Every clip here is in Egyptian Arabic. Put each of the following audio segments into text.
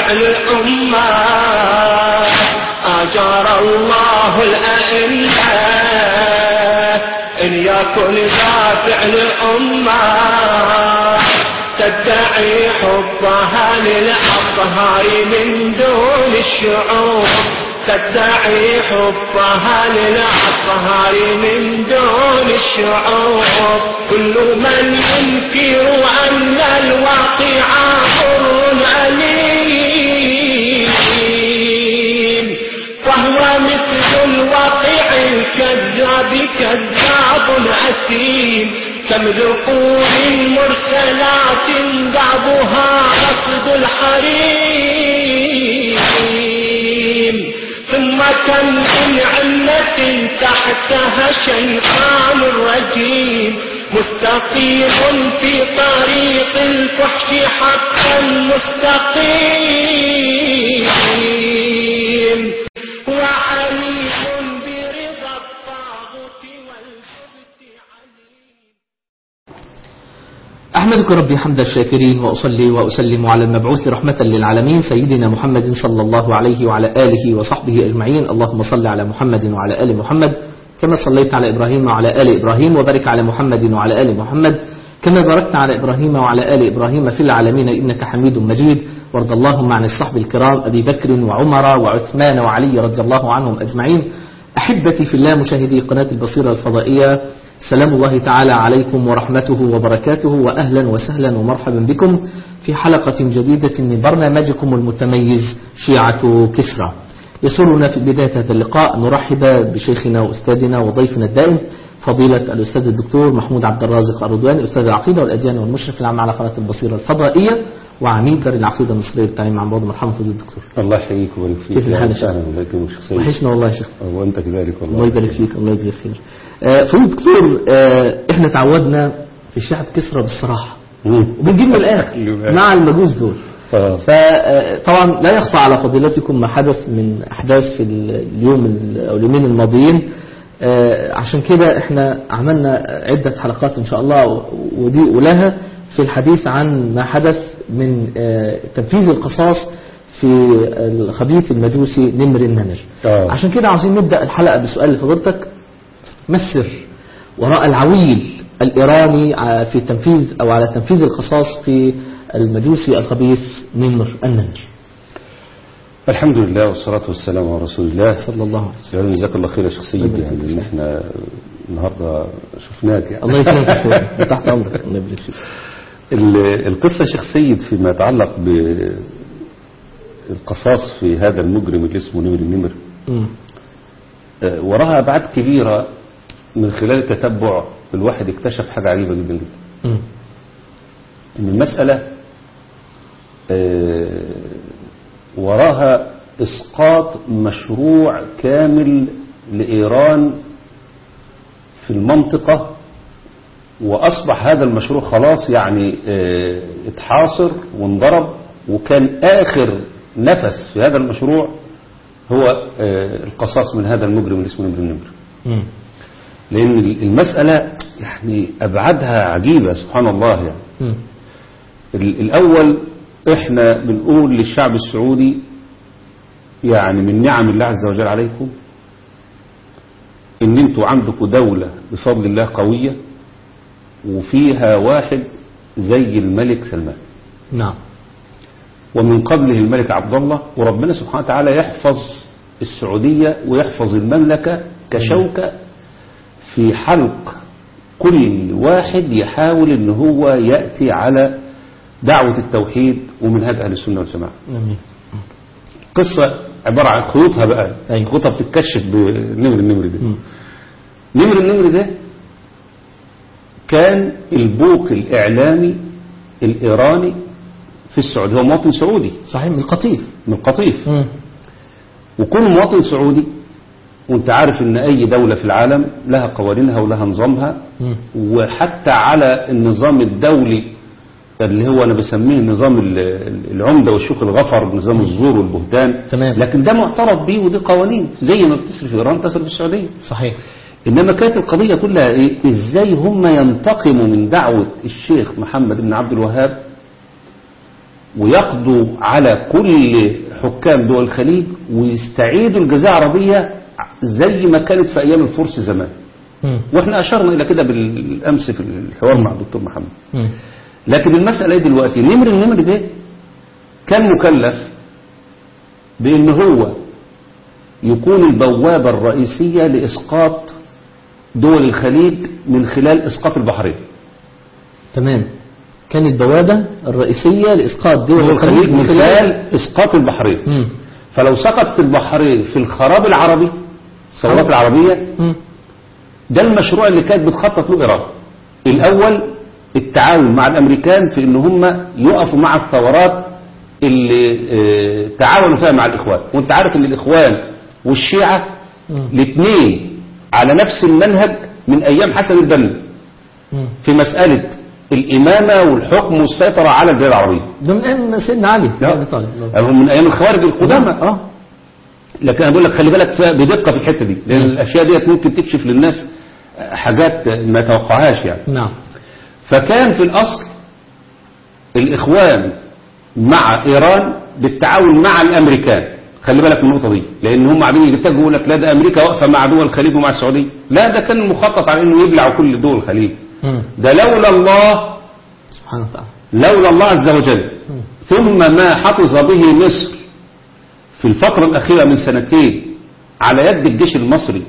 الأمة أجار الله الأئمة إن يكن ذا فعل أمة تدعي حبها للأطهار من دون الشعوب تدعي حبها للأطهار من دون الشعوب كل من ينكر أن الواقع أمر أليم فهو مثل الواقع الكذاب كذاب أثيم كم ذقور مرسلات بعضها قصد الحريم ثم كم من علة تحتها شيطان رجيم مستقيم في طريق الفحش حقا مستقيم وعليم برضا الطاغوت والجبت عليم أحمدك ربي حمد الشاكرين وأصلي وأسلم على المبعوث رحمة للعالمين سيدنا محمد صلى الله عليه وعلى آله وصحبه أجمعين اللهم صل على محمد وعلى آل محمد كما صليت على إبراهيم وعلى آل إبراهيم وبارك على محمد وعلى آل محمد كما باركت على إبراهيم وعلى آل إبراهيم في العالمين إنك حميد مجيد وارض اللهم عن الصحب الكرام أبي بكر وعمر وعثمان وعلي رضي الله عنهم أجمعين أحبتي في الله مشاهدي قناة البصيرة الفضائية سلام الله تعالى عليكم ورحمته وبركاته وأهلا وسهلا ومرحبا بكم في حلقة جديدة من برنامجكم المتميز شيعة كسرى يسرنا في بداية هذا اللقاء نرحب بشيخنا وأستاذنا وضيفنا الدائم فضيلة الأستاذ الدكتور محمود عبد الرازق الرضواني أستاذ العقيدة والأديان والمشرف العام على قناة البصيرة الفضائية وعميد دار العقيدة المصرية للتعليم عن بعد مرحبا فضيلة الدكتور الله يحييك ويبارك فيك كيف الحال يا شيخ؟ اهلا بكم شخصيا وحشنا والله يا شيخ وانت كذلك والله الله يبارك فيك الله يجزيك خير آه، فضيلة الدكتور آه، احنا تعودنا في الشعب كسرى بالصراحة مم. وبنجيب من الآخر الآخر. مع المجوس دول آه. فطبعا لا يخفى على فضيلتكم ما حدث من أحداث في اليوم ال- أو اليومين الماضيين آه، عشان كده احنا عملنا عدة حلقات إن شاء الله و- ودي ولها في الحديث عن ما حدث من آه، تنفيذ القصاص في الخبيث المجوسي نمر النمر آه. عشان كده عاوزين نبدأ الحلقة بسؤال لفضيلتك ما السر وراء العويل الإيراني ع- في تنفيذ أو على تنفيذ القصاص في المجوسي الخبيث نمر النمر الحمد لله والصلاة والسلام على رسول الله صلى الله عليه وسلم يعني جزاك الله خير يا شيخ سيد الله يبارك يعني فيك. ان احنا النهارده شفناك يعني الله يكرمك يا سيدي تحت أمرك الله يبارك فيك ال- القصة يا شيخ سيد فيما يتعلق بالقصاص في هذا المجرم اللي اسمه نمر النمر مم. آه، وراها أبعاد كبيرة من خلال التتبع الواحد اكتشف حاجة عجيبة جدا جدا مم. ان المسألة آه، وراها اسقاط مشروع كامل لإيران في المنطقة وأصبح هذا المشروع خلاص يعني آه، اتحاصر وانضرب وكان آخر نفس في هذا المشروع هو آه، القصاص من هذا المجرم اللي اسمه نمر النمر مم. لأن المسألة يعني أبعادها عجيبة سبحان الله يعني مم. ال- الأول إحنا بنقول للشعب السعودي يعني من نعم الله عز وجل عليكم إن أنتوا عندكم دولة بفضل الله قوية وفيها واحد زي الملك سلمان نعم ومن قبله الملك عبد الله وربنا سبحانه وتعالى يحفظ السعودية ويحفظ المملكة كشوكة في حلق كل واحد يحاول ان هو يأتي على دعوة التوحيد ومنهج أهل السنة والجماعة جميل قصة عبارة عن خيوطها بقى أيوة. خيوطها بتتكشف بنمر النمر ده مم. نمر النمر ده كان البوق الإعلامي الإيراني في السعودية هو مواطن سعودي صحيح من القطيف من القطيف مم. وكون مواطن سعودي وانت عارف ان اي دولة في العالم لها قوانينها ولها نظامها مم. وحتى على النظام الدولي اللي هو انا بسميه نظام ال- ال- العمدة والشوك الغفر نظام الزور والبهتان تمام. لكن ده معترف بيه ودي قوانين زي ما بتصرف ايران تصرف السعودية صحيح انما كانت القضية كلها ايه ازاي هم ينتقموا من دعوة الشيخ محمد بن عبد الوهاب ويقضوا على كل حكام دول الخليج ويستعيدوا الجزيرة العربية زي ما كانت في أيام الفرس زمان مم. واحنا أشرنا إلى كده بالأمس في الحوار مع الدكتور محمد مم. لكن المسألة إيه دلوقتي نمر النمر ده كان مكلف بأن هو يكون البوابة الرئيسية لإسقاط دول الخليج من خلال إسقاط البحرين تمام كانت البوابة الرئيسية لإسقاط دول دول الخليج من خلال خلال إسقاط البحرين مم. فلو سقطت البحرين في الخراب العربي الثورات العربية مم. ده المشروع اللي كانت بتخطط له إيران الأول التعاون مع الأمريكان في إن هم يقفوا مع الثورات اللي آه، تعاونوا فيها مع الإخوان وانت عارف إن الإخوان والشيعة مم. الاثنين على نفس المنهج من أيام حسن البنا مم. في مسألة الإمامة والحكم والسيطرة على البلاد العربية ده من أيام سيدنا علي لا. أبي طالب. هم من أيام الخوارج القدامى اه لكن انا بقول لك خلي بالك فيها بدقه في الحته دي لان الاشياء ديت ممكن تكشف للناس حاجات ما يتوقعهاش يعني نعم فكان في الاصل الاخوان مع ايران بالتعاون مع الامريكان خلي بالك من النقطه دي لان هم قاعدين يتجهوا يقول لك لا ده امريكا واقفه مع دول الخليج ومع السعوديه لا ده كان مخطط على انه يبلع كل دول الخليج مم. ده لولا الله سبحانه وتعالى لولا الله عز وجل ثم ما حفظ به مصر في الفترة الأخيرة من سنتين على يد الجيش المصري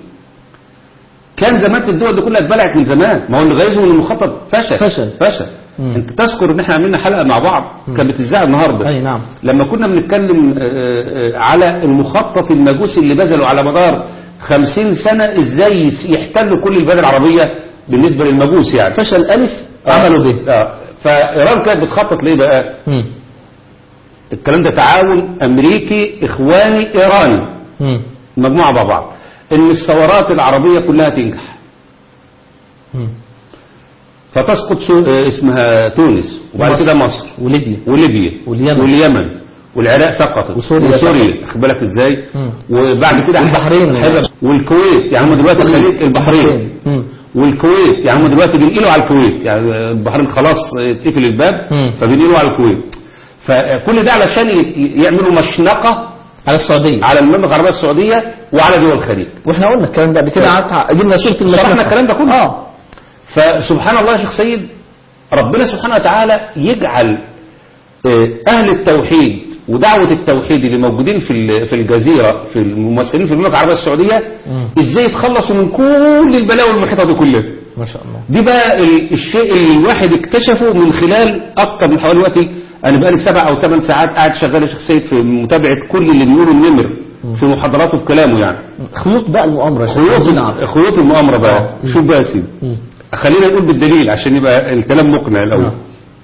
كان زمان الدول دي كلها اتبلعت من زمان ما هو اللي غيظهم ان المخطط فشل فشل. فشل مم. انت تذكر ان احنا عملنا حلقة مع بعض كانت بتذاع النهارده أي نعم لما كنا بنتكلم آه، آه، على المخطط المجوسي اللي بذلوا على مدار خمسين سنة ازاي يس- يحتلوا كل البلاد العربية بالنسبة للمجوس يعني فشل ألف عملوا به آه. فإيران كانت بتخطط ليه بقى مم. الكلام ده تعاون أمريكي إخواني إيراني مم. مجموعة مع بعض إن الثورات العربية كلها تنجح مم. فتسقط سو... آه، اسمها تونس وبعد مصر. كده مصر وليبيا وليبيا واليمن. واليمن والعراق سقطت وسوريا وسوريا سقطت. خد بالك ازاي مم. وبعد كده والبحرين. حاجة- والكويت يعني هم دلوقتي الخليج البحرين مم. والكويت يعني هم دلوقتي بينقلوا على الكويت يعني البحرين خلاص اتقفل الباب مم. فبينقلوا على الكويت فكل ده علشان ي- يعملوا مشنقة على السعودية على المملكة العربية السعودية وعلى دول الخليج واحنا قلنا الكلام ده قبل كده قعدت جبنا سورة المشرقة شرحنا الكلام ده كله اه فسبحان الله يا شيخ سيد ربنا سبحانه وتعالى يجعل آه، أهل التوحيد ودعوة التوحيد اللي موجودين في ال- في الجزيرة في الممثلين في المملكة العربية السعودية مم. ازاي يتخلصوا من كل البلاوي المحيطة دي كلها ما شاء الله دي بقى ال- الشيء اللي الواحد اكتشفه من خلال اكتر من حوالي وقتي انا بقالي سبع او ثمان ساعات قاعد شغال يا شيخ سيد في متابعة كل اللي بيقوله النمر في محاضراته في كلامه يعني خيوط بقى المؤامرة يا شيخ. خيوط عايزين نعرف. خيوط المؤامرة بقى آه. شوف بقى يا سيدي مم. خلينا نقول بالدليل عشان يبقى الكلام مقنع الاول نعم.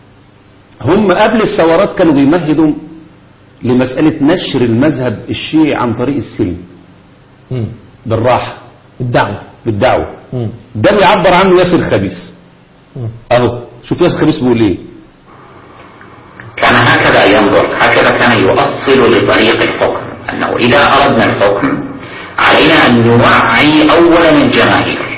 هم قبل الثورات كانوا بيمهدوا لمسألة نشر المذهب الشيعي عن طريق السلم مم. بالراحة الدعوة بالدعوة مم. ده بيعبر عنه ياسر خبيث مم. اهو شوف ياسر خبيث بيقول ايه كان هكذا ينظر هكذا كان يؤصل لطريق الحكم أنه إذا أردنا الحكم علينا أن نوعي أولا الجماهير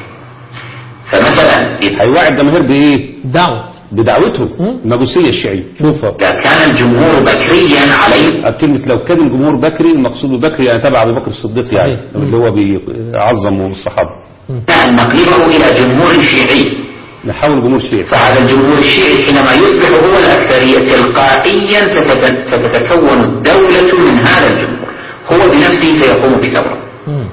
فمثلا إذا هيوعي الجماهير بايه دعوة بدعوته مم. المجوسية الشيعية شوفها كان الجمهور بكريا عليه كلمة لو كان الجمهور بكري المقصود ببكري يعني تبع أبو بكر الصديق صحيح. يعني اللي هو بيعظم الصحابة أن نقلبه إلى جمهور شيعي نحاول جمهور شيعي فهذا الجمهور الشيعي حينما يصبح هو الأكثرية تلقائيا ستت- ستتكون الدولة من هذا الجمهور هو بنفسه سيقوم بثورة مم.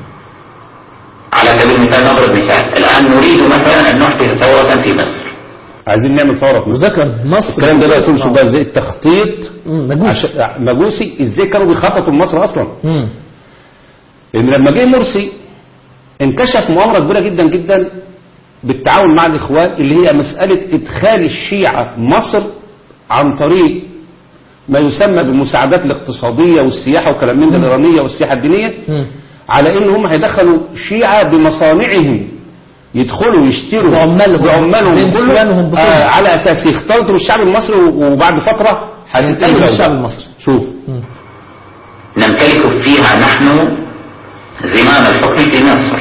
على سبيل المثال نضرب مثال الآن نريد مثلا أن نحدث ثورة في مصر عايزين نعمل ثورة في مصر وذكر مصر الكلام ده بقى يكون شوف بقى ازاي التخطيط مم. مجوس عش- مجوسي ازاي كانوا بيخططوا لمصر اصلا مم. لان لما جه مرسي انكشف مؤامره كبيره جدا جدا بالتعاون مع الاخوان اللي هي مساله ادخال الشيعه مصر عن طريق ما يسمى بالمساعدات الاقتصاديه والسياحه وكلام من ده الايرانيه والسياحه الدينيه مم. على ان هم هيدخلوا شيعه بمصانعهم يدخلوا يشتروا بعمالهم. بعمالهم بنسوانهم كله بكله. آه على اساس يختلطوا بالشعب المصري وبعد فتره هتنتهي أيوة الدولة. الشعب المصري شوف مم. نمتلك فيها نحن زمام الحكم في مصر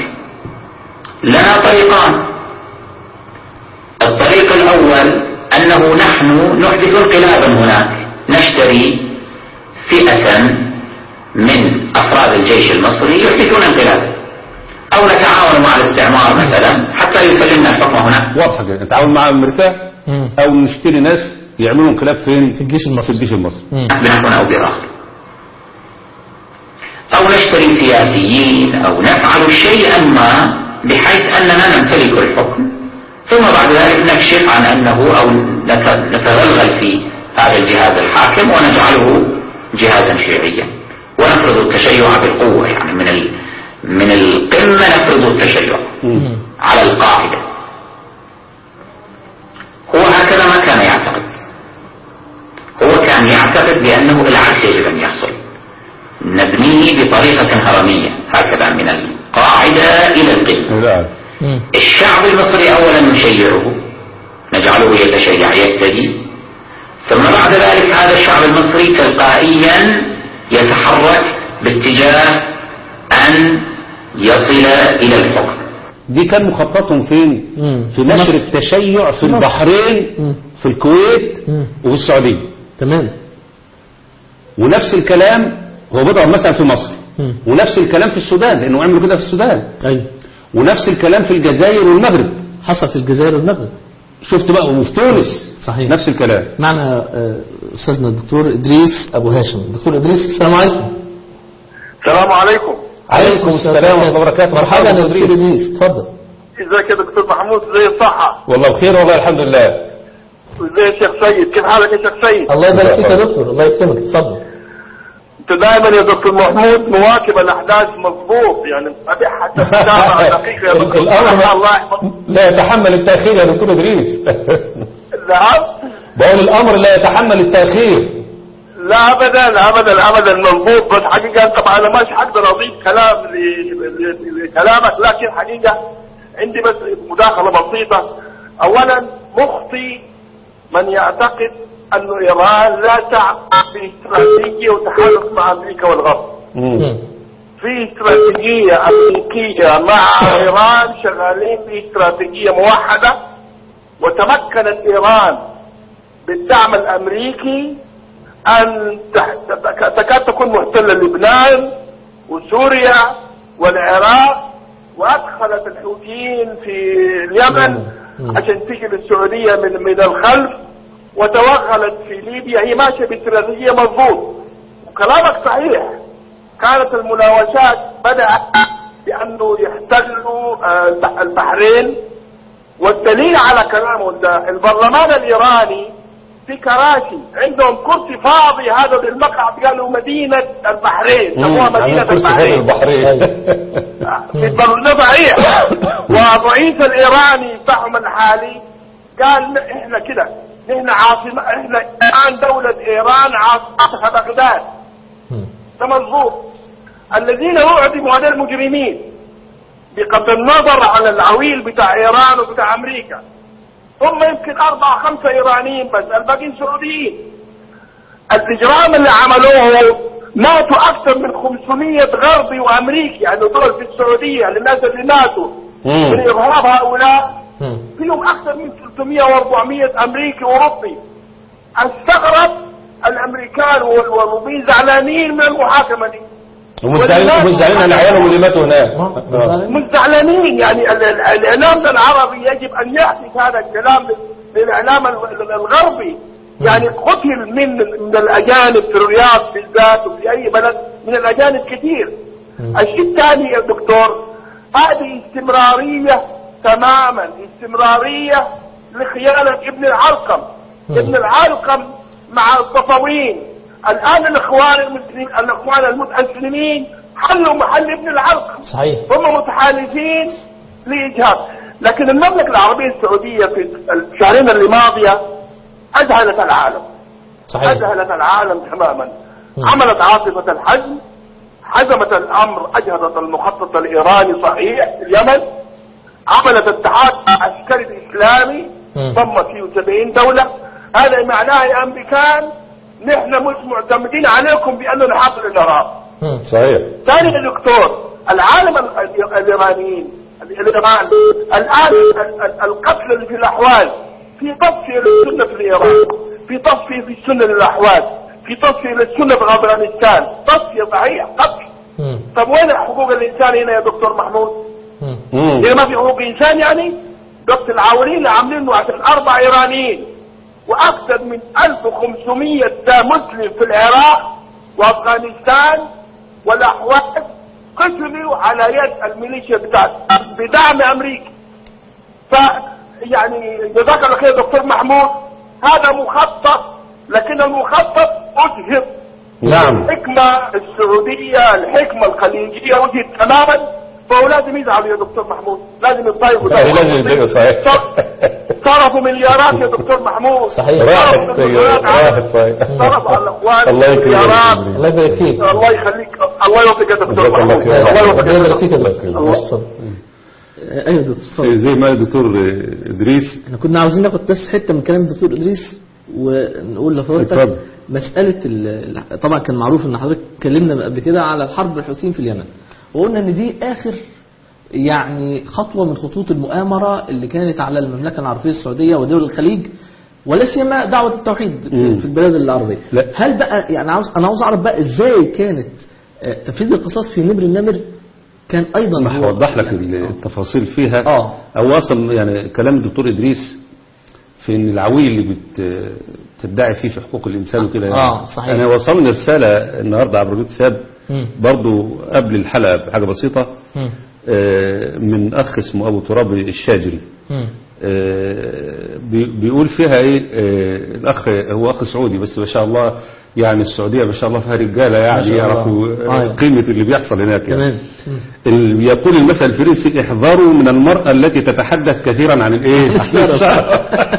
لنا طريقان الطريق الأول أنه نحن نحدث انقلابا هناك نشتري فئة من أفراد الجيش المصري يحدثون انقلاب أو نتعاون مع الاستعمار مثلا حتى يسلمنا الحكم هناك واضحة كده نتعاون مع أمريكا مم. أو نشتري ناس يعملوا انقلاب فين في الجيش في المصري الجيش المصري مم. بنحو أو بآخر أو نشتري سياسيين أو نفعل شيئا ما بحيث أننا نمتلك الحكم ثم بعد ذلك نكشف عن أنه أو نت- نتغلغل في هذا الجهاز الحاكم ونجعله جهازا شيعيا ونفرض التشيع بالقوة يعني من ال... من القمة نفرض التشيع مم. على القاعدة هو هكذا ما كان يعتقد هو كان يعتقد بأنه العكس يجب أن يحصل نبنيه بطريقة هرمية هكذا من القاعدة إلى القمة لا مم. الشعب المصري أولا نشيعه نجعله يتشيع يهتدي ثم بعد ذلك هذا الشعب المصري تلقائيا يتحرك باتجاه أن يصل إلى الحكم دي كان مخططهم فين مم. في نشر مصر. التشيع في مصر. البحرين مم. في الكويت مم. وفي السعودية تمام ونفس الكلام هو بيضرب مثلا في مصر مم. ونفس الكلام في السودان لانه عملوا كده في السودان أيوة ونفس الكلام في الجزائر والمغرب حصل في الجزائر والمغرب شفت بقى وفي تونس صحيح نفس الكلام معنا آه، أستاذنا الدكتور إدريس أبو هاشم دكتور إدريس السلام عليكم السلام عليكم عليكم السلام ورحمة الله وبركاته مرحبا يا دكتور دكتور إدريس. إدريس اتفضل ازيك يا دكتور محمود ازي الصحة والله بخير والله الحمد لله وازي الشيخ سيد كيف حالك يا شيخ سيد الله يبارك فيك يا دكتور الله يكرمك اتفضل انت دائما يا دكتور محمود مواكب الاحداث مظبوط يعني متابع حتى الساعة دقيقة يا دكتور الأمر الله يحفظك لا يتحمل التأخير يا دكتور إدريس نعم بقول الأمر لا يتحمل التأخير لا ابدا ابدا ابدا مظبوط بس حقيقة طبعا انا مش حقدر اضيف كلام ل- ل- لكلامك لكن حقيقة عندي بس مداخلة بسيطة اولا مخطي من يعتقد أن إيران لا تعمل في استراتيجية وتحالف مع أمريكا والغرب مم. في استراتيجية أمريكية مع إيران شغالين في استراتيجية موحدة وتمكنت إيران بالدعم الأمريكي أن تح- تك- تكاد تكون محتلة لبنان وسوريا والعراق وأدخلت الحوثيين في اليمن مم. عشان تيجي للسعودية من من الخلف وتوغلت في ليبيا هي ماشية باستراتيجية مضبوط وكلامك صحيح كانت المناوشات بدأت بأنه يحتلوا آه، البحرين والدليل على كلامه ده البرلمان الإيراني في كراسي عندهم كرسي فاضي هذا بالمقعد قالوا مدينة البحرين سموها مدينة البحرين البحرين في البرلمان صحيح والرئيس الإيراني بتاعهم الحالي قال احنا كده احنا عاصمة احنا الآن دولة إيران عاصمتها بغداد مم. ده مظبوط الذين يعدموا هذول المجرمين بغض النظر عن العويل بتاع ايران وبتاع امريكا هم يمكن اربعة خمسة ايرانيين بس الباقيين سعوديين الاجرام اللي عملوه ماتوا اكثر من 500 غربي وامريكي يعني دول في السعودية للناس اللي ماتوا من ارهاب هؤلاء مم. فيهم اكثر من 300 و400 امريكي واوروبي استغرب الامريكان وال- والروبيين زعلانين من المحاكمه دي ومش زعلانين مش زعلانين على عيالهم اللي ماتوا هناك آه، آه. زعلان. مش زعلانين يعني ال- ال- الاعلام العربي يجب ان يعكس هذا الكلام لل- للاعلام ال- ال- الغربي يعني قتل من من الاجانب في الرياض بالذات وفي اي بلد من الاجانب كثير مم. الشيء الثاني يا دكتور هذه استمرارية تماما استمرارية لخيانة ابن العلقم مم. ابن العلقم مع الصفويين الآن الإخوان المسلمين الإخوان المسلمين حلوا محل ابن العلقم صحيح هم متحالفين لإجهاض لكن المملكة العربية السعودية في الشهرين اللي ماضية أذهلت العالم صحيح أذهلت العالم تماما مم. عملت عاصفة الحزم حزمت الأمر أجهضت المخطط الإيراني صحيح في اليمن عملت اتحاد عسكري إسلامي مم. ضم فيه 70 دولة هذا معناه يا أمريكان نحن مش معتمدين عليكم بأنه نحاصر الإرهاب مم. صحيح ثاني يا دكتور العالم ال- ال- الإيرانيين الإيران الآن ال- ال- القتل اللي في الأحوال في تصفية للسنة في الإيران في تصفية في السنة للأحواز في تصفية للسنة في أفغانستان تصفية صحيح قتل مم. طب وين حقوق الإنسان هنا يا دكتور محمود؟ مم. مم. هنا ما في حقوق إنسان يعني؟ ضبط العاونين اللي عاملينه عشان أربع إيرانيين وأكثر من 1500 دا مسلم في العراق وأفغانستان والأحواز قتلوا على يد الميليشيا بتاعت بدعم أمريكا ف يعني جزاك الله خير دكتور محمود هذا مخطط لكن المخطط أجهض نعم الحكمة السعودية الحكمة الخليجية وجهت تماما فهو لازم يزعل يا دكتور محمود لازم يتضايقوا لازم يتضايقوا، صحيح. صرفوا مليارات يا دكتور محمود صحيح. راحت صرفوا مليارات على- راحت صحيح صرفوا على الاخوان الله يكرمك. مليارات الله يبارك فيك الله يخليك الله يوفقك يا دكتور جزاك الله محمود خير. الله يوفقك ربنا يا يبارك فيك يا دكتور دكتور الله. اتفضل. آه، ايوه يا دكتور اتفضل. زي ما الدكتور ادريس احنا كنا عاوزين ناخد بس حته من كلام الدكتور ادريس ونقول لحضرتك اتفضل. مساله ال- طبعا كان معروف ان حضرتك اتكلمنا قبل كده على الحرب الحوثيين في اليمن وقلنا ان دي اخر يعني خطوه من خطوط المؤامره اللي كانت على المملكه العربيه السعوديه ودول الخليج ولا سيما دعوه التوحيد في- مم. في البلاد العربيه لا. هل بقى يعني عاوز انا عاوز اعرف بقى ازاي كانت آه، تنفيذ القصاص في نمر النمر كان ايضا ما هو- هوضح لك يعني- التفاصيل فيها آه. او اصلا يعني كلام الدكتور ادريس في ان العويل اللي بت بتدعي فيه في حقوق الانسان وكده يعني. آه، صحيح. انا وصلني رساله النهارده عبر بيت ساب مم. برضو قبل الحلقه بحاجه بسيطه مم. آه، من اخ اسمه ابو تراب الشاجري مم. آه، بي- بيقول فيها ايه آه، الاخ هو اخ سعودي بس ما شاء الله يعني السعوديه ما شاء الله فيها رجاله يعني شاء الله. يعرفوا آه، آه. قيمه اللي بيحصل هناك يعني. تمام مم. ال- يقول المثل الفرنسي احذروا من المرأة التي تتحدث كثيرا عن الايه الشرف.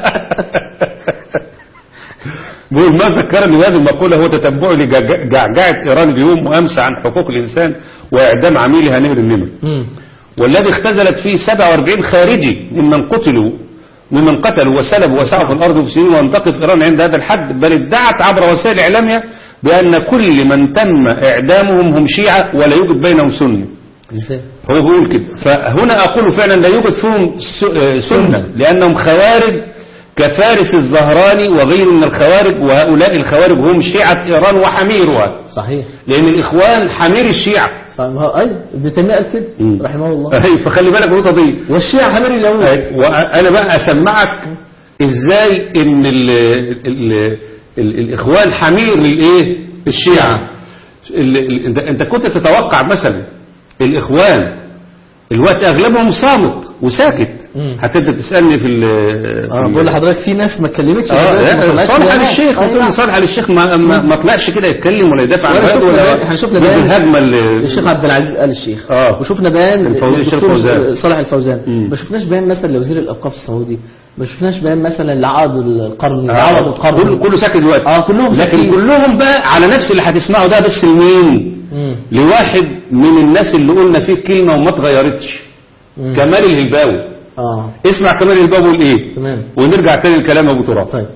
بيقول ما ذكرني هذه المقولة هو تتبع لجعجعة إيران اليوم وأمس عن حقوق الإنسان وإعدام عميلها نمر النمر مم. والذي اختزلت فيه 47 خارجي ممن قتلوا ممن قتلوا وسلبوا وسعوا في الأرض مفسدين وانتقف إيران عند هذا الحد بل ادعت عبر وسائل إعلامها بأن كل من تم إعدامهم هم شيعة ولا يوجد بينهم سني ازاي هو بيقول كده فهنا أقول فعلا لا يوجد فيهم س- آه، سنة لأنهم خوارج كفارس الزهراني وغيره من الخوارج وهؤلاء الخوارج هم شيعة إيران وحميرها صحيح لأن الإخوان حمير الشيعة صحيح ما هو ايوه ابن تيميه قال كده مم. رحمه الله أي فخلي بالك من النقطة دي والشيعة حمير اليهود أي، وأنا بقى أسمعك إزاي إن ال ال ال الإخوان حمير للإيه الشيعة ال ال أنت- أنت كنت تتوقع مثلا الإخوان الوقت أغلبهم صامت وساكت مم. حتى أنت تسألني في ال اه في ال- بقول لحضرتك في ناس ما اتكلمتش اه لغاية ما لا، طلعت صالح على بيانات. الشيخ أي قلت نعم. لي صالح على الشيخ ما, ما, ما طلعش كده يتكلم ولا يدافع عن ولا البلد شفنا ولا بيان- احنا شفنا ضد بيان الهجمه اللي الشيخ عبد العزيز قال الشيخ اه وشفنا بيان الفوزي- الشيخ للدكتور فوزان. صالح الفوزان مم. ما شفناش بيان مثلا لوزير الاوقاف السعودي ما شفناش بيان مثلا لعقد القرن آه، لعقد القرن كله كله ساكت دلوقتي اه كلهم لكن ساكتين. كلهم بقى على نفس اللي هتسمعه ده بس لمين مم. لواحد من الناس اللي قلنا فيه كلمه وما اتغيرتش مم. كمال الهلباوي اه اسمع كمال الهلباوي بيقول ايه تمام ونرجع تاني لكلام ابو تراب طيب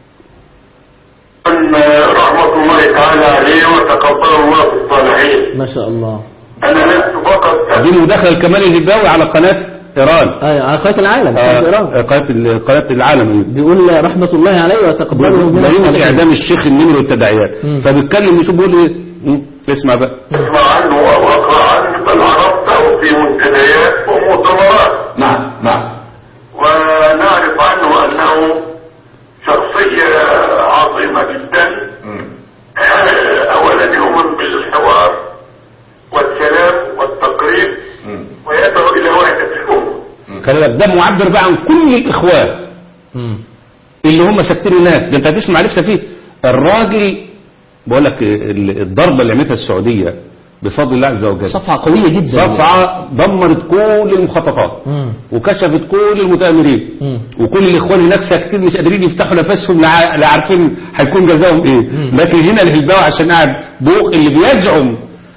أن رحمة الله تعالى عليه وتقبل الله في الصالحين ما شاء الله أنا لست فقط دي مداخله كمال الهلباوي على قناه ايران ايوه على قناه العالم قناه ايران آه، قناه ال- قناه العالم بيقول رحمة الله عليه وتقبله من لا يمكن الصالحين. اعدام الشيخ النمر والتداعيات مم. فبيتكلم يشوف بيقول ايه مم. اسمع بقى أسمع عنه وأقرأ عنه بل عرفته في منتديات ومؤتمرات نعم نعم ونعرف عنه أنه شخصية عظيمة جدا آه، أولا يؤمن بالحوار والسلام والتقريب ويدعو إلى وحدة الأمة خلي بالك ده معبر بقى عن كل الاخوان مم. اللي هم ساكتين هناك ده انت هتسمع لسه فيه الراجل بقول لك ال- الضربه اللي عملتها السعوديه بفضل الله عز وجل صفحة قوية جدا صفعه دمرت كل المخططات مم. وكشفت كل المتآمرين مم. وكل الاخوان هناك ساكتين مش قادرين يفتحوا نفسهم لا ع- لا عارفين هيكون جزاهم ايه مم. لكن هنا الهلباوي عشان قاعد بوق اللي بيزعم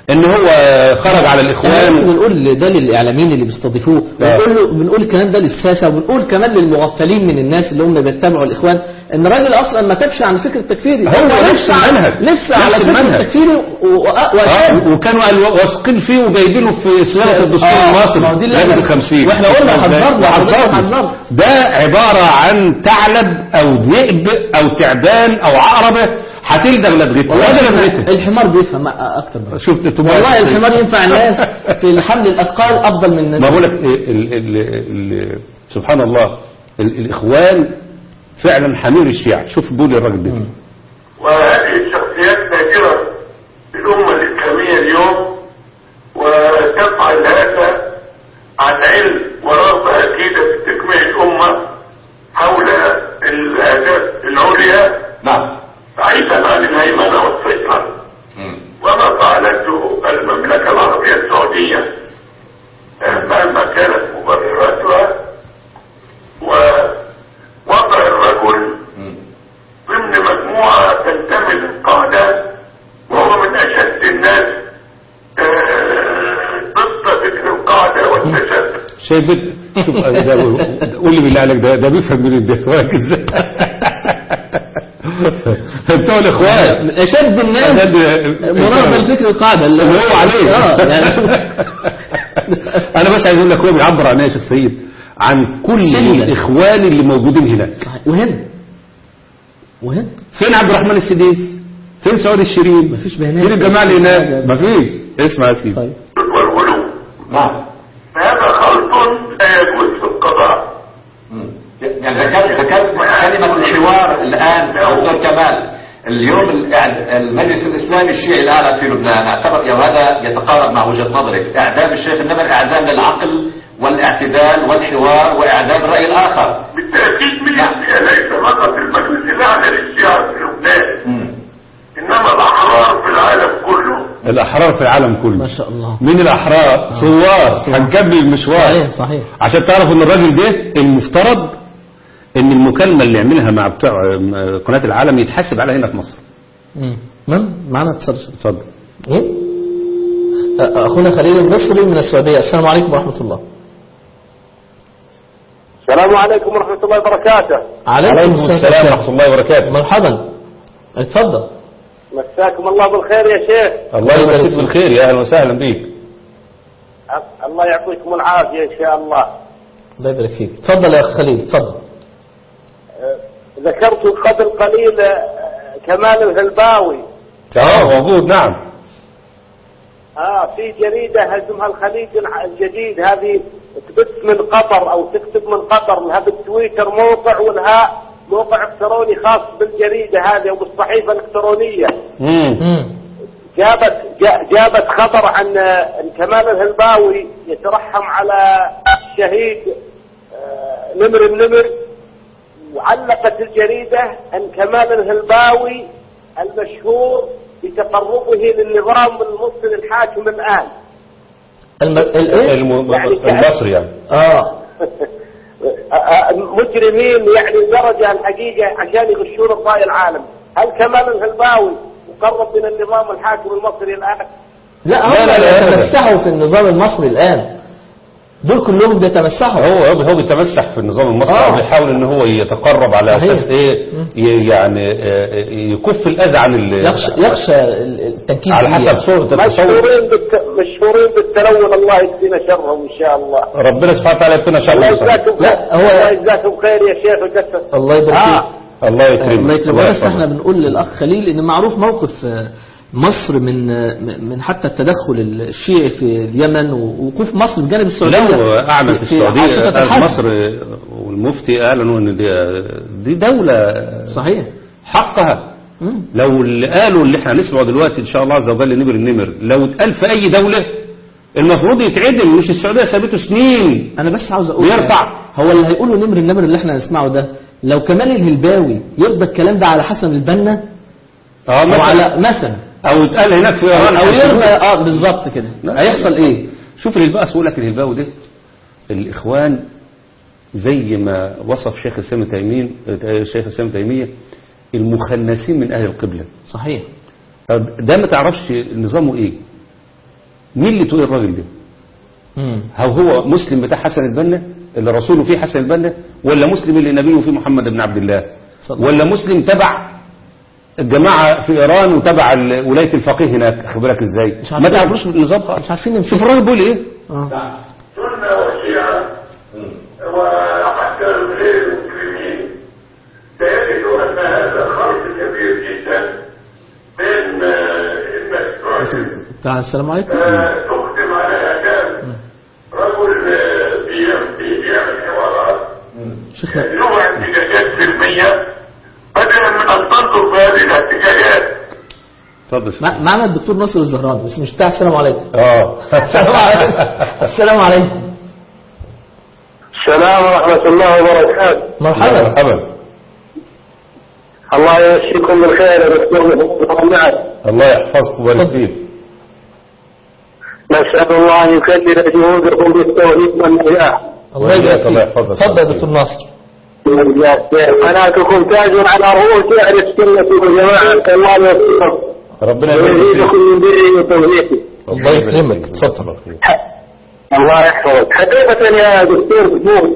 ان هو خرج على احنا بس الاخوان بنقول ده للاعلاميين اللي بيستضيفوه آه. بنقول له بنقول الكلام ده للساسه وبنقول كمان للمغفلين من الناس اللي هم بيتبعوا الاخوان ان الراجل اصلا ما كتبش عن الفكر التكفيري هو نفس على- المنهج. لسه على نفس الفكر المنهج. التكفيري و- و- وأشد. آه، وكانوا قال- واثقين فيه وجايبينه في صياغه الدستور آه، المصري ما هو دي اللي لجنة احنا- الخمسين واحنا قلنا حذرنا، حذرنا حذرنا. ده عباره عن ثعلب او ذئب او تعبان او عقربه هتلدغ لدغته والله ولا الحمار- لدغته الحمار بيفهم اكتر من شفت انتوا بقى والله إزاي؟ الحمار ينفع الناس في حمل الاثقال افضل من الناس ما بقول لك ال ال ال سبحان الله ال الاخوان فعلا حمير الشيعة شوف بيقول الراجل ده وهذه الشخصيات نادرة في الأمة الإسلامية اليوم وتفعل هذا عن علم ورغبة أكيدة في تجميع الأمة حول الأهداف العليا نعم بعيدا عن الهيمنة والسيطرة وما فعلته المملكة العربية السعودية آه، مهما كانت مبرراتها ووضع الرجل ضمن مجموعة تنتمي للقادة وهو من أشد الناس آه، ضد فكر القادة والتشدد شايف بت- شوف ده- قول لي بالله عليك ده ده بيفهم من الدفاك ازاي بتوع الاخوان من اشد الناس أشد- مناهضه الفكر القاعده اللي اللي هو عليه اه يعني انا بس عايز اقول لك هو بيعبر عن ايه يا شيخ سيد عن كل شلة. الاخوان اللي موجودين هناك صحيح. وهنا وهنا فين عبد الرحمن السديس فين سعود الشريف مفيش بيانات. فين الجماعه اللي هناك مفيش اسمع يا سيدي طيب والغلو نعم هذا خلط لا يجوز في القضاء يعني ذكرت ذكرت كلمة الحوار الآن دكتور كمال اليوم الإعد- المجلس الإسلامي الشيعي الآن في لبنان اعتبر يا هذا يتقارب مع وجهة نظرك إعدام الشيخ النمر إعدام للعقل والاعتدال والحوار وإعدام الرأي الآخر بالتأكيد من الشيعة ليس فقط المجلس الأعلى للشيعة في لبنان إنما الأحرار في العالم كله الاحرار في العالم كله ما شاء الله مين الاحرار ثوار هنكمل المشوار صحيح صحيح عشان تعرفوا ان الراجل ده المفترض ان المكالمه اللي يعملها مع بتوع آه، قناه العالم يتحاسب عليها هنا في مصر مم. من معنا اتصال اتفضل ايه أ- اخونا خليل المصري من السعوديه السلام عليكم ورحمه الله السلام عليكم ورحمة الله وبركاته عليكم السلام ورحمه الله وبركاته مرحبا اتفضل مساكم الله بالخير يا شيخ الله يمسيك بالخير يا اهلا وسهلا بيك الله يعطيكم العافية إن شاء الله الله يبارك فيك اتفضل يا اخ خليل اتفضل ذكرت قبل قليل آه، كمال الهلباوي اه موجود نعم اه في جريدة اسمها الخليج الع- الجديد هذه تبث من قطر او تكتب من قطر لها بالتويتر موقع ولها موقع الكتروني خاص بالجريدة هذه وبالصحيفة الالكترونية امم مم. جابت جا- جابت خبر عن آه، ان كمال الهلباوي يترحم على الشهيد آه، نمر النمر وعلقت الجريدة ان كمال الهلباوي المشهور بتقربه للنظام المصري الحاكم الان الم... الايه الم- يعني كأن- المصري يعني اه مجرمين يعني لدرجة الحقيقة عشان يغشون الرأي العالم هل كمال الهلباوي مقرب من النظام الحاكم المصري الآن لا هم لا، لا، لا، أبداً. يتمسحوا في النظام المصري الان دول كلهم بيتمسحوا هو هو بيتمسح في النظام المصري آه. وبيحاول ان هو يتقرب على صحيح. اساس ايه ي- يعني آه، يكف الاذى عن ال- يخشى يخشى ال- التنكيل على بالله. حسب صورة التصور مشهورين بالت... مشهورين بالتلون الله يكفينا شرهم إن شاء الله ربنا سبحانه وتعالى يكفينا شر الله المصري. يجزاكم لا، هو- الله يجزاكم خير يا شيخ وجسد الله يبارك فيك آه. الله يكرمك الله يكرمك الله بس يحفظك. احنا بنقول للاخ خليل ان معروف موقف آه، مصر من آه، من حتى التدخل الشيعي في اليمن ووقوف مصر بجانب السعوديه لو اعلن في السعوديه عاصفة قال الحج. مصر والمفتي اعلنوا ان دي, دي دوله صحيح حقها مم. لو اللي قالوا اللي احنا هنسمعه دلوقتي ان شاء الله عز وجل نمر النمر لو اتقال في اي دوله المفروض يتعدل مش السعوديه سابته سنين انا بس عاوز اقول بيرفع. هو اللي هيقوله نمر النمر اللي احنا هنسمعه ده لو كمال الهلباوي يرضى الكلام ده على حسن البنا اه او مثلا على مثلا او اتقال هناك في ايران او هيسيبوه. يرضى اه بالظبط كده لا. هيحصل ايه شوف الهلباء اقول لك الهلباوي ده الاخوان زي ما وصف شيخ الاسلام تيميه شيخ الاسلام تيميه المخنثين من اهل القبله صحيح طب ده ما تعرفش نظامه ايه مين اللي تقول الراجل ده مم. هل هو مسلم بتاع حسن البنا اللي رسوله فيه حسن البنا ولا مسلم اللي نبيه فيه محمد بن عبد الله صلى الله ولا مسلم تبع الجماعة في إيران وتبع ال- ولاية الفقيه هناك خد بالك إزاي مش ما عارفين. تعرفوش النظام خالص مش عارفين نمشي شوف الراجل بيقول إيه اه سنة وشيعة وحتى غير المسلمين سيجد أن هذا خلط كبير جدا بين آه، إنك تعلم تعال السلام عليكم آه، تقدم على أداب رجل آه، بي- بي- بيعمل حوارات شيخنا له احتجاجات سلمية بدلا من أن تنظر في هذه الاحتجاجات اتفضل مع- معنا الدكتور ناصر الزهراني بس مش بتاع السلام عليكم اه السلام عليكم السلام عليكم السلام ورحمة الله وبركاته مرحبا مرحبا الله يمسيكم بالخير يا دكتور محمد الله يحفظك ويبارك فيك نسأل الله أن يكلل جهودكم بالتوحيد والنجاح الله يبارك الله فيك يحفظك. اتفضل يا دكتور ناصر قناتكم تاج على رؤوس أهل السنة والجماعة الله يوفقكم ربنا يبارك ويزيدكم فيك من بره وتوفيقه الله يكرمك اتفضل الله يحفظك حقيقة يا دكتور محمود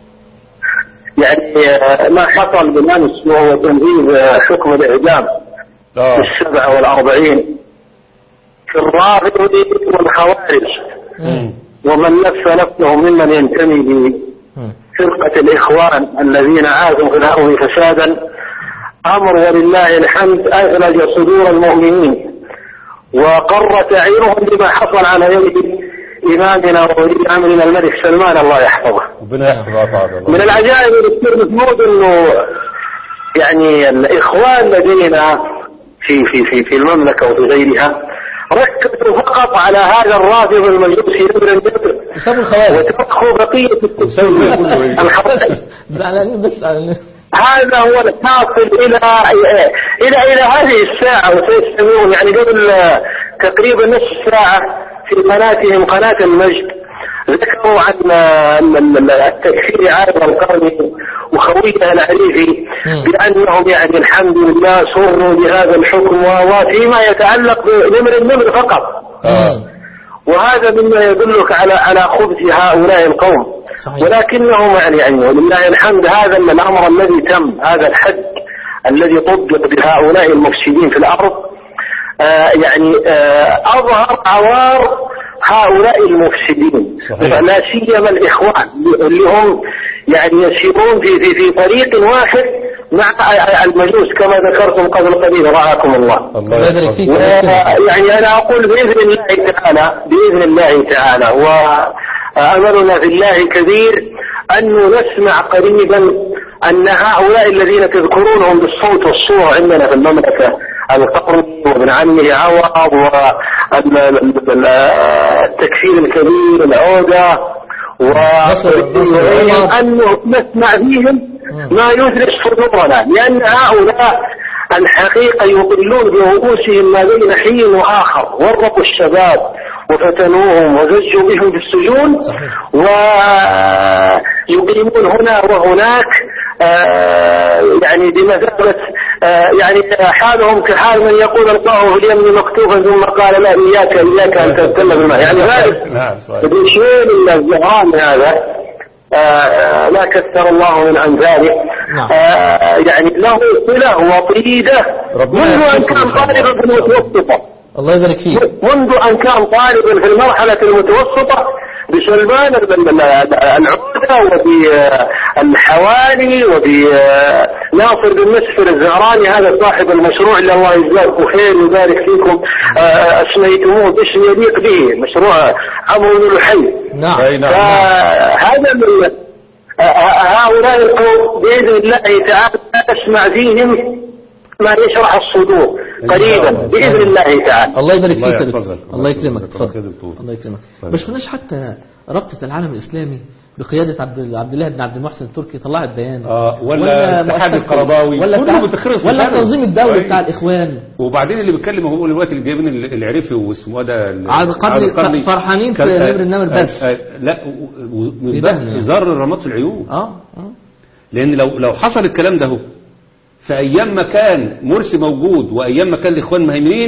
يعني آه، ما حصل بالأمس وهو تنفيذ آه، حكم الإعدام اه في السبعة والأربعين في الرافض والخوارج مم. ومن نفس نفسه ممن ينتمي مم. لفرقة الإخوان الذين عادوا في الأرض فسادا أمر ولله الحمد أثلج صدور المؤمنين وقرت أعينهم بما حصل على يد إمامنا وولي أمرنا الملك سلمان الله يحفظه ربنا يحفظ أطاعته من العجائب يا دكتور محمود انه يعني الاخوان لدينا في في في في المملكه وفي غيرها ركزوا فقط على هذا الرافض المجوسي نمر النمر سابوا الخوارج وتركوا بقيه وسووا كله إيه؟ الخوارج زعلانين بس زعلانين. هذا هو الحاصل الى الى الى هذه الساعه وسيستمرون يعني قبل آه، تقريبا نصف ساعه في قناتهم قناه المجد ذكروا عن آه، ال- ال- التكفير عادل القرني وخويه العريفي مم. بانهم يعني الحمد لله سروا بهذا الحكم و- وفيما يتعلق بنمر النمر فقط مم. وهذا مما يدلك على على خبث هؤلاء القوم صحيح. ولكنهم يعني يعني ولله الحمد هذا الامر الذي تم هذا الحد الذي طبق بهؤلاء المفسدين في الارض آه يعني آه اظهر عوار هؤلاء المفسدين صحيح. لا سيما الاخوان اللي هم يعني يسيرون في في في طريق واحد مع المجوس كما ذكرتم قبل قليل رعاكم الله الله الله يبارك يحفظك فيك الله يكرمك. يعني انا اقول باذن الله تعالى باذن الله تعالى واملنا في الله كبير انه نسمع قريبا ان هؤلاء الذين تذكرونهم بالصوت والصوره عندنا في المملكه القرني وابن عمه عوض والتكفير الكبير العوده نصر- نصر وغيرهم عوض. انه نسمع فيهم ما يدرس صدورنا لان هؤلاء الحقيقة يضلون برؤوسهم ما بين حين وآخر ورطوا الشباب وفتنوهم وزجوا بهم في السجون ويقيمون هنا وهناك آه، يعني بمثابة آه، يعني حالهم كحال من يقول القاه في اليمن مكتوبا ثم قال لا إياك إياك أن تتكلم الماء يعني ذلك نعم صحيح ابن شيل الزهران هذا آه لا كثر الله من أمثاله نعم. آه يعني له صلة وطيدة ربنا منذ أن يحفظكم كان إن شاء الله. طالبا في المتوسطة الله يبارك فيك منذ أن كان طالبا في المرحلة المتوسطة بسلمان ال- ال- العودة وبالحوالي وبناصر بن مسفر الزهراني هذا صاحب المشروع اللي الله يجزاكم خير ويبارك فيكم آه، اسميتموه باسم يليق به مشروع عمرو بن الحي نعم أي نعم نعم. فهذا من آه، هؤلاء القوم بإذن الله تعالى نسمع فيهم ما يشرح الصدور قريبا بإذن الله تعالى الله يبارك الله فيك يا يحفظك. دكتور. الله يكرمك الله يكرمك. اتفضل الله يكرمك طيب. ما شفناش حتى رابطة العالم الإسلامي بقيادة عبد عبد الله بن عبد المحسن التركي طلعت بيان آه، ولا اتحاد مؤسسة- القرضاوي. ولا كله اتحاد- متخرص ولا لسانه. التنظيم الدولي أيوة. بتاع الإخوان وبعدين اللي بيتكلم هو دلوقتي اللي جايبين ال- العريفي واسمه ده ال- عاد قرني عاد فرحانين في كان- نمر النمر آه، بس. آه، لا و- و- من بيبهنا باب يعني. إزار الرماد في العيون اه اه لأن لو لو حصل الكلام ده هو في أيام ما كان مرسي موجود وأيام ما كان الإخوان مهيمنين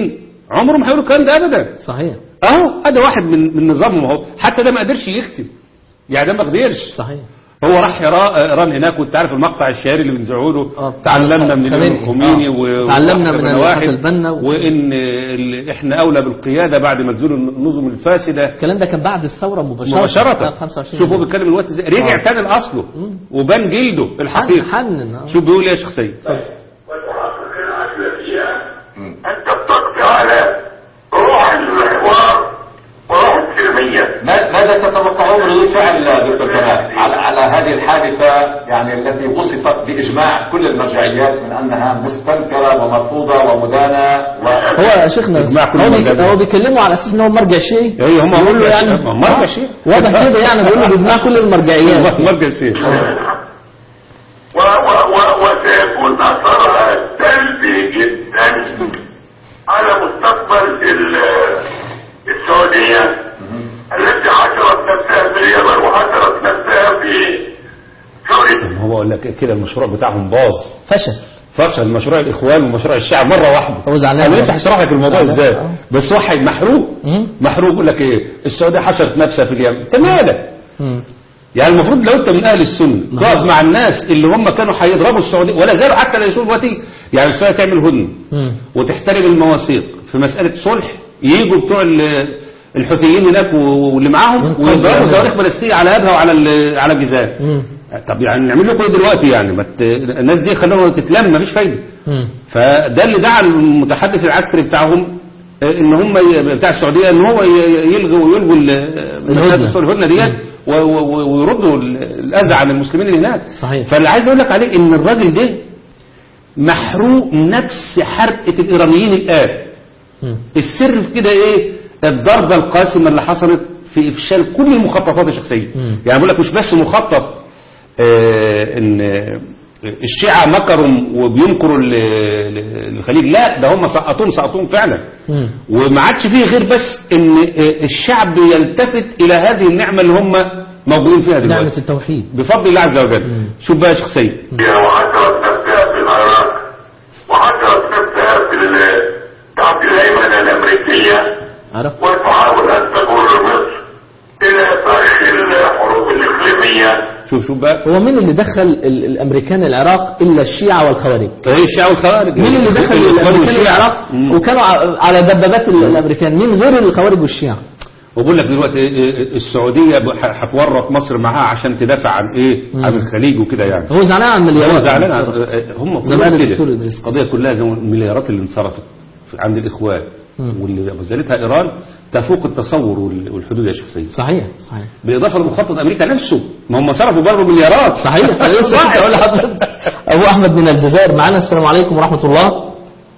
عمره ما هيقولوا الكلام ده ابدا صحيح اهو هذا واحد من من نظامهم اهو حتى ده ما قدرش يكتب يعني ده ما قدرش صحيح هو راح يرا- ايران هناك وانت عارف المقطع الشهير اللي بنزعوا له آه، تعلمنا من خميني. الامام الخميني آه. و- تعلمنا وأحمد من بن واحد الحسن البنا و- وان ال- احنا اولى بالقياده بعد ما تزول النظم الفاسده الكلام ده كان بعد الثورة مباشرة مباشره سنة 25 شوف هو بيتكلم الوقت ازاي رجع آه. تاني لاصله وبان جلده حن الحقيقي حنن آه. شوف بيقول ايه يا شيخ سيد وتحقق العدل فيها أن تتقي على روح الحوار وروح السلمية ما- ماذا تتوقعون ردود فعل دكتور كمال على, على هذه الحادثة يعني التي وصفت بإجماع كل المرجعيات من أنها مستنكرة ومرفوضة ومدانة و... هو يا شيخنا إجماع كل هو, بي... المجال. هو بيكلموا على اساس ان هو مرجع شيعي ايه هم بيقول له مرجع يعني شيعي. مرجع شيعي. واضح كده يعني بيقول له باجماع كل المرجعيات مرجع سيد و و و وسيكون أثرها سلبي جدا على مستقبل ال- السعودية التي حشرت نفسها في اليمن وحشرت نفسها في سوريا هو بقول لك كده المشروع بتاعهم باظ فشل فشل مشروع الاخوان ومشروع الشعب مره واحده هو زعلان انا منه. لسه هشرح لك الموضوع زعلان. ازاي آه. بس واحد محروق مم. محروق يقول لك ايه السعوديه حشرت نفسها في اليمن انت مالك مم. يعني المفروض لو انت من اهل السنه نعم. تقف مع الناس اللي هم كانوا هيضربوا السعوديه ولا زالوا حتى لا يسووا دلوقتي يعني السعوديه تعمل هدنه مم. وتحترم المواثيق في مساله صلح يجوا بتوع ال- الحوثيين هناك و- واللي معاهم ينقضوا ويضربوا يعني. صواريخ بلاستيكيه على ابها وعلى ال- على الجزائر مم. طب يعني نعمل لكم ايه دلوقتي يعني ما ت... الناس دي خلوها تتلم مفيش فايده مم. فده اللي دعا المتحدث العسكري بتاعهم آه، ان هم ي- بتاع السعوديه ان هو ي- يلغوا ويلغوا ال- مسألة الهدنه ديت و- و- ويردوا ال- الاذى عن المسلمين اللي هناك صحيح. فاللي عايز اقول لك عليه ان الراجل ده محروق نفس حرقه الايرانيين الان مم. السر في كده ايه الضربه القاسمه اللي حصلت في افشال كل المخططات الشخصيه مم. يعني بقول لك مش بس مخطط آه ان آه، الشيعة مكروا وبينكروا ال- ال- الخليج لا ده هم سقطوهم سقطوهم فعلا مم. وما عادش فيه غير بس ان آه، الشعب يلتفت الى هذه النعمة اللي هم موجودين فيها نعمة دلوقتي التوحيد بفضل الله عز وجل مم. شوف بقى يا شيخ سيد وحشرت نفسها في العراق وحشرت نفسها في ال- تحت الهيمنة الأمريكية عرف وتحاول أن تجر مصر إلى فخ الحروب الإقليمية شوف شوف بقى هو مين اللي دخل ال- الامريكان العراق الا الشيعة والخوارج ايه الشيعة والخوارج مين اللي دخل الإخوان الامريكان والشيعة. العراق مم. وكانوا ع- على دبابات ال- الامريكان مين غير الخوارج والشيعة وبقول لك دلوقتي إيه إيه السعوديه ب- ح- هتورط مصر معاها عشان تدافع عن ايه مم. عن الخليج وكده يعني هو زعلان عن مليارات هو زعلان عن- صرفت. آه، هم زي ما قال كلهم الدكتور كده إدريس. القضيه كلها زي ما المليارات اللي انصرفت في- عند الاخوان مم. واللي بذلتها ايران تفوق التصور وال- والحدود يا شيخ سيد صحيح صحيح بالاضافه لمخطط امريكا نفسه ما هم صرفوا برضه مليارات صحيح أنا لسه كنت اقول لحضرتك ابو احمد من الجزائر معانا السلام عليكم ورحمه الله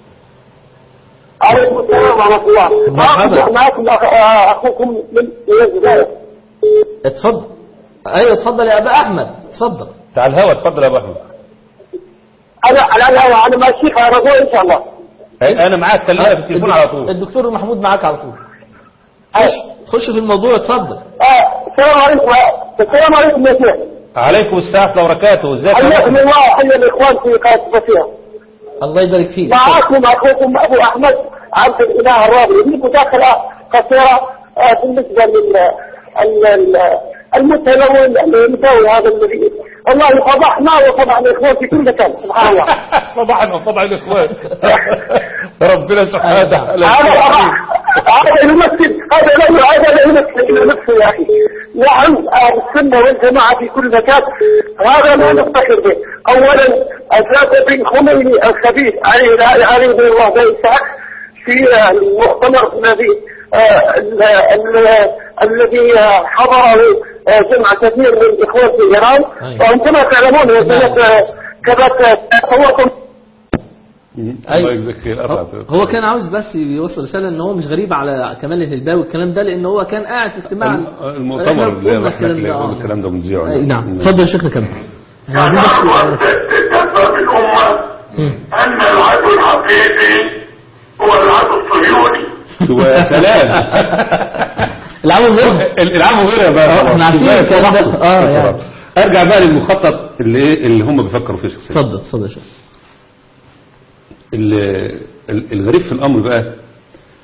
عليكم السلام ورحمة الله مرحبا. أصبح معكم أخ- أخوكم من من الجزائر اتفضل ايوه اتفضل يا ابا احمد اتفضل تعال الهوا اتفضل يا ابو احمد أنا على الهواء أنا ماشي على الرجوع إن شاء الله أي- انا معاك كلمه في التليفون على طول الدكتور محمود معاك على طول أه. خش في الموضوع اتفضل آه، السلام عليكم السلام عليكم يا شيخ عليكم السلام ورحمه الله وبركاته ازيك يا حياكم أحمد؟ الله وحيا الإخوان في قناة الفتية الله يبارك فيك معكم أخوكم أبو أحمد عبد الإله الراضي لي مداخلة قصيرة آه، بالنسبة لل ال- ال- المتلون المساوي هذا الذي والله فضحنا وفضح الإخوان في كل مكان سبحان الله طبعا طبعا الاخوان ربنا سبحانه وتعالى هذا هذا يمثل هذا لا هذا لا يمثل إلا نفسه يا أخي نعم أهل السنة والجماعة في كل مكان هذا ما نفتخر به أولا أساس بن خميني الخبيث عليه عليه رضي الله عنه في المؤتمر الذي آه، ال- ال- الذي آه، حضره آه، جمع كثير من الإخوان في إيران أيوة. وهم كما تعلمون هي كانت آه، كانت تصور الله يجزاك خير هو- هو كان عاوز بس يوصل رساله ان هو مش غريب على كمال الهلباوي والكلام ده لان هو كان قاعد في اجتماع المؤتمر إحنا اللي قلنا احنا الكلام ده، آه. الكلام ده بنذيعه أي نعم اتفضل يا شيخنا كمل احنا عايزين نحن بس تفهم الأمة مم. أن العدو الحقيقي هو العدو الصهيوني يا سلام العمل غير العام غيرها بقى احنا عارفين الكلام ده. اه يعني ارجع بقى للمخطط اللي ايه اللي هم بيفكروا فيه شخصيا اتفضل اتفضل يا شيخ ال- ال- الغريب في الامر بقى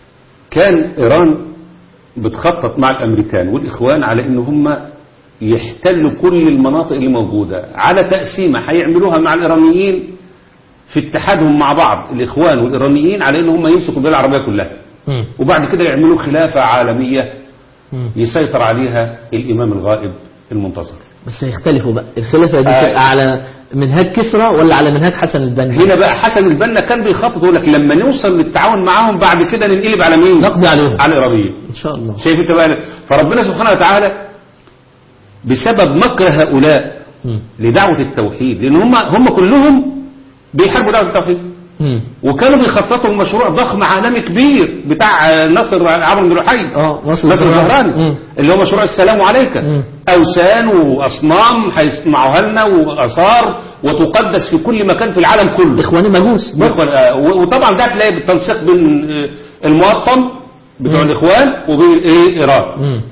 كان إيران بتخطط مع الأمريكان والإخوان على إن هم يحتلوا كل المناطق اللي موجودة على تقسيمة هيعملوها مع الإيرانيين في اتحادهم مع بعض الإخوان والإيرانيين على إن هم يمسكوا البلاد العربية كلها مم. وبعد كده يعملوا خلافة عالمية مم. يسيطر عليها الإمام الغائب المنتظر بس هيختلفوا بقى الخلافة دي آه. تبقى على منهاج كسرى ولا على منهاج حسن البنا هنا بقى حسن البنا كان بيخطط يقول لك لما نوصل للتعاون معاهم بعد كده ننقلب على مين؟ نقضي عليهم على الإيرانيين ان شاء الله شايف انت بقى فربنا سبحانه وتعالى بسبب مكر هؤلاء مم. لدعوة التوحيد لأن هم هم كلهم بيحاربوا دعوة التوحيد مم. وكانوا بيخططوا مشروع ضخم عالمي كبير بتاع ناصر عمرو بن لحي اه نصر ناصر الزهراني. الزهراني مم. اللي هو مشروع السلام عليك مم. أوثان وأصنام هيصنعوها لنا وآثار وتقدس في كل مكان في العالم كله اخواني مجوس الإخوان- آه، و- وطبعا ده هتلاقي بالتنسيق بين آه، الموطن بتوع مم. الإخوان وبين إيه إيران مم.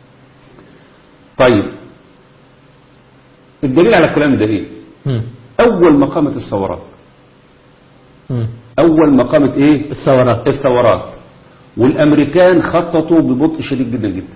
طيب الدليل على الكلام ده إيه مم. أول ما قامت الثورات مم. أول ما قامت إيه الثورات الثورات والأمريكان خططوا ببطء شديد جدا جدا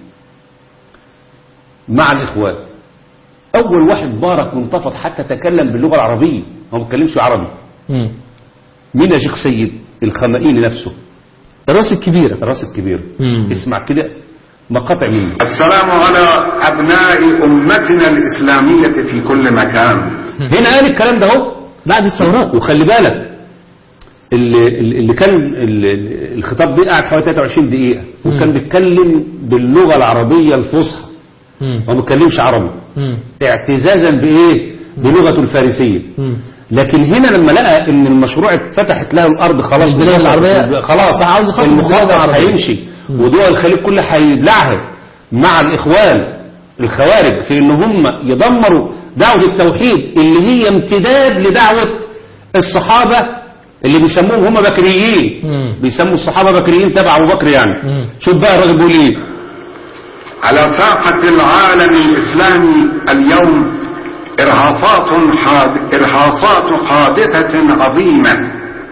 مع الإخوان أول واحد بارك وانتفض حتى تكلم باللغة العربية هو ما بيتكلمش عربي مم. مين يا شيخ سيد الخمائيني نفسه الراس الكبيرة الراس الكبير مم. اسمع كده مقاطع منه السلام على أبناء أمتنا الإسلامية في كل مكان هنا قال الكلام ده اهو بعد الثورات وخلي بالك اللي, اللي كان ال- الخطاب ده قعد حوالي 23 دقيقة وكان بيتكلم باللغة العربية الفصحى مم. هو ما بيتكلمش عربي مم. اعتزازا بايه بلغته الفارسيه مم. لكن هنا لما لقى ان المشروع اتفتحت له الارض خلاص البلاد العربية خلاص صح، عاوز يخاطب البلاد المخاطر العربية. هيمشي ودول الخليج كلها هيبلعها مع الاخوان الخوارج في ان هم يدمروا دعوه التوحيد اللي هي امتداد لدعوه الصحابه اللي بيسموهم هم بكريين مم. بيسموا الصحابه بكريين تبع ابو بكر يعني مم. شوف بقى الراجل بيقول ايه على ساحة العالم الإسلامي اليوم إرهاصات حاد... إرهاصات حادثة عظيمة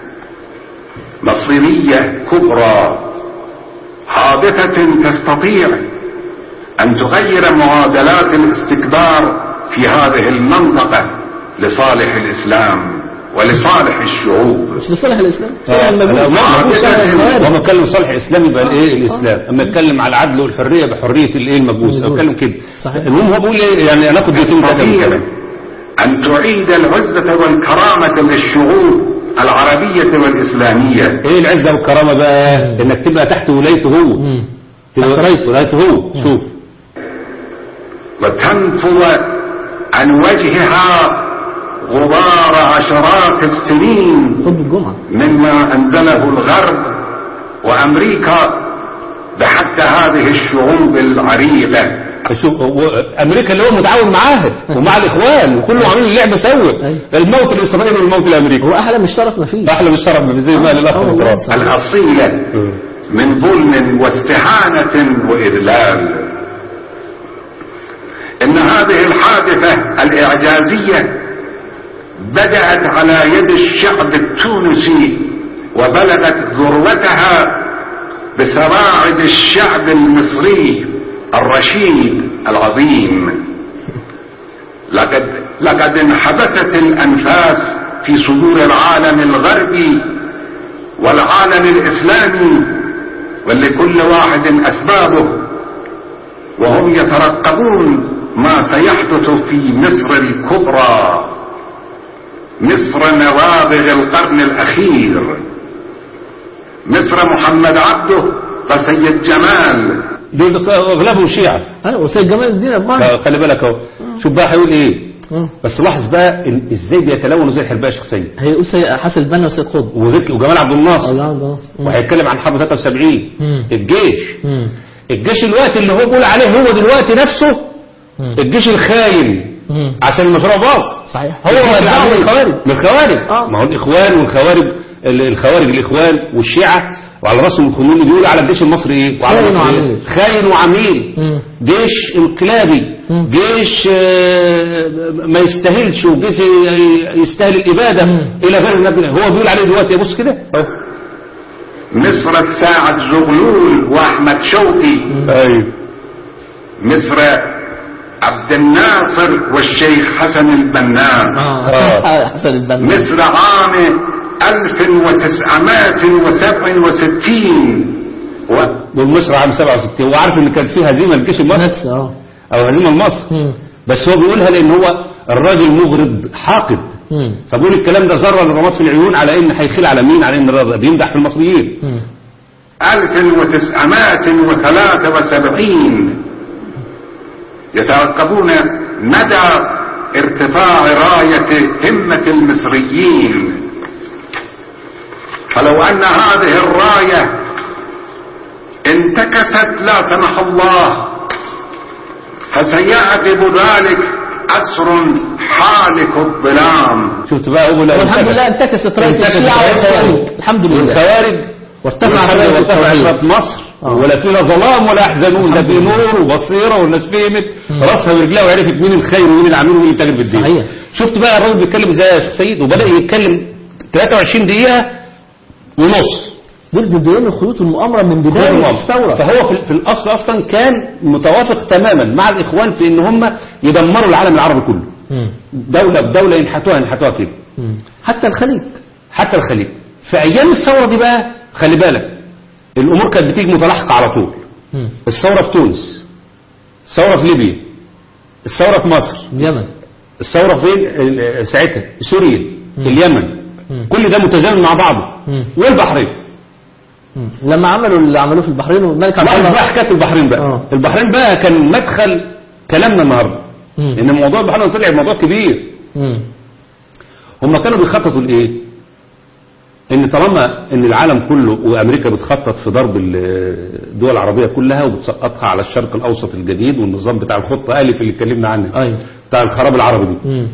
مصيرية كبرى حادثة تستطيع أن تغير معادلات الاستكبار في هذه المنطقة لصالح الإسلام ولصالح الشعوب مش لصالح الاسلام صالح لا، المجوس ما- صالح ما- الخوارج. لما اتكلم صالح الاسلام يبقى الايه الاسلام اما اتكلم على العدل والحريه بحريه الايه المجوس او المجوس. اتكلم كده صحيح. المهم هو بيقول ايه يعني ناخد دقيقتين ثلاثه من تستطيع الكلام أن تعيد العزة والكرامة للشعوب العربية والإسلامية ايه العزه والكرامه بقى انك تبقى تحت ولايته هو مم. تبقى تحت تحت ولايته هو شوف وتنفض عن وجهها غبار عشرات السنين خطبة الجمعة مما أنزله الغرب وأمريكا بحق هذه الشعوب العريقة شوف هو امريكا اللي هو متعاون معاها ومع الاخوان وكلهم عاملين اللعبه سوا أيوة. الموت الاسرائيلي والموت الامريكي هو احلى من الشرف ما فيه احلى من الشرف زي ما آه، الاخ آه والله، التراب صح. الأصيلة من ظلم واستهانة وإذلال إن هذه الحادثة الإعجازية بدأت على يد الشعب التونسي وبلغت ذروتها بسواعد الشعب المصري الرشيد العظيم لقد لقد انحبست الأنفاس في صدور العالم الغربي والعالم الإسلامي ولكل واحد أسبابه وهم يترقبون ما سيحدث في مصر الكبرى مصر نوابغ القرن الأخير مصر محمد عبده وسيد جمال دول اغلبهم شيعه ايوه وسيد جمال الدين الضاني خلي بالك اهو شوف بقى هيقول ايه آه. بس لاحظ بقى إن ازاي بيتلونوا زي الحربايه الشخصيه هيقول سيد حسن البنا وسيد قطب وذكي وجمال عبد الناصر الله الله مم. وهيتكلم عن حرب 73 مم. الجيش مم. الجيش الوقت اللي هو بيقول عليه هو دلوقتي نفسه مم. الجيش الخاين مم. عشان المشروع باظ صحيح هو الجيش وزعه من العميل. الخوارج من الخوارج آه. ما هو الاخوان والخوارج ال- الخوارج الاخوان والشيعه وعلى راسهم الخميني بيقولوا على الجيش المصري ايه وعلى خاين مصر إيه؟ وعميل. خاين وعميل مم. جيش انقلابي مم. جيش آه، ما يستاهلش وجيش ي- يستاهل الاباده مم. الى غير ذلك هو بيقول عليه دلوقتي بص كده اهو مصر الساعد زغلول واحمد شوقي ايوه مصر عبد الناصر والشيخ حسن البنان اه حسن البنا مصر عام 1967 و... ومصر عام 67 وعارف ان كان فيه هزيمه للجيش المصري نفس اه او هزيمه لمصر مم. بس هو بيقولها لان هو الراجل مغرض حاقد مم. فبيقول الكلام ده ذره للرماد في العيون على ان هيخيل على مين على ان الراجل بيمدح في المصريين مم. 1973 يترقبون مدى ارتفاع راية همة المصريين فلو أن هذه الراية انتكست لا سمح الله فسيعقب ذلك عصر حالك الظلام شفت بقى هو لو والحمد لله انتكست رايه انتكست الشيعة راية والخوارج الحمد لله والخوارج وارتفع والحمد رايه لله ارتفعت التوحيد راية مصر آه. ولا فيها ظلام ولا يحزنون لا في الحمد لله. نور وبصيره والناس فهمت مم. راسها ورجلها وعرفت مين الخير ومين العميل ومين التاجر بالدين صحيح. شفت بقى الراجل بيتكلم ازاي يا شيخ سيد وبدا يتكلم 23 دقيقه ونص دول بيبينوا خيوط المؤامره من بدايه الثوره فهو في, في الاصل اصلا كان متوافق تماما مع الاخوان في ان هم يدمروا العالم العربي كله مم. دوله بدوله ينحتوها ينحتوها كده مم. حتى الخليج حتى الخليج في ايام الثوره دي بقى خلي بالك الامور كانت بتيجي متلاحقه على طول مم. الثوره في تونس الثوره في ليبيا الثوره في مصر اليمن الثوره فين ال- ساعتها سوريا مم. اليمن مم. كل ده متزامن مع بعضه مم. والبحرين مم. لما عملوا اللي عملوه في البحرين والملك عبد لاحظ الله بقى حكايه البحرين بقى آه. البحرين بقى كان مدخل كلامنا النهارده مم. ان موضوع البحرين طلع موضوع كبير مم. هم كانوا بيخططوا لايه ان طالما ان العالم كله وامريكا بتخطط في ضرب الدول العربيه كلها وبتسقطها على الشرق الاوسط الجديد والنظام بتاع الخطه الف اللي اتكلمنا عنه ايوه بتاع الخراب العربي دي مم.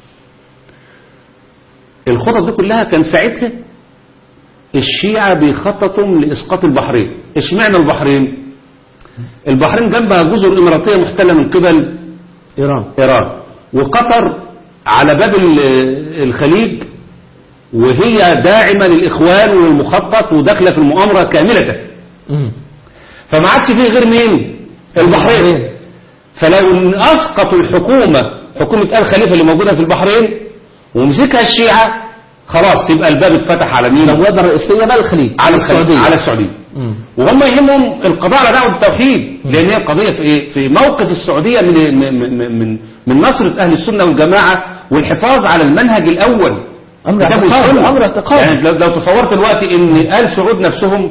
الخطط دي كلها كان ساعتها الشيعة بيخططوا لإسقاط البحرين اشمعنى البحرين البحرين جنبها جزر إماراتية محتلة من قبل ايران إيران وقطر على باب ال- الخليج وهي داعمة للإخوان والمخطط وداخلة في المؤامرة كاملة مم. فما عادش فيه غير مين البحرين البحرين. فلو إن أسقطوا الحكومة حكومة آل خليفة اللي موجودة في البحرين ومسكها الشيعة خلاص يبقى الباب اتفتح على مين البوابه الرئيسيه بقى الخليج على الخليج السعوديه على السعودية مم. وهم يهمهم القضاء على دعوة التوحيد لأن هي القضية في إيه؟ في موقف السعودية من من من من, من نصرة أهل السنة والجماعة والحفاظ على المنهج الأول امر كتاب اعتقاد والسنة. امر اعتقاد يعني لو, لو تصورت دلوقتي ان آل سعود نفسهم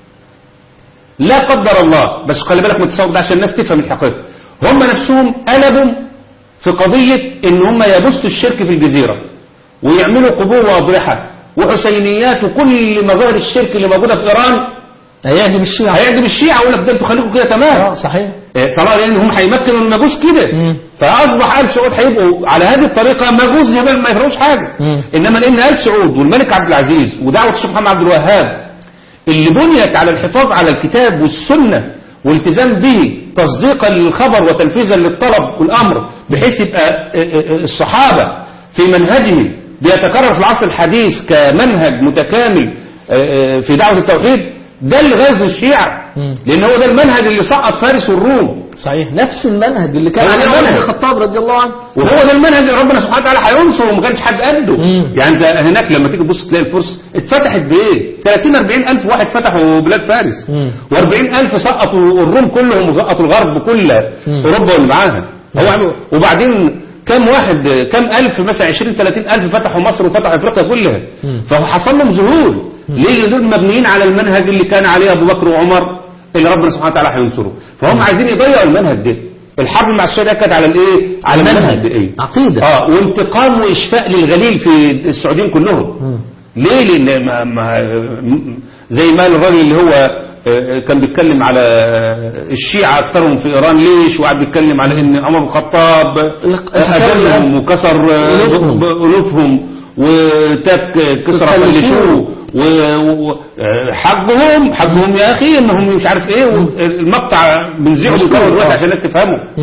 لا قدر الله بس خلي بالك من التصور ده عشان الناس تفهم الحقيقة هم نفسهم قلبوا في قضية ان هم يبثوا الشرك في الجزيرة ويعملوا قبور واضحة وحسينيات وكل مظاهر الشرك اللي موجودة في ايران هيعجب الشيعة هيعجب الشيعة يقول لك ده انتوا خليكم كده تمام اه صحيح إيه، طبعا لان هم هيمكنوا المجوس كده مم. فاصبح ال سعود هيبقوا على هذه الطريقه مجوس زي ما ما يفرقوش حاجه مم. انما لان ال سعود والملك عبد العزيز ودعوه الشيخ محمد عبد الوهاب اللي بنيت على الحفاظ على الكتاب والسنه والالتزام به تصديقا للخبر وتنفيذا للطلب والامر بحيث يبقى آه، آه، آه، الصحابه في منهجهم بيتكرر في العصر الحديث كمنهج متكامل آه، آه، في دعوه التوحيد ده اللي غاز الشيعه مم. لان هو ده المنهج اللي سقط فارس والروم صحيح نفس المنهج اللي كان هو عليه عمر المنهج. بن الخطاب رضي الله عنه وهو ده المنهج اللي ربنا سبحانه وتعالى هينصر وما كانش حد قده مم. يعني انت هناك لما تيجي تبص تلاقي الفرس اتفتحت بايه 30 40 الف واحد فتحوا بلاد فارس مم. و40 الف سقطوا الروم كلهم وسقطوا الغرب كلها مم. اوروبا واللي معاها هو عمل- وبعدين كم واحد كم الف مثلا 20 30 الف فتحوا مصر وفتحوا افريقيا كلها مم. فحصل لهم ظهور ليه دول مبنيين على المنهج اللي كان عليه ابو بكر وعمر اللي ربنا سبحانه وتعالى هينصره فهم عايزين يضيعوا المنهج ده الحرب مع السعوديه كانت على الايه على المنهج ده ايه عقيدة اه وانتقام واشفاء للغليل في السعوديين كلهم مم. ليه لان ما ما م- زي ما قال الراجل اللي هو آه، كان بيتكلم على الشيعة أكثرهم في إيران ليش وقعد بيتكلم على إن عمر بن الخطاب الق- آه، أذلهم وكسر آه، ألوفهم. ب- ألوفهم وتك كسر فلشوه. فلشوه وحقهم حقهم يا أخي إنهم مش عارف إيه المقطع بنزعه مشهور، بيكرر دلوقتي آه. عشان الناس تفهمه مم.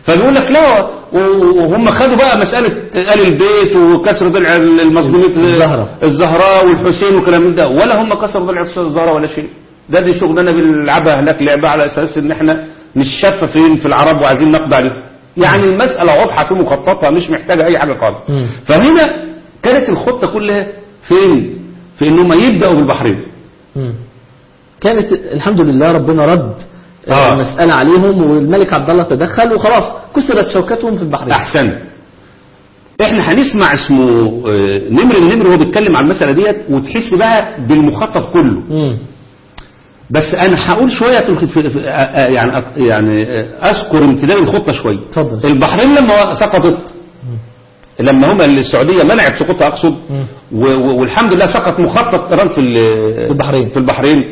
فبيقول لك لا و- وهم خدوا بقى مسألة آل البيت وكسر ضلع المظلومية الزهرة. الزهراء والحسين وكلام من ده ولا هم كسروا ضلع الزهراء ولا شيء ده دي شغلانة بنلعبها هناك لعبة على أساس إن إحنا نشف فين في العرب وعايزين نقضي عليهم يعني المسألة واضحة في مخططها مش محتاجة أي حاجة خالص مم. فهنا كانت الخطة كلها فين؟ في إنهم يبدأوا بالبحرين مم. كانت الحمد لله ربنا رد آه. المسألة عليهم والملك عبد الله تدخل وخلاص كسرت شوكتهم في البحرين احسن احنا هنسمع اسمه آه، نمر النمر وهو بيتكلم عن المسألة ديت وتحس بقى بالمخطط كله مم. بس انا هقول شوية في في- في- آه، آه، يعني أك- يعني آه، اذكر امتداد الخطة شوية اتفضل. البحرين لما سقطت لما هم السعودية منعت سقوطها اقصد مم. و- و- والحمد لله سقط مخطط ايران في ال- في البحرين. في البحرين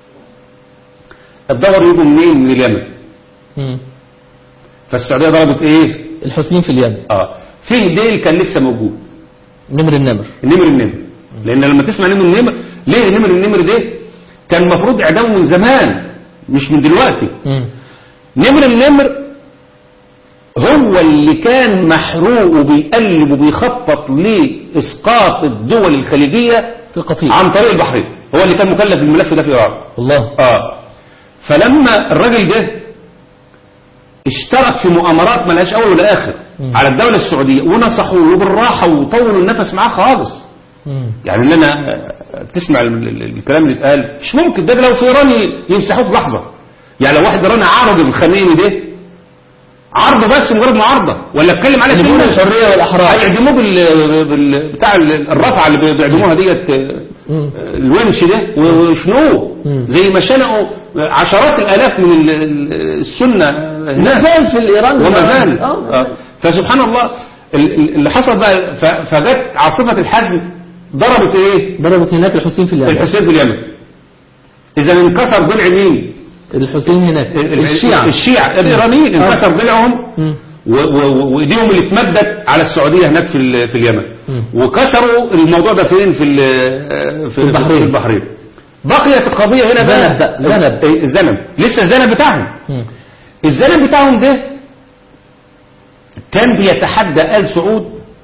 الدور يجوا منين من اليمن مم. فالسعودية ضربت ايه الحسنين في اليمن اه فيه ديل كان لسه موجود نمر النمر النمر النمر لان لما تسمع نمر النمر ليه نمر النمر ده كان المفروض اعدامه من زمان مش من دلوقتي مم. نمر النمر هو اللي كان محروق وبيقلب وبيخطط لاسقاط الدول الخليجيه في القطيع عن طريق البحرين هو اللي كان مكلف بالملف ده في ايران الله اه فلما الراجل ده اشترك في مؤامرات ملهاش اول ولا اخر مم. على الدوله السعوديه ونصحوه بالراحه وطولوا النفس معاه خالص مم. يعني ان انا آه، تسمع ال- ال- الكلام اللي اتقال مش ممكن ده لو في ايران ي- يمسحوه في لحظه يعني لو واحد ايراني عرض الخميني ده عرضه بس مجرد معارضه ولا اتكلم على نقول كلمه الحرية والأحرار. هيعدموه بال... بال... بتاع ال- الرفعه اللي بي- بيعدموها ديت آه، مم. الونش ده وشنوه مم. زي ما شنقوا عشرات الالاف من ال- ال- السنه ما هناك زال في الإيران وما زال اه آه. فسبحان الله ال- ال- اللي حصل بقى ف- فجت عاصفه الحزم ضربت ايه ضربت هناك الحسين في اليمن الحسين في اليمن اذا انكسر ضلع مين الحسين هناك ال- ال- الشيعة الشيعة الايرانيين آه. انكسر ضلعهم مم. و- و- وايديهم اللي اتمدت على السعوديه هناك في ال- في اليمن مم. وكسروا الموضوع ده فين في ال- في البحرين. في البحرين بقيت القضيه هنا بقى ذنب بقى، ذنب. إيه، الذنب لسه الذنب بتاعهم مم. الذنب بتاعهم ده كان بيتحدى آل سعود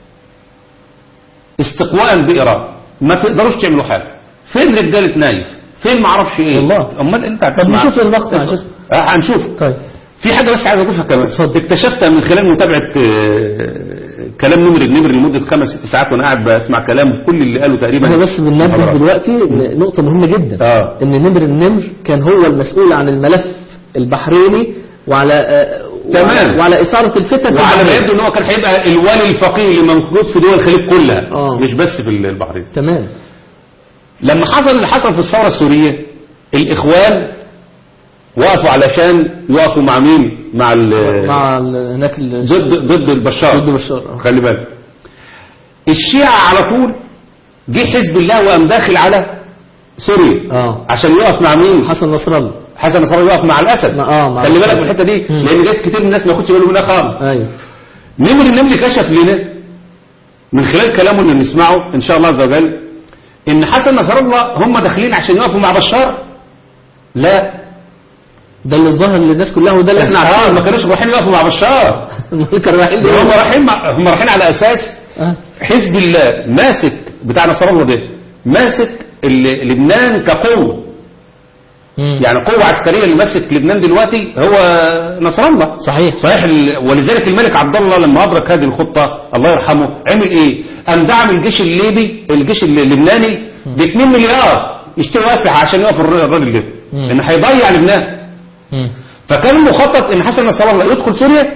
استقواء بإيران ما تقدروش تعملوا حاجة فين رجالة نايف فين ما اعرفش ايه والله. امال انت طب هتسمع نشوف المقطع يا اسمع. شيخ. آه هنشوف طيب في حاجة بس عايز اضيفها كمان اتفضل. اكتشفتها من خلال متابعة آه، كلام نمر النمر لمدة خمس ست ساعات وانا قاعد بسمع كلام كل اللي قاله تقريبا احنا بس بننبه محاضرات. دلوقتي نقطة مهمة جدا آه. ان نمر النمر كان هو المسؤول عن الملف البحريني وعلى آه، تمام. وعلى, وعلى إثارة الفتن في وعلى ما البحرين. يبدو ان هو كان هيبقى الوالي الفقيه اللي موجود في دول الخليج كلها آه. مش بس في البحرين تمام لما حصل اللي حصل في الثورة السورية الإخوان وقفوا علشان يقفوا مع مين مع ال- مع ال- هناك ال- ضد ضد البشار ضد بشار آه. خلي بالك الشيعة على طول جه حزب الله وقام داخل على سوريا اه عشان يقف مع مين حسن نصر الله حسن نصر الله يقف مع الأسد مع- آه، مع خلي بالك الأسد. من الحتة دي مم. لأن جايز كتير من الناس ما ياخدش باله منها خالص ايوه نمر النمل كشف لنا من خلال كلامه اللي نسمعه ان شاء الله عز وجل ان حسن نصر الله هم داخلين عشان يقفوا مع بشار لا ده اللي الظاهر للناس كلها وده اللي احنا آه، ما عارفينه كانوش رايحين يقفوا مع بشار كانوا رايحين ليه؟ هم رايحين مع- هم رايحين على اساس آه. حزب الله ماسك بتاع نصر الله ده ماسك ال- لبنان كقوه مم. يعني قوه عسكريه اللي ماسك لبنان دلوقتي هو نصر الله صحيح صحيح ال- ولذلك الملك عبد الله لما أدرك هذه الخطة الله يرحمه عمل إيه؟ قام دعم الجيش الليبي الجيش اللبناني ب 2 مليار يشتروا أسلحة عشان يقف الر- الراجل ده مم. لأن هيضيع لبنان مم. فكان المخطط إن حسن نصر الله يدخل سوريا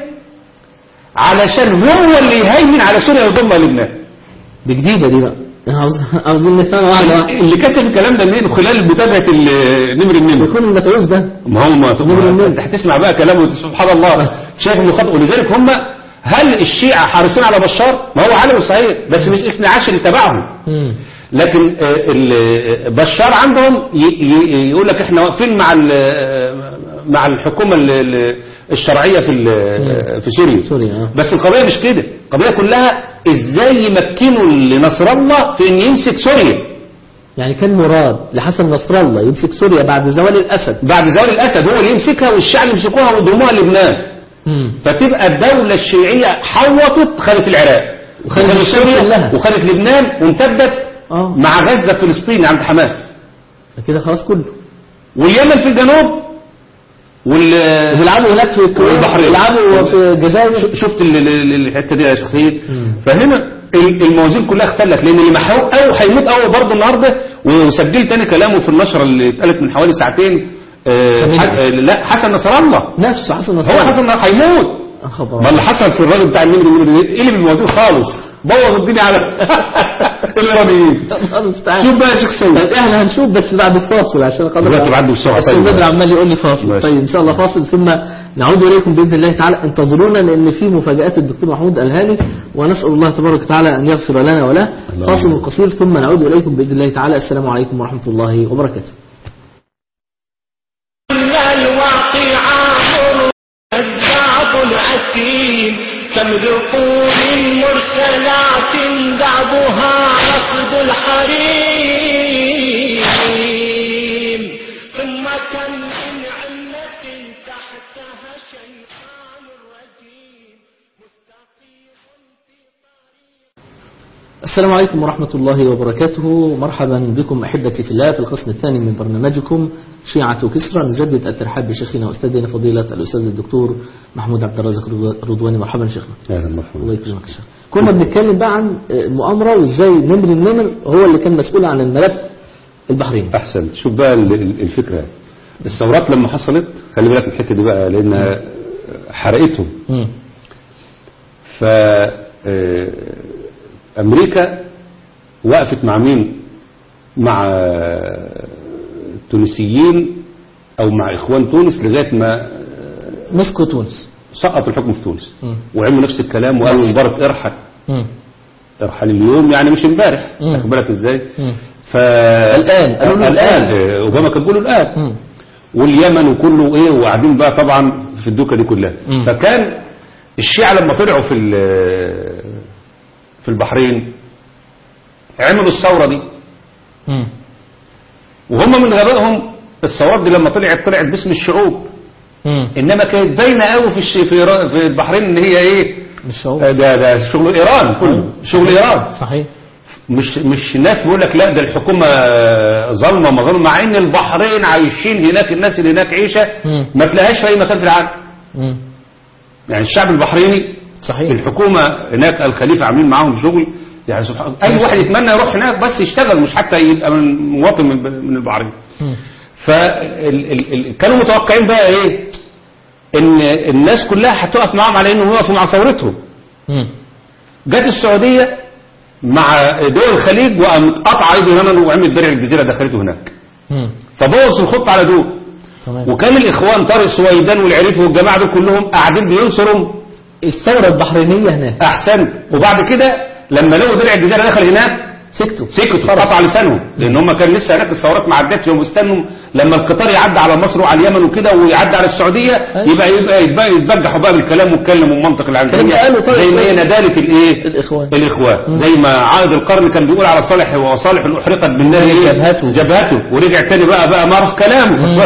علشان هو اللي يهيمن على سوريا ويضمها لبنان دي جديدة دي بقى عاوز عاوزين نفهم واحدة واحدة اللي كشف الكلام ده منين خلال متابعة ال- نمر النمر يكون المتعوز ده ما هو ما نمر النمر. انت هتسمع بقى كلامه سبحان الله شايف المخاطب ولذلك هم هل الشيعة حارسين على بشار ما هو علم صحيح بس مش اثني عشر تبعهم مم. لكن آه، ال- بشار عندهم ي- ي- يقول لك احنا واقفين مع ال- مع الحكومة ال- ال- الشرعية في ال- في سوريا سوريا، آه. بس القضية مش كده القضية كلها ازاي يمكنوا لنصر الله في ان يمسك سوريا يعني كان مراد لحسن نصر الله يمسك سوريا بعد زوال الأسد بعد زوال الاسد هو اللي يمسكها والشعب يمسكوها ويضموها لبنان مم. فتبقى الدولة الشيعية حوطت خدت العراق وخدت الشام سوريا كلها. وخدت لبنان وامتدت اه مع غزة فلسطين عند حماس كده خلاص كله واليمن في الجنوب وال وبيلعبوا هناك في الكويت والبحرين. بيلعبوا في الجزائر شفت ال- ال- ال- الحته دي يا شخصيا مم. فهنا ال- الموازين كلها اختلت لان اللي محروق قوي هيموت قوي برضه النهارده وسجلت تاني كلامه في النشره اللي اتقالت من حوالي ساعتين آه، مين؟ ح- آه، لا حسن نصر الله نفسه حسن نصر هو الله. حسن نصر هيموت آه، خبر ما اللي حصل في الراجل بتاع النمر النمر ده قلب الموازين خالص بوظ الدنيا على الايرانيين الله المستعان. شوف بقى يا شيخ سيد طيب احنا هنشوف بس بعد الفاصل عشان خاطر دلوقتي بعد الساعة. الأستاذ طيب. بدر عمال يقول لي فاصل ماشي. طيب ان شاء الله فاصل ثم نعود اليكم باذن الله تعالى انتظرونا لان في مفاجات الدكتور محمود الهاني ونسال الله تبارك وتعالى ان يغفر لنا وله اللهم فاصل قصير ثم نعود اليكم باذن الله تعالى السلام عليكم ورحمه الله وبركاته إن الواقع عامر كذاب عتيم تملك من مرسلات دعبها رصد الحريم ثم كم من علة تحتها شيطان رجيم مستقيم في طريق السلام عليكم ورحمة الله وبركاته مرحبا بكم أحبتي في الله في القسم الثاني من برنامجكم شيعة كسرى نجدد الترحاب بشيخنا وأستاذنا فضيلة الأستاذ الدكتور محمود عبد الرازق رضواني مرحبا شيخنا اهلا الله مرحبا يكرمك يا شيخ كنا بنتكلم بقى عن المؤامرة وازاي نمر النمر هو اللي كان مسؤول عن الملف البحريني احسن شوف بقى ال- ال- الفكره الثورات لما حصلت خلي بالك من الحته دي بقى لانها حرقتهم مم. ف آه، امريكا وقفت مع مين مع آه، التونسيين او مع اخوان تونس لغايه ما مسكوا تونس سقطوا الحكم في تونس مم. وعملوا نفس الكلام وقالوا مبارك ارحل مم. ارحل اليوم يعني مش امبارح مم. واخد بالك ازاي مم. ف الآن. قالوا له الان الآن. آه، اوباما كان بيقولوا الان مم. واليمن وكله ايه وقاعدين بقى طبعا في الدوكه دي كلها مم. فكان الشيعة لما طلعوا في ال- في البحرين عملوا الثوره دي مم. وهم من غبائهم الثورات دي لما طلعت طلعت باسم الشعوب مم. انما كانت باينه قوي في الش- في إيران- في البحرين ان هي ايه مش هو ده ده شغل ايران كله شغل ايران صحيح مش مش الناس بيقول لك لا ده الحكومه ظالمه ما ظالمه مع ان البحرين عايشين هناك الناس اللي هناك عيشه مم. ما تلاقيهاش في اي مكان في العالم مم. يعني الشعب البحريني صحيح الحكومه هناك الخليفه عاملين معاهم شغل يعني سبحان اي واحد يتمنى يروح هناك بس يشتغل مش حتى يبقى من مواطن من من البحرين مم. فكانوا متوقعين بقى ايه ان الناس كلها هتقف معاهم على انهم يقفوا مع ثورتهم مم. جت السعوديه مع دول الخليج وقامت قطع ايدي اليمن وعملت درع الجزيره دخلته هناك مم. فبوظ الخطه على دول تمام وكان الاخوان طارق سويدان والعريف والجماعه دول كلهم قاعدين بينصروا الثورة البحرينية هناك احسنت وبعد كده لما لقوا درع الجزيره دخل هناك سكتوا سكتوا قطع لسانهم لان هم كان لسه هناك الثورات ما عدتش هم استنوا لما القطار يعدي على مصر وعلى اليمن وكده ويعدي على السعوديه أيوة. يبقى يبقى يتبقى يتبجحوا بقى بالكلام ويتكلموا المنطق العالمي كان قالوا طارق زي ما هي سويدان. نداله الايه الإخوان. الاخوان زي ما عائد القرن كان بيقول على صالح وصالح احرقت بالنار ايه جبهته. جبهته ورجع تاني بقى بقى معروف كلامه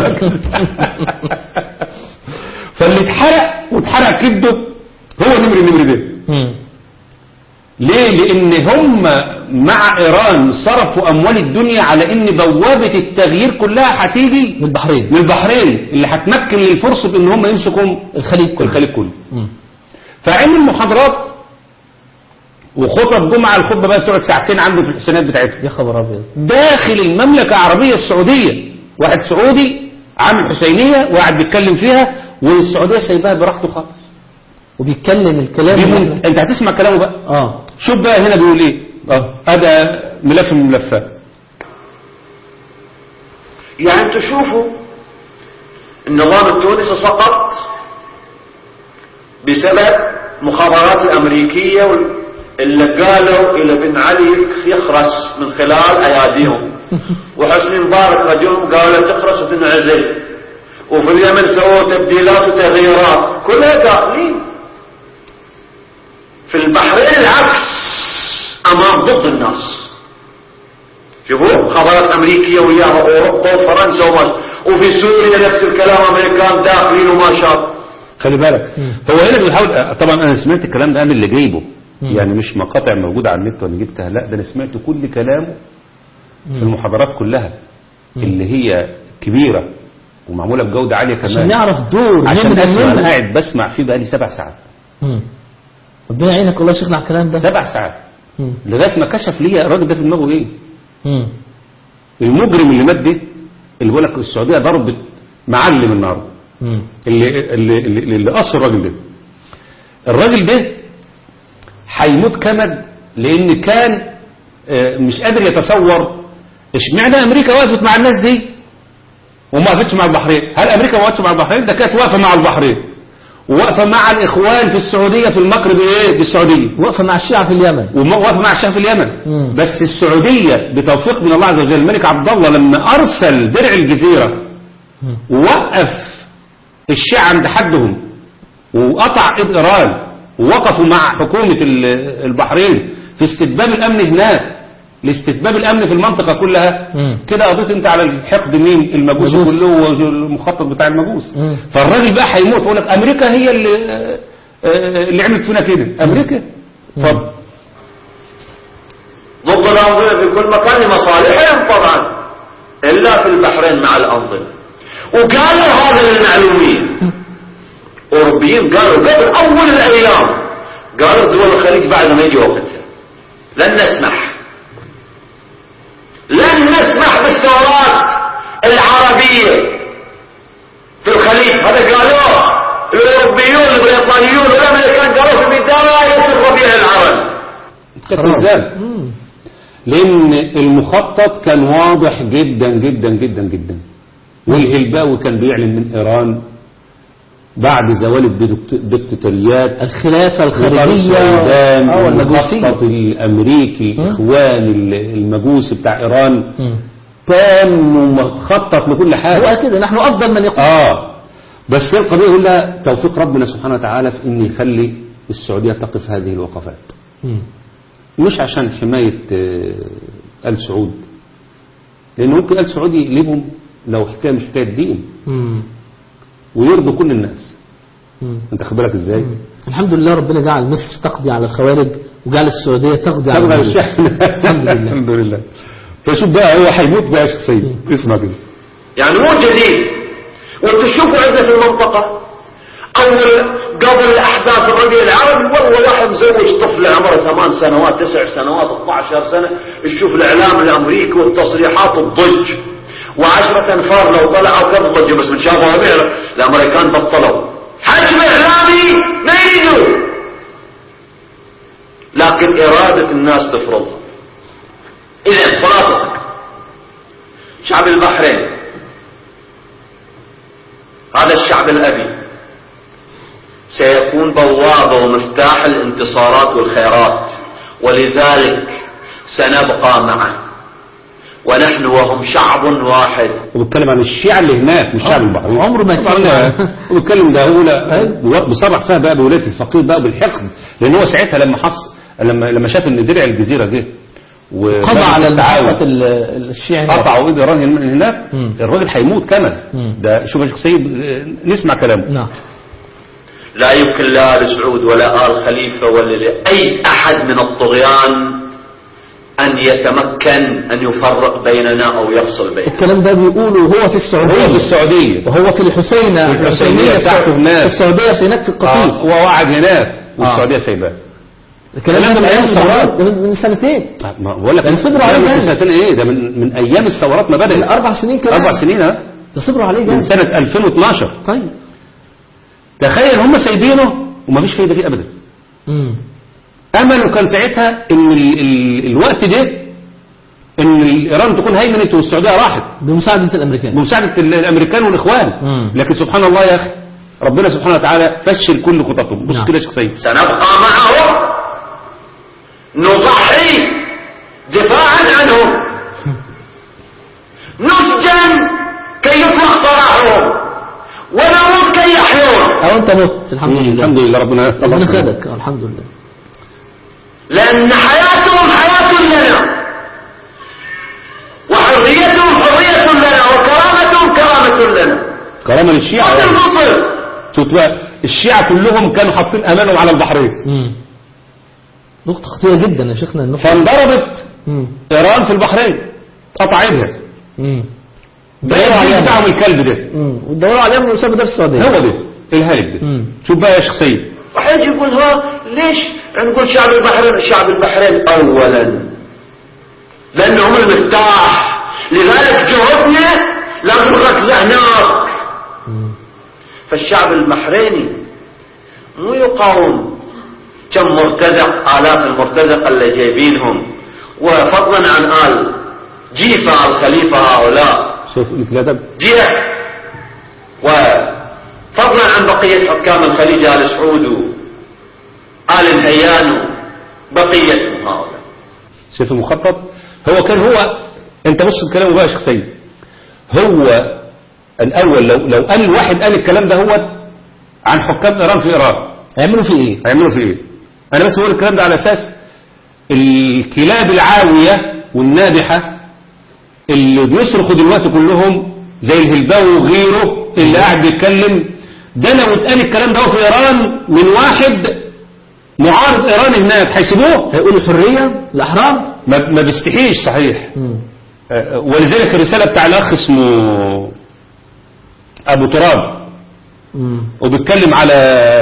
فاللي اتحرق واتحرق كبده هو نمر النمر ده مم. ليه لان هم مع ايران صرفوا اموال الدنيا على ان بوابة التغيير كلها هتيجي من البحرين من البحرين اللي هتمكن للفرصة بان هم يمسكوا الخليج كله الخليج كله مم. فعمل محاضرات وخطب جمعة الخطبة بقى تقعد ساعتين عنده في الحسنات بتاعتهم يا خبر أبيض داخل المملكة العربية السعودية واحد سعودي عامل حسينية وقاعد بيتكلم فيها والسعودية سايباها براحته خالص وبيتكلم الكلام بيمون- اللي- انت هتسمع كلامه بقى اه شوف بقى هنا بيقول ايه اه هذا ملف من الملفات يعني تشوفوا النظام التونسي سقط بسبب مخابرات الأمريكية وال- اللي قالوا إلى بن علي يخرس من خلال أياديهم وحسني مبارك رجلهم قالوا له تخرس وتنعزل وفي اليمن سووا تبديلات وتغييرات كلها داخلين في البحرين العكس أمام ضد الناس شوفوا مخابرات امريكيه وياها اوروبا وفرنسا وما وفي سوريا نفس الكلام امريكان داخلين وما شاء خلي بالك هو هنا بيحاول طبعا انا سمعت الكلام ده انا اللي جايبه مم. يعني مش مقاطع موجوده على النت وانا جبتها لا ده انا سمعت كل كلامه في المحاضرات كلها اللي هي كبيره ومعموله بجوده عاليه كمان عشان نعرف دور عشان مين اسمع انا مننا. قاعد بسمع فيه بقالي سبع ساعات مم. ربنا يعينك والله يا شيخنا على الكلام ده سبع ساعات مم. لغايه ما كشف لي الراجل ده في دماغه ايه مم. المجرم اللي مات ده اللي بيقول لك السعوديه ضربت معلم النهارده مم. اللي اللي اللي, اللي قصر الراجل ده الراجل ده هيموت كمد لان كان آه، مش قادر يتصور اشمعنى امريكا وقفت مع الناس دي وما وقفتش مع البحرين هل امريكا ما وقفتش مع البحرين ده كانت واقفه مع البحرين وواقفه مع الاخوان في السعوديه في المغرب ايه بالسعوديه واقفة مع الشيعة في اليمن وواقفه مع الشاه في اليمن مم. بس السعوديه بتوفيق من الله عز وجل الملك عبد الله لما ارسل درع الجزيره مم. ووقف الشيعة عند حدهم وقطع ايد ايران ووقفوا مع حكومة ال- البحرين في استتباب الامن هناك لاستتباب الامن في المنطقة كلها مم. كده قضيت انت على الحقد مين المجوس مجوس. كله والمخطط بتاع المجوس مم. فالراجل بقى هيموت يقول لك امريكا هي اللي آه، آه، اللي عملت فينا كده امريكا اتفضل ضد الأنظمة في كل مكان لمصالحهم طبعا إلا في البحرين مع الأنظمة وقالوا هذا للمعلومين أوروبيين قالوا قبل أول الأيام قالوا دول الخليج بعد ما يجي وقتها لن نسمح لن نسمح بالثورات العربية في الخليج هذا قالوه الأوروبيون البريطانيون والأمريكان قالوا في بداية الربيع العربي خدت ازاي مم. لان المخطط كان واضح جدا جدا جدا جدا والهلباوي كان بيعلن من ايران بعد زوال الدكت- الدكتاتوريات الخلافة الخارجية السودان اه المخطط والمجوسية الامريكي الاخوان ال- المجوسي بتاع ايران مم. تام ومخطط لكل هو حاجه كده نحن أفضل من يقول اه بس هي القضيه كلها توفيق ربنا سبحانه وتعالى في ان يخلي السعوديه تقف هذه الوقفات مم. مش عشان حماية آه، آل سعود لأن ممكن آل سعود يقلبهم لو حكاية مش حكاية دين مم. ويرضوا كل الناس مم. انت خد بالك ازاي الحمد لله ربنا جعل مصر تقضي على الخوارج وجعل السعودية تقضي على تبغى المجوس. الشحن الحمد لله الحمد لله فشوف بقى هو هيموت بقى شخصيا اسمع كده يعني مو جديد وانتم تشوفوا عندنا في المنطقة اول قبل الاحداث الربيع العربي والله واحد مزوج طفل عمره ثمان سنوات تسع سنوات 12 سنة تشوف الاعلام الامريكي والتصريحات الضج وعشرة انفار لو طلعوا كم ضج بس من شافوا ربيع الامريكان بطلوا حجم اعلامي ما يريدوا لكن ارادة الناس تفرض اذا خلاصة شعب البحرين هذا الشعب الأبي سيكون بوابة ومفتاح الانتصارات والخيرات ولذلك سنبقى معه ونحن وهم شعب واحد وبتكلم عن الشيعة اللي هناك مش شعب البحرين عمره ما طبعاً اتكلم لا. عن- هو بيتكلم ده هو لا بصرح فيها بقى بولاية الفقير بقى بالحقد لان هو ساعتها لما حص لما لما شاف ان درع الجزيرة جه قضى على التعاون المحطة ال- الشيعي هناك. قطعوا ايد ايران من هناك مم. الراجل هيموت كمان مم. ده شوف يا شيخ سيد آه، نسمع كلامه نعم لا يمكن لا آل سعود ولا آل خليفة ولا لأي أحد من الطغيان أن يتمكن أن يفرق بيننا أو يفصل بيننا الكلام ده بيقوله هو في السعودية هو في السعودية وهو في الحسينة في الحسينية بتاعته هناك. في السعودية في هناك في آه، القطيف هو وعد هناك والسعودية سايباه الكلام ده من أيام الثورات ده من من سنتين ما بقول لك يعني صبروا عليه من جامد. سنتين ايه ده من من ايام الثورات ما من بدأت أربع سنين كمان اربع سنين ها ده صبروا عليه من جامد سنة 2012 طيب تخيل هم سايبينه ومفيش فايدة فيه ابدا مم. املوا كان ساعتها ان ال ال الوقت ده ان ايران تكون هيمنت والسعوديه راحت بمساعدة الأمريكان بمساعده ال- الامريكان والاخوان مم. لكن سبحان الله يا اخي ربنا سبحانه وتعالى فشل كل خططهم بص نعم. كده يا شيخ سيد سنبقى معهم نضحي دفاعا عنهم نسجن كي يطلق سراحهم ونموت كي يحيون أو أنت مت الحمد مم. لله الحمد لله ربنا ربنا خدك آه، الحمد لله لأن حياتهم حياة لنا وحريتهم حرية لنا وكرامتهم كرامة لنا كرامه للشيعه ما يعني. تنفصل شفت بقى الشيعة كلهم كانوا حاطين امانهم على البحرين مم. نقطة خطيرة جدا يا شيخنا النقطة فانضربت مم. ايران في البحرين قطع ايدها مم. ده دوروا الدين عليها. بتاعهم الكلب ده مم. والدوروا عليهم وسابوا ده في السعودية هو ده الهالك ده مم. شوف بقى يا شيخ سيد واحد يقول ها ليش نقول شعب البحرين شعب البحرين اولا لانهم المفتاح لذلك جهودنا لازم نركز هناك فالشعب البحريني مو يقاوم كم مرتزق آلاف المرتزقة اللي جايبينهم وفضلا عن آل جيفة الخليفة هؤلاء شوف الادب جيع وفضلا عن بقية حكام الخليج آل سعود وآل نهيان وبقيتهم هؤلاء شايف المخطط هو كان هو انت بص الكلام بقى يا شيخ سيد هو الاول لو لو قال الواحد قال الكلام ده هو عن حكام ايران في ايران هيعملوا فيه ايه؟ هيعملوا في ايه انا بس بقول الكلام ده على اساس الكلاب العاوية والنابحة اللي بيصرخوا دلوقتي كلهم زي الهلباوي وغيره اللي قاعد بيتكلم ده لو اتقال الكلام ده في ايران من واحد معارض ايران هناك هيسيبوه هيقولوا الحرية الأحرار ما ما بيستحيش صحيح مم. آه، ولذلك الرسالة بتاع الأخ اسمه أبو تراب مم. وبيتكلم على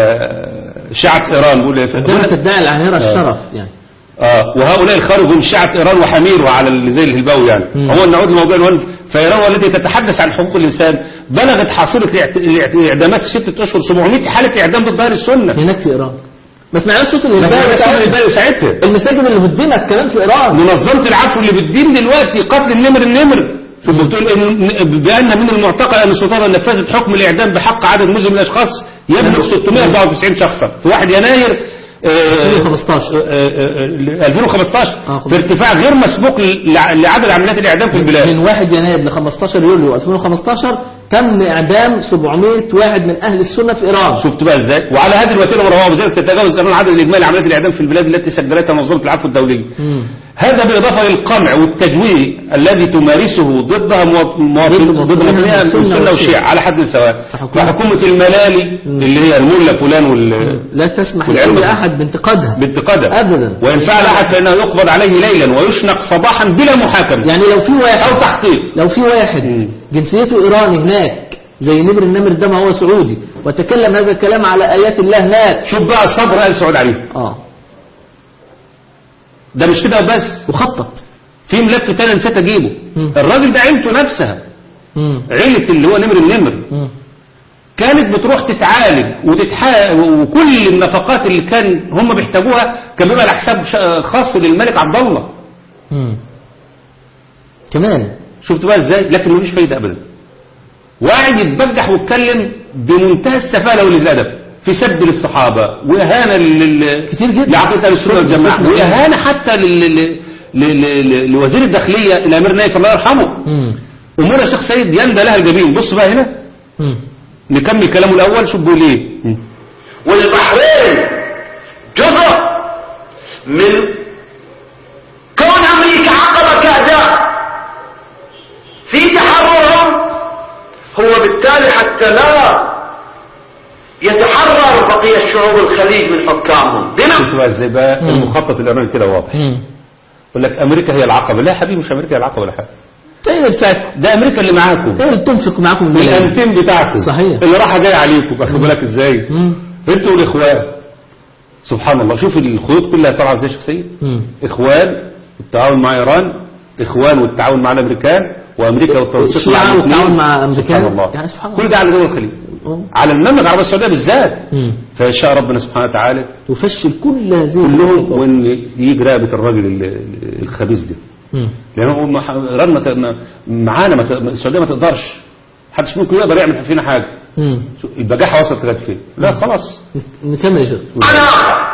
شيعة إيران بيقول إيه؟ عندما تدعي العنيرة الشرف يعني آه وهؤلاء الخارج هم شيعة إيران وحمير وعلى اللي زي الهلباوي يعني مم. هو نعود لموضوع الوالد فإيران والتي تتحدث عن حقوق الإنسان بلغت حاصلة الاعت- الاعت- الإعدامات في ستة أشهر 700 حالة إعدام ضد أهل السنة هناك في إيران ما سمعناش صوت بس الهلباوي الرسالة ساعتها. الهلباوي ساعتها المساجد اللي هدمت كمان في إيران منظمة العفو اللي بالدين دلوقتي قتل النمر النمر شوف بتقول إن بأن من المعتقد أن السلطات نفذت حكم الإعدام بحق عدد مزن من الأشخاص يبلغ 694 شخصا في 1 يناير آه، 2015. آه، آه، آه، 2015 آه، في ارتفاع غير مسبوق لع- لعدد عمليات الإعدام في من البلاد 1 يناير ل 15 يوليو 2015 تم إعدام 700 واحد من أهل السنة في إيران شفت بقى ازاي وعلى هذه الوتيره ورواه بذلك تتجاوز ايران عدد الاجمالي عمليات الاعدام في البلاد التي سجلتها منظمه العفو الدوليه مم. هذا بالإضافة للقمع والتجويع الذي تمارسه ضدها مواط- مواطن ضد ضد مواطنيها مواطنيها من السنة السنة والشيعة. والشيعة على حد سواء فحكومة- فحكومة الملالي اللي هي المولى فلان وال لا تسمح والعلم لأي أحد بانتقادها بانتقادها أبدا. وإن فعل أحد فإنه يقبض عليه ليلا ويشنق صباحا بلا محاكمة يعني لو في واحد أو تحقيق لو في واحد مم. جنسيته إيراني هناك زي نمر النمر ده ما هو سعودي وتكلم هذا الكلام على آيات الله هناك شوف بقى صبر آل سعود عليه آه ده مش كده بس وخطط في ملف تاني نسيت أجيبه مم. الراجل ده عيلته نفسها مم. عيلة اللي هو نمر النمر مم. كانت بتروح تتعالج وتتح... وكل النفقات اللي كان هم بيحتاجوها كان بيبقى على حساب ش- خاص للملك عبد الله مم. كمان شفت بقى ازاي لكن ملوش فايده ابدا وقاعد يتبجح ويتكلم بمنتهى السفاله والادب في سب للصحابه واهانه لل كتير جدا. لعقيده اهل السنه والجماعه كتير جدا. واهانه حتى لل... لل... لل... لل... لوزير الداخليه الامير نايف الله يرحمه مم. امور الشيخ سيد يندى لها الجبين بص بقى هنا مم. نكمل كلامه الاول شوف بيقول ايه والبحرين جزء من كون أمريكا عقبة كأداء في تحررهم هو بالتالي حتى لا يتحرر بقية شعوب الخليج من حكامهم شوف بنفس بقى ازاي بقى مم. المخطط الايراني كده واضح مم. يقول لك امريكا هي العقبه لا يا حبيبي مش امريكا هي العقبه ولا حاجه تاني بساعتكم ده امريكا اللي معاكم تاني تنفق معاكم الملايين بالانتين بتاعكم صحيح. اللي راح جاي عليكم واخد بالك ازاي مم. انتوا والاخوان سبحان الله شوف الخيوط كلها طالعه ازاي شخصيه مم. اخوان والتعاون مع ايران اخوان والتعاون مع الامريكان وامريكا والتنسيق مع الشيعة الاثنين. والتعاون مع الأمريكان. سبحان الله يعني سبحان الله. كل ده على دول الخليج آه. على المملكه العربيه السعوديه بالذات مم. فيشاء ربنا سبحانه وتعالى تفشل كل هذه كلهم الخطوات. وان يجي رقبه الراجل ال- الخبيث ده مم. لان هو ما- ايران ما ت- ما- معانا ما ت- السعوديه ما تقدرش محدش ممكن يقدر يعمل فينا حاجه مم. شو- البجاحه وصلت لغايه فين لا خلاص نكمل يا شيخ علاقة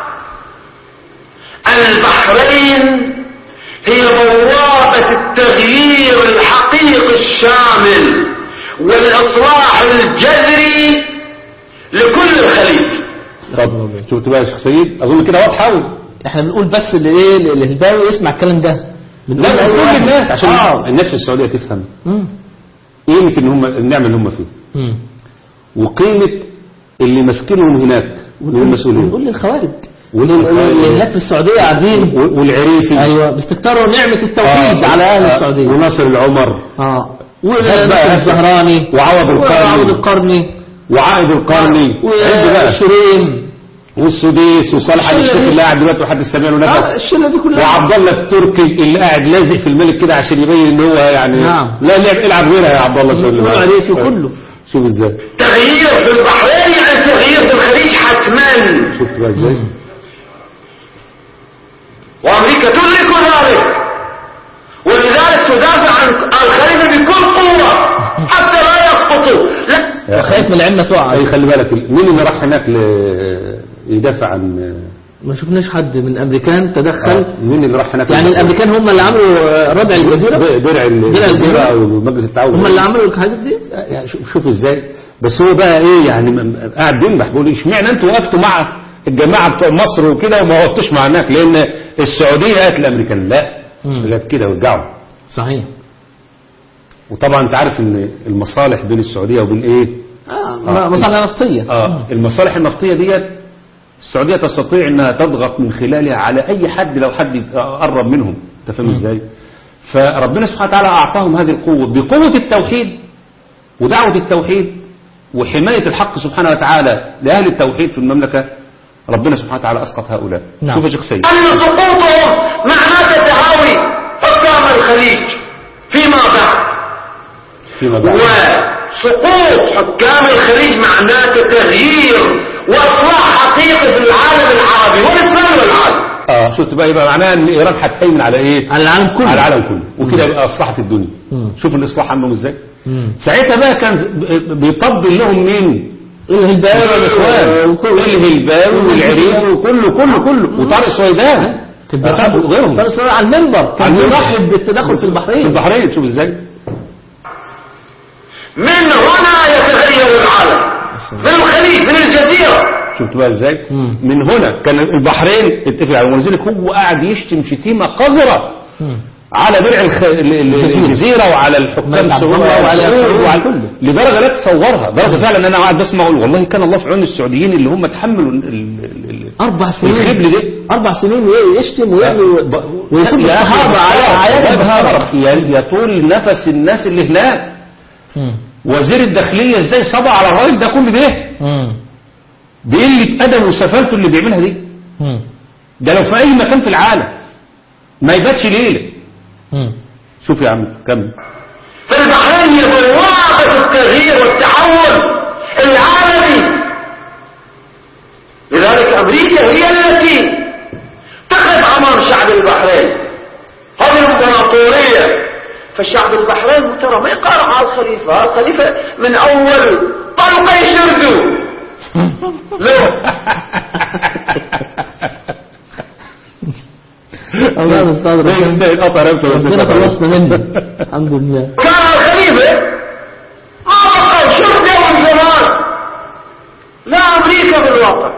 البحرين هي بوابة التغيير الحقيقي الشامل والإصلاح الجذري لكل الخليج طب شفت بقى يا شيخ سيد اظن كده واضحه قوي احنا بنقول بس اللي ايه الهلباوي يسمع الكلام ده بنقول لا لأي كل واحد. الناس عشان آه. الناس في السعوديه تفهم مم. قيمه ان هم النعمه اللي هم فيها مم. وقيمه اللي ماسكينهم هناك واللي هم مسؤولين نقول للخوارج واللي- اللي هناك في السعودية قاعدين والعريفي ايوه بيستكتروا نعمة التوحيد على اهل آه، السعودية وناصر العمر اه هات بقى، وناصر هات. الزهراني وعوض القرني. وعوض القرني وعائد القرني عد بقى والشريم والسديس وصالح علي الشلة الشيخ دي. اللي قاعد دلوقتي وحد سامع له آه، نفس الشلة دي كلها وعبد الله التركي اللي قاعد لازق في الملك كده عشان يبين ان هو يعني نعم. لا لعب العب غيرها يا عبد الله التركي والعريفي كله. شوف ازاي تغيير في البحرين يعني تغيير في الخليج حتما شفت بقى ازاي وامريكا تدرك ذلك ولذلك تدافع عن الخليفه بكل قوه حتى لا يسقطوا لا خايف من العمة تقع اي خلي بالك مين اللي راح هناك ل... يدافع عن ما شفناش حد من الامريكان تدخل مين اللي راح هناك يعني الامريكان هم اللي عملوا آه، ردع الجزيرة درع درع الجزيرة الجزيرة. او مجلس التعاون هم اللي عملوا الحاجات دي يعني شوف, شوف ازاي بس هو بقى ايه يعني م- م- قاعد بينبح بيقول اشمعنى انتوا وقفتوا مع الجماعه بتوع مصر وكده وما وقفتوش مع هناك لان السعوديه قالت الامريكان لا مم. قالت كده ورجعوا صحيح وطبعا انت عارف ان المصالح بين السعوديه وبين ايه اه مصالح نفطية اه المصالح النفطيه ديت السعوديه تستطيع انها تضغط من خلالها على اي حد لو حد قرب منهم انت فاهم ازاي فربنا سبحانه وتعالى اعطاهم هذه القوه بقوه التوحيد ودعوه التوحيد وحمايه الحق سبحانه وتعالى لاهل التوحيد في المملكه ربنا سبحانه وتعالى اسقط هؤلاء نعم. شوف يا شيخ سيد أن سقوطهم معناه تهاوي حكام الخليج فيما بعد فيما بعد وسقوط حكام الخليج معناه تغيير واصلاح حقيقي في العالم العربي والاسلام والعالم اه شفت بقى يبقى معناها ان ايران هتهيمن على ايه على العالم كله على العالم كله وكده يبقى اصلحت الدنيا مم. شوف الاصلاح عندهم ازاي مم. ساعتها بقى كان ب- بيطبل لهم مين الهلباوي الاخوان وكل- الهلباوي والعريف وكله كله كله وطارق سويدان كان وطارق- وغيرهم طارق سويدان على المنبر كان على المنبر. بيرحب بالتدخل في في البحرين البحرين شوف ازاي من هنا يتغير العالم من الخليج من الجزيرة شفت بقى ازاي مم. من هنا كان البحرين اتفق على ولذلك هو قاعد يشتم شتيمه قذره مم. على بيع الخ... ال- ال- الجزيرة. الجزيرة وعلى الحكام ملك عبد السعود الله وعلى سعود وعلى كله. لدرجة لا تصورها درجة فعلا ان انا قاعد بسمع اقول والله كان الله في عون السعوديين اللي هم تحملوا ال- ال- ال- أربع سنين الخبل ده أربع سنين ي- يشتم ويعمل ويسب يا أخي الصحابة على عيال والله البهارة بستغرب. يا- يطول نفس الناس اللي هناك وزير الداخلية ازاي صبع على الراجل ده كل ده بقلة أدب وسفالته اللي بيعملها دي ده لو في أي مكان في العالم ما يباتش ليلة شوف يا عم كمل في البحرين بوابة التغيير والتحول العالمي لذلك أمريكا هي التي تقف أمام شعب البحرين هذه الإمبراطورية فالشعب البحرين ترى ما يقارع على الخليفة هذا الخليفة من أول طلقة يشردوا لو الله المستعان ما يستاهل قطع رقبته بس ربنا قطع. خلصنا منه الحمد لله كان الخليفة ما بقى شرطة من زمان لا أمريكا بالواقع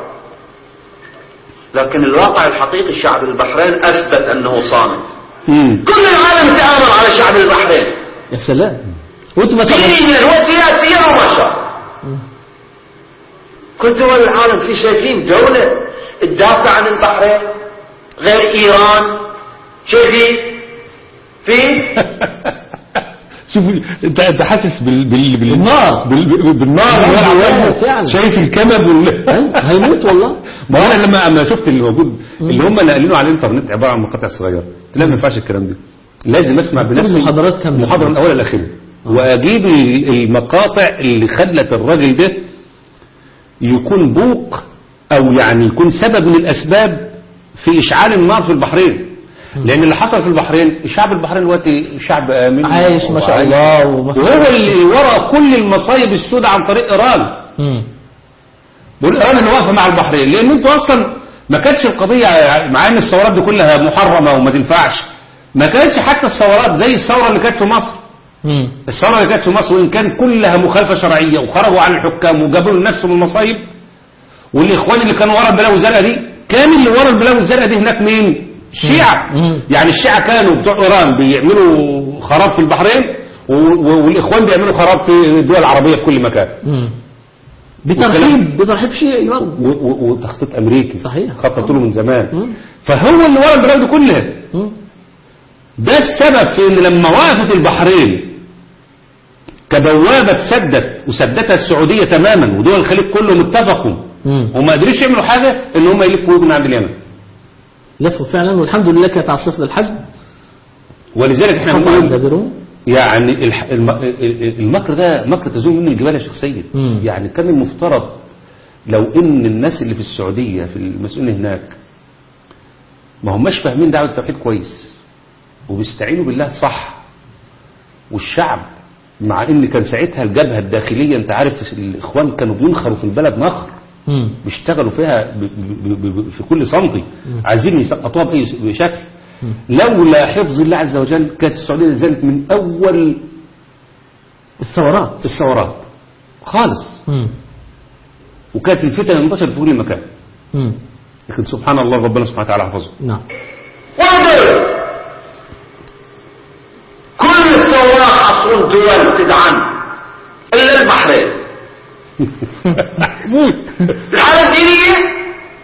لكن الواقع الحقيقي الشعب البحرين أثبت أنه صامت مم. كل العالم تآمر على شعب البحرين يا سلام وانتم ما تعرفوا دينيا وسياسيا وما شاء كل دول العالم في شايفين دولة تدافع عن البحرين غير إيران شايفين في شوف انت انت حاسس بال بال بال بالنار. بال بال- بالنار بالنار ولا فعلا، ولا- فعلا. شايف الكمب وال أيوة، هيموت والله ما هو انا لما اما شفت اللي موجود اللي هم ناقلينه على الانترنت عباره عن مقاطع صغيره قلت لا ما ينفعش الكلام ده لازم اسمع بنفسي محاضرات كاملة. المحاضره من اولها لاخرها واجيب ال- المقاطع اللي خلت الراجل ده يكون بوق او يعني يكون سبب من الاسباب في اشعال النار في البحرين لان اللي حصل في البحرين الشعب البحرين دلوقتي شعب امن عايش ما شاء الله وما- وهو اللي ورا كل المصايب السوداء عن طريق ايران مم. بقول ايران اللي واقفه مع البحرين لان انتوا اصلا ما كانتش القضيه مع ان الثورات دي كلها محرمه وما تنفعش ما كانتش حتى الثورات زي الثوره اللي كانت في مصر مم. الثوره اللي كانت في مصر وان كان كلها مخالفه شرعيه وخرجوا عن الحكام وجابوا لنفسهم المصايب والاخوان اللي كانوا ورا البلاوي الزرقاء دي كان اللي ورا البلاوي الزرقاء دي هناك مين الشيعة مم. يعني الشيعة كانوا بتوع ايران بيعملوا خراب في البحرين و- و- والاخوان بيعملوا خراب في الدول العربيه في كل مكان مم. بترحيب بترحيب شيعي برضه و- و- وتخطيط امريكي صحيح. خططوا له من زمان مم. فهو اللي ورا البلاد دي كلها مم. ده السبب في ان لما وقفت البحرين كبوابة سدت وسدتها السعودية تماما ودول الخليج كلهم اتفقوا مم. وما قدروش يعملوا حاجة ان هم يلفوا من عند اليمن لفوا فعلا والحمد لله كانت على صفة الحزم ولذلك احنا حقا بنقول يعتبرون يعني الح- الم- ال- المكر ده مكر تزول منه الجبال يا شيخ سيد مم. يعني كان المفترض لو ان الناس اللي في السعودية في المسؤولين هناك ما هماش فاهمين دعوة التوحيد كويس وبيستعينوا بالله صح والشعب مع ان كان ساعتها الجبهة الداخلية انت عارف الاخوان كانوا بينخروا في البلد نخر مم. بيشتغلوا فيها ب ب ب ب في كل سنتي عايزين يسقطوها بأي س- بشكل لولا حفظ الله عز وجل كانت السعودية زالت من أول الثورات الثورات خالص مم. وكانت الفتن انتشرت في كل مكان مم. لكن سبحان الله ربنا سبحانه وتعالى حفظه نعم وانظر كل الثورات عصر دول تدعم الا البحرين الحالة الدينية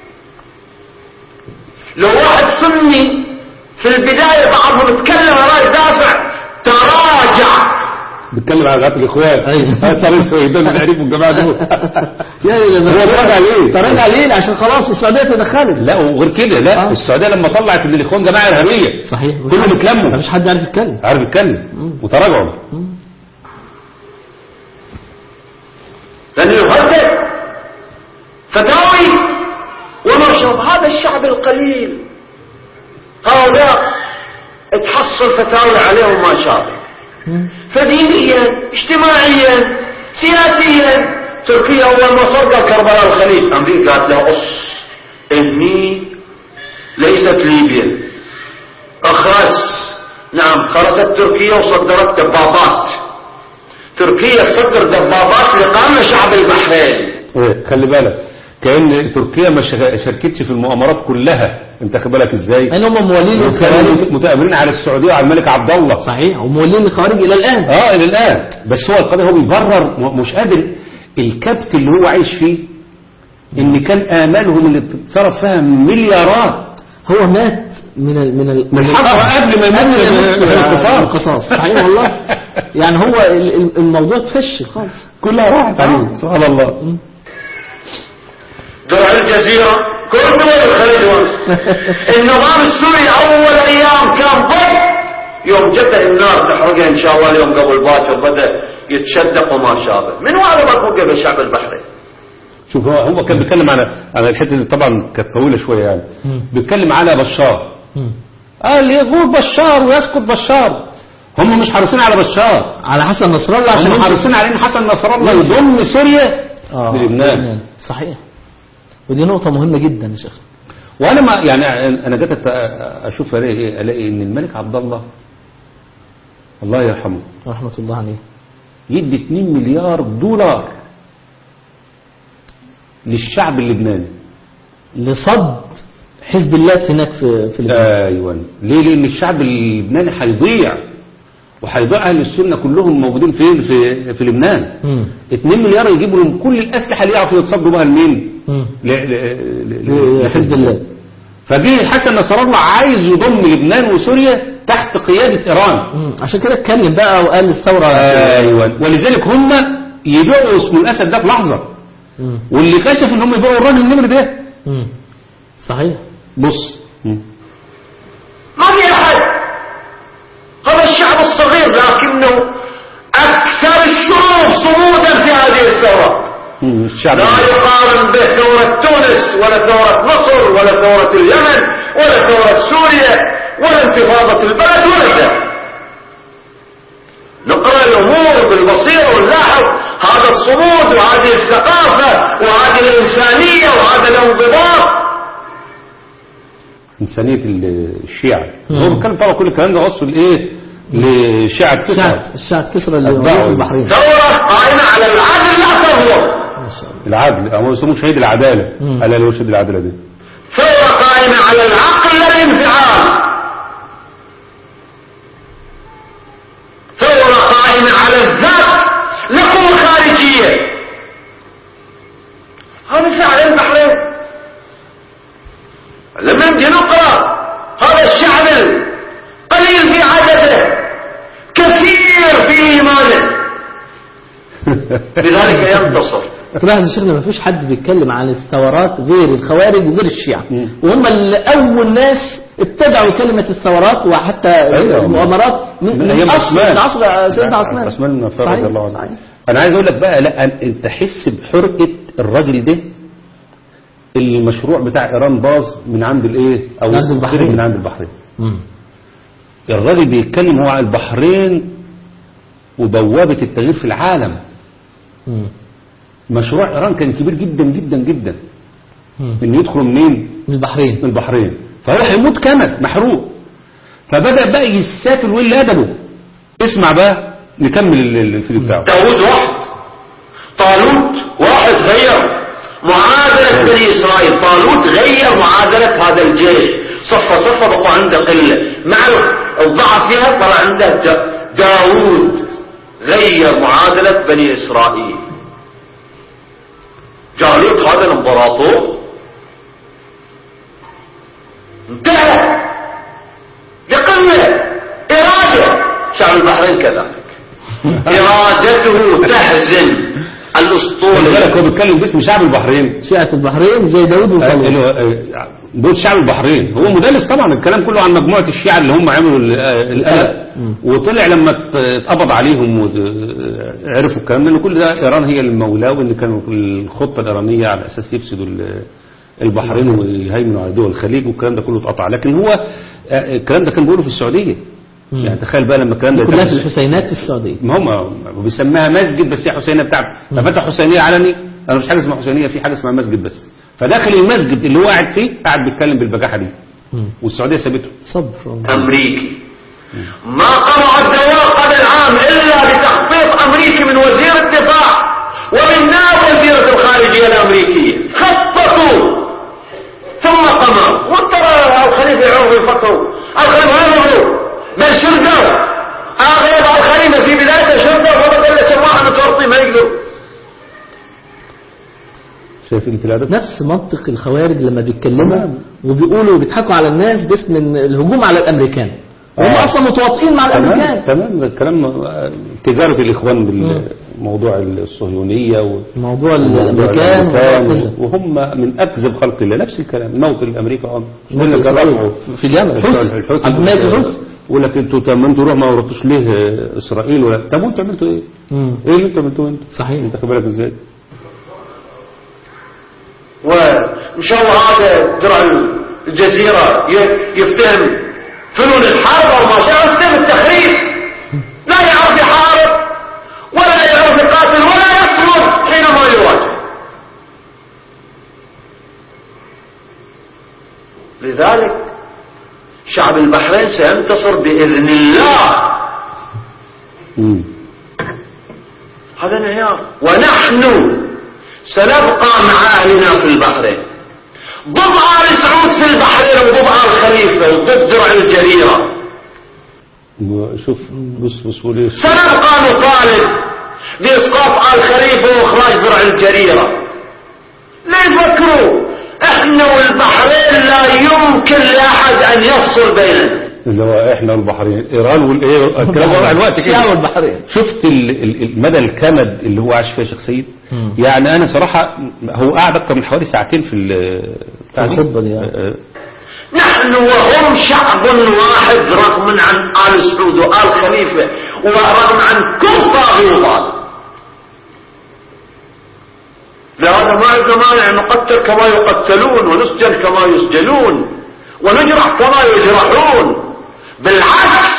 لو واحد سني في البداية بعضهم يتكلم ولا يدافع تراجع بيتكلم عن غات الإخوان أيوة. طريق سويدان بنعرفه الجماعة دول يا لما هو تراجع ليه؟ تراجع ليه عشان خلاص السعودية تدخلت لا وغير كده لا آه. السعودية لما طلعت ان الإخوان جماعة إرهابية صحيح كلهم اتلموا مفيش حد عارف يتكلم عارف يتكلم وتراجعوا لأنه يهدد فتاوي ونشر هذا الشعب القليل هؤلاء تحصل فتاوي عليهم ما شابه فدينيا اجتماعيا سياسيا تركيا أول ما صدر كربلاء الخليج أمريكا قالت له أص هني ليست ليبيا أخرس نعم خرست تركيا وصدرت دبابات تركيا تصدر دبابات لقام شعب البحرين إيه، خلي بالك كأن تركيا ما شغ- شاركتش في المؤامرات كلها انت خلي بالك ازاي ان هم مولين كانوا الخوارج متآمرين على السعودية وعلى الملك عبد الله صحيح ومولين الخوارج الى الان اه الى الان بس هو القضية هو بيبرر م- مش قادر الكبت اللي هو عايش فيه ان كان امالهم اللي بتتصرف فيها مليارات هو مات من ال من ال من الحفرة قبل ما يموت قبل ما من- يموت من القصاص. القصاص صحيح والله يعني هو ال- ال- الموضوع تفشل خالص كلها راحت عليه سبحان الله درع الجزيرة كل دول الخليج وانس. النظام السوري أول أيام كان ضد يوم جته النار تحرقه إن شاء الله اليوم قبل باكر بدأ يتشدق وما شابه من وعلى ما توقف الشعب البحرين شوف هو هو كان بيتكلم على على الحته دي طبعا كانت طويله شويه يعني بيتكلم على بشار مم. قال يغور بشار ويسقط بشار هم مش حريصين على بشار على حسن نصر الله عشان هم يمسك- حريصين على ان حسن نصر الله يمسك. يضم سوريا آه، للبنان صحيح ودي نقطة مهمة جدا يا شيخ وانا ما يعني انا جيت أت- اشوف الاقي ايه الاقي ان الملك عبد الله الله يرحمه رحمة الله عليه يدي 2 مليار دولار للشعب اللبناني لصد حزب الله هناك في في لبنان ايوه ليه لان الشعب اللبناني هيضيع وهيضيع اهل السنه كلهم موجودين فين في في لبنان مم. 2 مليار يجيبوا لهم كل الاسلحه اللي يعرفوا يتصدوا بها لمين مم. ل- ل- ل- لحزب الله فجه حسن نصر الله عايز يضم لبنان وسوريا تحت قياده ايران مم. عشان كده اتكلم بقى وقال الثورة ايوه ولذلك هم يبيعوا اسم الاسد ده في لحظه مم. واللي كشف ان هم يبيعوا الراجل النمر ده مم. صحيح بص ما في أحد هذا الشعب الصغير لكنه أكثر الشعوب صمودا في هذه الثورات الشعب لا يقارن بثورة تونس ولا ثورة مصر ولا ثورة اليمن ولا ثورة سوريا ولا انتفاضة البلد ولا شيء نقرأ الأمور بالبصيرة ونلاحظ هذا الصمود وهذه الثقافة وهذه الإنسانية وهذا الانضباط إنسانية ال- الشيعة هو بيتكلم طبعا كل الكلام ده وصل إيه لشيعة الشعب كسرى الشعب كسرى اللي أتباعه. موجود في البحرين ثورة قائمة على العدل لا تظلم ما شاء الله العدل هو يسموه شهيد العدالة مم. ألا لو شهيد العدالة دي ثورة قائمة على العقل لا الانفعال ثورة قائمة على الذات لا قوة خارجية نجي نقرأ هذا الشعب القليل في عدده كثير في إيمانه لذلك ينتصر تلاحظ يا شيخنا ما فيش حد بيتكلم عن الثورات غير الخوارج وغير الشيعة وهم اللي أول ناس ابتدعوا كلمة الثورات وحتى أيوة. المؤامرات من, من من أيام أصل عثمان من عصر سيدنا عثمان عثمان بن عفان صحيح. رضي الله عنه صحيح. انا عايز اقول لك بقى لا أن- انت حس بحرقه الراجل ده المشروع بتاع ايران باظ من عند الايه او من عند البحرين. خرج من عند البحرين مم. الراجل بيتكلم هو عن البحرين وبوابه التغيير في العالم مم. مشروع ايران كان كبير جدا جدا جدا مم. انه يدخل منين من البحرين من البحرين فهو هيموت كمد محروق فبدا بقى يسافر ويلا ادبه اسمع بقى نكمل ال- ال- الفيديو بتاعه داود واحد طالوت واحد غير معادلة بني إسرائيل طالوت غير معادلة هذا الجيش صفة صفة بقوا عنده قلة مع الضعف فيها طلع عنده دا داود غير معادلة بني إسرائيل جالوت هذا الامبراطور انتهى بقلة إرادة شعب البحرين كذلك إرادته تهزم خلي الأسطول بالك هو بيتكلم باسم شعب البحرين شيعة البحرين زي داود اللي وطالوت هو آه، دول شعب البحرين هو مدلس طبعا الكلام كله عن مجموعة الشيعة اللي هم عملوا ال- آه، القلق وطلع لما ات- اتقبض عليهم وعرفوا الكلام ده ان كل ده ايران هي المولاه وان كانوا في الخطة الايرانية على اساس يفسدوا ال- البحرين ويهيمنوا على دول الخليج والكلام ده كله اتقطع لكن هو آه، الكلام ده كان بيقوله في السعودية يعني تخيل بقى لما الكلام ده كلها يتم في الحسينات في السعودية ما هم بيسميها مسجد بس هي حسينيه بتاعته ففتح حسينيه علني انا مش حاجه اسمها حسينيه في حاجه اسمها مسجد بس فداخل المسجد اللي هو قاعد فيه قاعد بيتكلم بالبجاحه دي مم. والسعوديه سابته صبر والله. أمريكي ما قرأ الدواء قبل عام إلا بتخطيط أمريكي من وزير الدفاع ومن نائب وزيرة الخارجية الأمريكية خططوا ثم قمروا وترى الخليفة يعرف يفكروا الخليفة هربوا بل شردوا أغلب الخليفة في بداية شردوا فبدل له سماحة متورطين ما يقدروا شايف انت الادب نفس منطق الخوارج لما بيتكلموا وبيقولوا بيضحكوا على الناس باسم إن الهجوم على الامريكان وهم آه. اصلا متواطئين مع تمام الامريكان تمام ده الكلام آه، تجاره الاخوان بالموضوع الصهيونيه و موضوع وموضوع الامريكان الأمريكان وكذا. وهم من اكذب خلق الله نفس الكلام موت الامريكا اه مش موت بيقول لك إسرائيل. رفعوا في اليمن حسن الحوثي عبد الملك الحسن يقول لك انتوا طب ما انتوا روح ما ورطوش ليه آه، اسرائيل ولا طب وانتوا عملتوا ايه؟ مم. ايه اللي انتوا عملتوه انتوا؟ صحيح. انت خد بالك ازاي؟ ومشوا هذا درع الجزيرة ي- يفتهم فنون الحرب أو ما شاء يفتهم التخريب لا يعرف يحارب ولا يعرف يقاتل ولا يصمد حينما يواجه لذلك شعب البحرين سينتصر بإذن الله مم. هذا انهيار ونحن سنبقى مع أهلنا في البحرين ضد آل سعود في البحرين وضد آل خليفة وضد درع الجريرة شوف بص بص بقول ايه سنبقى نطالب بإسقاط آل خليفة وإخراج درع الجريرة لا يفكروا احنا والبحرين لا يمكن لأحد أن يفصل بيننا اللي هو احنا والبحرين ايران والايه الكلام واضح الوقت الشيعة كده والبحرين شفت ال- ال- ال- مدى الكمد اللي هو عاش فيها شيخ سيد مم. يعني انا صراحه هو قعد اكتر من حوالي ساعتين في ال- بتاع الخطبة دي، آه. آه، نحن وهم شعب واحد رغم عن آل سعود وآل خليفة ورغم عن كل طاغي وظالم لهذا ما عندنا مانع نقتل كما يقتلون ونسجن كما يسجنون ونجرح كما يجرحون بالعكس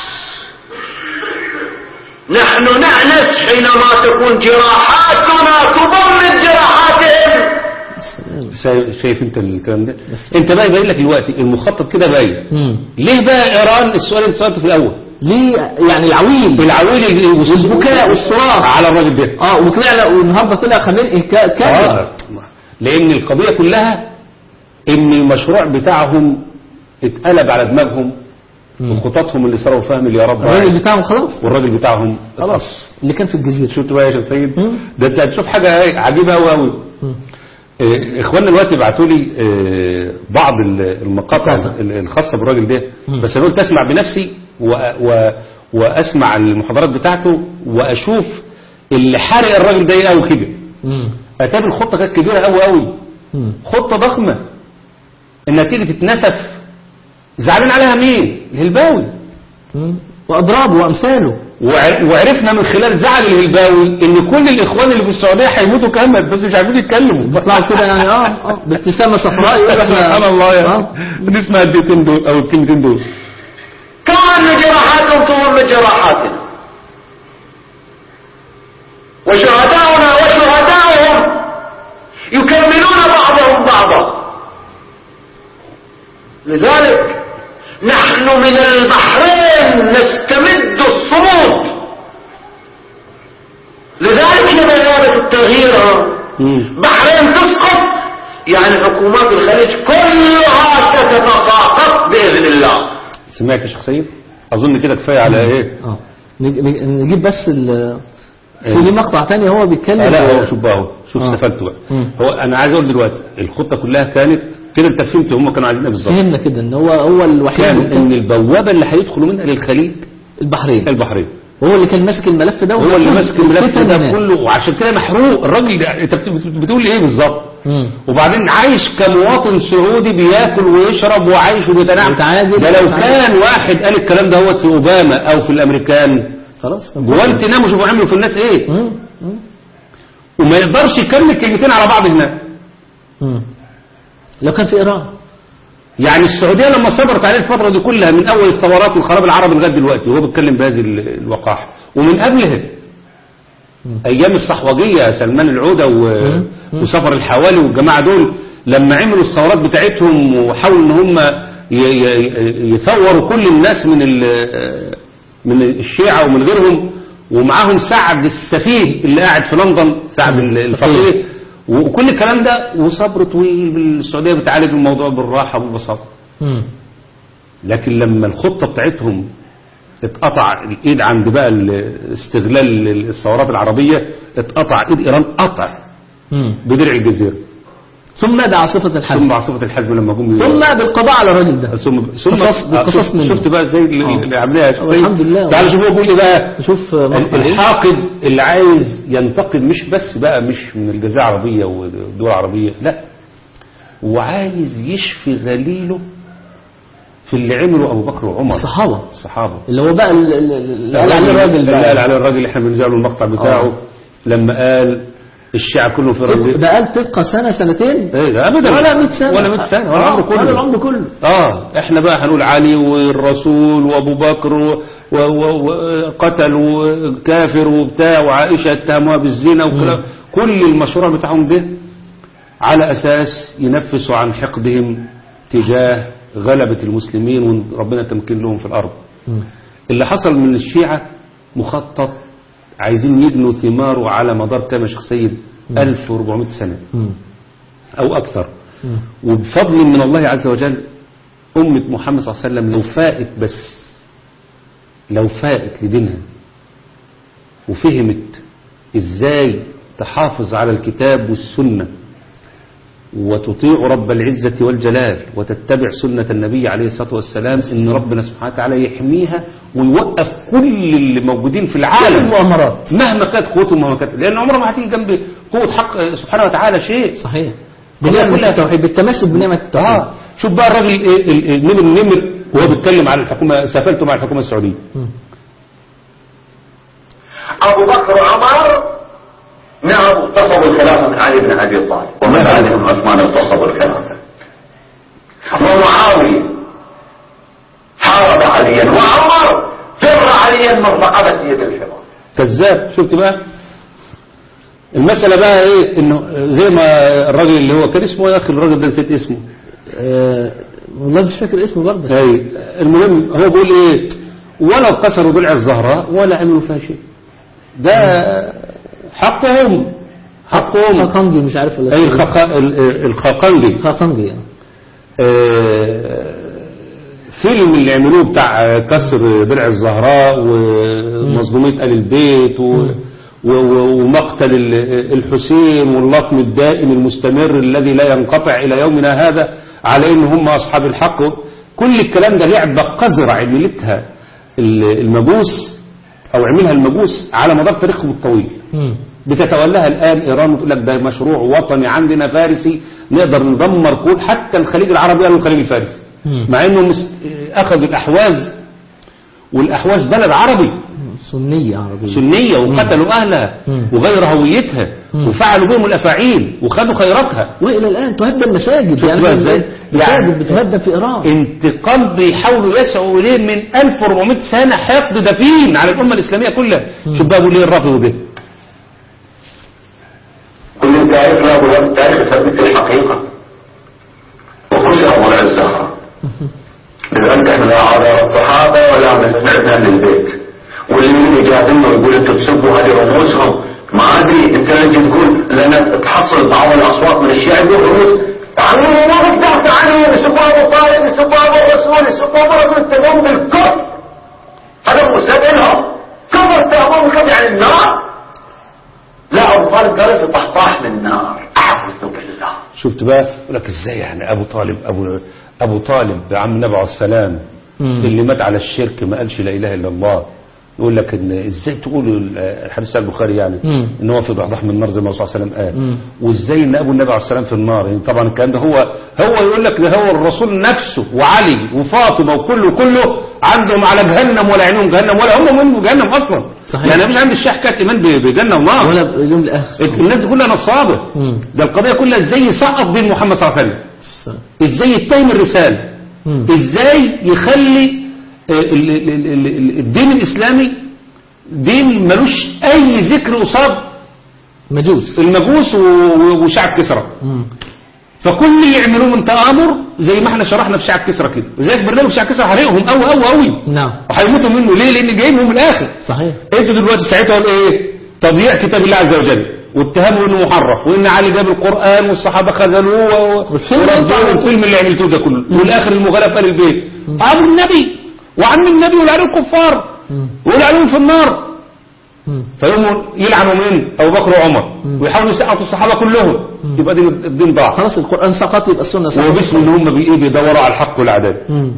نحن نأنس حينما تكون جراحاتنا تضمن جراحاتهم شايف شايف انت الكلام ده انت بقى يبين لك دلوقتي المخطط كده باين مم. ليه بقى ايران السؤال اللي سالته في الاول ليه يعني العويل العويل اللي- والبكاء والصراخ على الراجل ده اه وطلع والنهارده طلع خمير كامل آه. لان القضيه كلها ان المشروع بتاعهم اتقلب على دماغهم وخططهم اللي صاروا فيها مليارات الراجل ضاعت بتاعهم خلاص والراجل بتاعهم خلاص اللي كان في الجزيرة شفت بقى يا شيخ سيد مم. ده انت هتشوف حاجه عجيبه قوي قوي مم. آه، اخواننا دلوقتي بعتوا لي آه، بعض ال- المقاطع مقاطع. ال- الخاصه بالراجل ده مم. بس انا قلت اسمع بنفسي و و واسمع المحاضرات بتاعته واشوف اللي حرق الراجل ده ايه قوي كده مم. اتاري الخطه كانت كبيره قوي قوي مم. خطه ضخمه انها تيجي تتنسف زعلان عليها مين الهلباوي مم. واضرابه وامثاله وع- وعرفنا من خلال زعل الهلباوي ان كل الاخوان اللي في السعوديه هيموتوا كامل بس مش عارفين يتكلموا بيطلعوا كده يعني اه اه بابتسامه صفراء يقول احنا سبحان الله يا آه. بنسمع الدقيقتين دول او الكلمتين دول كان جراحاتهم تمر جراحاتنا وشهداؤنا وشهداؤهم يكملون بعضهم بعضا لذلك نحن من البحرين نستمد الصمود لذلك لما غابت التغيير مم. بحرين تسقط يعني حكومات الخليج كلها ستتساقط بإذن الله سمعت يا شيخ سيد اظن كده كفايه على ايه اه نج- نج- نجيب بس ال في ليه مقطع تاني هو بيتكلم آه لا هو شوف بقى اهو شوف آه. استفدته بقى مم. هو انا عايز اقول دلوقتي الخطه كلها كانت كده انت فهمت هم كانوا عايزين ايه بالظبط فهمنا كده ان هو هو الوحيد كان اللي ان كان البوابه اللي هيدخلوا منها للخليج البحرين البحرين هو اللي كان ماسك الملف ده هو اللي ماسك الملف الفتن ده هناك. كله وعشان كده محروق الراجل ده انت بت- بت- بتقول لي ايه بالظبط مم. وبعدين عايش كمواطن سعودي بياكل ويشرب وعايش وبيتنعم ويتعادل. ده لو كان واحد قال الكلام ده هو في اوباما او في الامريكان خلاص هو انت ناموا شوفوا عملوا في الناس ايه مم. مم. وما يقدرش يكمل كلمتين على بعض هناك مم. لو كان في ايران يعني السعوديه لما صبرت عليه الفتره دي كلها من اول الثورات والخراب العربي لغايه دلوقتي وهو بيتكلم بهذه ال- الوقاحه ومن قبلها ايام الصحوجيه سلمان العوده و... مم. مم. وسفر الحوالي والجماعه دول لما عملوا الثورات بتاعتهم وحاولوا ان هم ي... ي... يثوروا كل الناس من ال... من الشيعه ومن غيرهم ومعاهم سعد السفيه اللي قاعد في لندن سعد ال- الفقيه وكل الكلام ده وصبر طويل السعوديه بتعالج الموضوع بالراحه وبالبساطه مم. لكن لما الخطة بتاعتهم اتقطع الايد عند بقى ال- استغلال الثورات العربية اتقطع ايد ايران قطع مم. بدرع الجزيرة ثم دعا صفة ثم الحزم عاصفة الحزم لما جم ثم بالقضاء على الراجل ده ثم ثم قصص- آه، قصص شفت- منه. شفت بقى ازاي اللي- آه. اللي عاملها يا شيخ آه، سيد؟ الحمد لله. تعالوا شوفوا بيقول ايه بقى شوف مقطع ايه الحاقد اللي عايز ينتقد مش بس بقى مش من الجزيرة العربية والدول العربية لا وعايز يشفي غليله في اللي عمله ابو بكر وعمر الصحابة الصحابة اللي هو بقى ال- ال- ال- اللي قال عليه الراجل اللي قال ده عليه الراجل اللي احنا بنذيع له المقطع بتاعه آه. لما قال الشيعة كله في رجل ده قال تبقى سنة سنتين ايه ده ابدا ولا 100 سنة ولا 100 سنة ولا آه، عمره ولا كله العمر كله اه احنا بقى هنقول علي والرسول وابو بكر و- و- وقتل وكافر وبتاع وعائشة اتهموها بالزنا وكلام كل المشروع بتاعهم ده على اساس ينفسوا عن حقدهم تجاه غلبة المسلمين وربنا تمكن لهم في الارض مم. اللي حصل من الشيعة مخطط عايزين يبنوا ثماره على مدار كام يا شيخ سيد 1400 سنة مم. أو أكثر مم. وبفضل من الله عز وجل أمة محمد صلى الله عليه وسلم لو فاقت بس لو فاقت لدينها وفهمت إزاي تحافظ على الكتاب والسنة وتطيع رب العزة والجلال وتتبع سنة النبي عليه الصلاة والسلام إن ربنا سبحانه وتعالى يحميها ويوقف كل اللي موجودين في العالم المؤامرات مهما كانت قوتهم مهما كانت لأن عمرها ما هتيجي جنب قوة حق سبحانه وتعالى شيء صحيح كلها- بنعمة كلها- التوحيد بالتمسك بنعمة آه. التوحيد شوف بقى الراجل إيه ال- ال- نمر نمر وهو بيتكلم على الحكومة سافلته مع الحكومة السعودية مم. أبو بكر وعمر نعم اغتصبوا الخلافة من علي بن أبي طالب ومن بعدهم عثمان اغتصبوا الخلافة ومعاوية حارب عليا وعمر جر عليا من رقبة يد الحرام كذاب شفت بقى المسألة بقى ايه انه زي ما الراجل اللي هو كان اسمه يا اخي الراجل ده نسيت اسمه آه، والله مش فاكر اسمه برضه اي المهم هو بيقول ايه ولا كسروا ضلع الزهراء ولا عملوا فيها شيء ده حقهم حقهم خاقنجي مش عارف ولا اي اسمه إيه. الخقا- ال- الخاقنجي خاقنجي آه. آه، فيلم اللي عملوه بتاع كسر درع الزهراء ومظلومية آل البيت و... و- و- ومقتل ال- الحسين واللطم الدائم المستمر الذي لا ينقطع إلى يومنا هذا على إن هم أصحاب الحق كل الكلام ده لعبة قذرة عملتها ال- المجوس أو عملها المجوس على مدار تاريخهم الطويل مم. بتتولاها الآن إيران وتقول لك ده مشروع وطني عندنا فارسي نقدر ندمر كل حتى الخليج العربي قالوا الخليج الفارسي مم. مع إنه مس- أخذوا الأحواز والأحواز بلد عربي سنية عربية سنية وقتلوا أهلها مم. وغير هويتها مم. وفعلوا بهم الأفاعيل وخدوا خيراتها والى الان تهدم مساجد شوف بقى إزاي؟ مساجد يعني- بتهدم في ايران انتقام بيحاولوا يسعوا إليه من 1400 سنة حقد دفين على الأمة الإسلامية كلها شوف بقى أبو ليه الرافض ده كل التاريخ له التاريخ يثبت الحقيقة وكل أمور الزهرة لذلك احنا لا عداوة صحابة ولا عداوة للبيت واللي من يجادلنا ويقول انتوا تسبوا هذه رموزهم ما ادري انت لما تقول لان تحصل بعض الاصوات من الشيعة يقول رموز علي ما بدأت علي يسبوا ابو طالب يسبوا ابو الرسول يسبوا ابو الرسول تقوم بالكفر هذا مسبب كفر تأمر كفر عن النار لا أبو طالب قال في طحطاح من نار أعوذ بالله شفت بقى يقول لك ازاي يعني ابو طالب ابو ابو طالب عم النبي عليه السلام مم. اللي مات على الشرك ما قالش لا اله الا الله يقول لك ان ازاي تقولوا الحديث بتاع البخاري يعني مم. ان هو في ضحضح من النار زي ما الرسول صلى الله عليه وسلم مم. قال وازاي ان ابو النبي عليه السلام في النار يعني طبعا الكلام ده هو هو يقول لك ده هو الرسول نفسه وعلي وفاطمه وكله كله عندهم على جهنم ولا عينهم جهنم ولا هم من جهنم اصلا صحيح. يعني مش عند الشيخ حكايه ايمان ب- بجنه ونار ولا اليوم الاخر الناس دي كلها نصابه مم. ده القضيه كلها ازاي يسقط دين محمد صلى الله عليه وسلم ازاي يتهم الرساله مم. ازاي يخلي آه، ال- ال- ال- ال- الدين الاسلامي دين ملوش اي ذكر قصاد مجوس المجوس و- وشعب كسرى مم. فكل اللي يعملوه من تآمر زي ما احنا شرحنا في شعب كسرى كده وزيك برنامج شعب كسرى هرقهم قوي قوي قوي نعم وهيموتوا منه ليه لان جايبهم من الاخر صحيح انتوا دلوقتي ساعتها قالوا ايه تضييع كتاب الله عز وجل واتهموا انه محرف وان علي جاب القران والصحابه خذلوه و- والفيلم وردوه طبعا. الفيلم اللي عملتوه ده كله والاخر المغالاه في ال البيت ابو النبي وعم النبي والعيال الكفار مم. ويقول عليهم في النار مم. فيقوموا يلعنوا مين ابو بكر وعمر ويحاولوا يسقطوا الصحابه كلهم يبقى دين الدين ضاع خلاص القرآن سقط يبقى السنة سقط وباسم ان هم بي- ايه بيدوروا على الحق والعداله مم.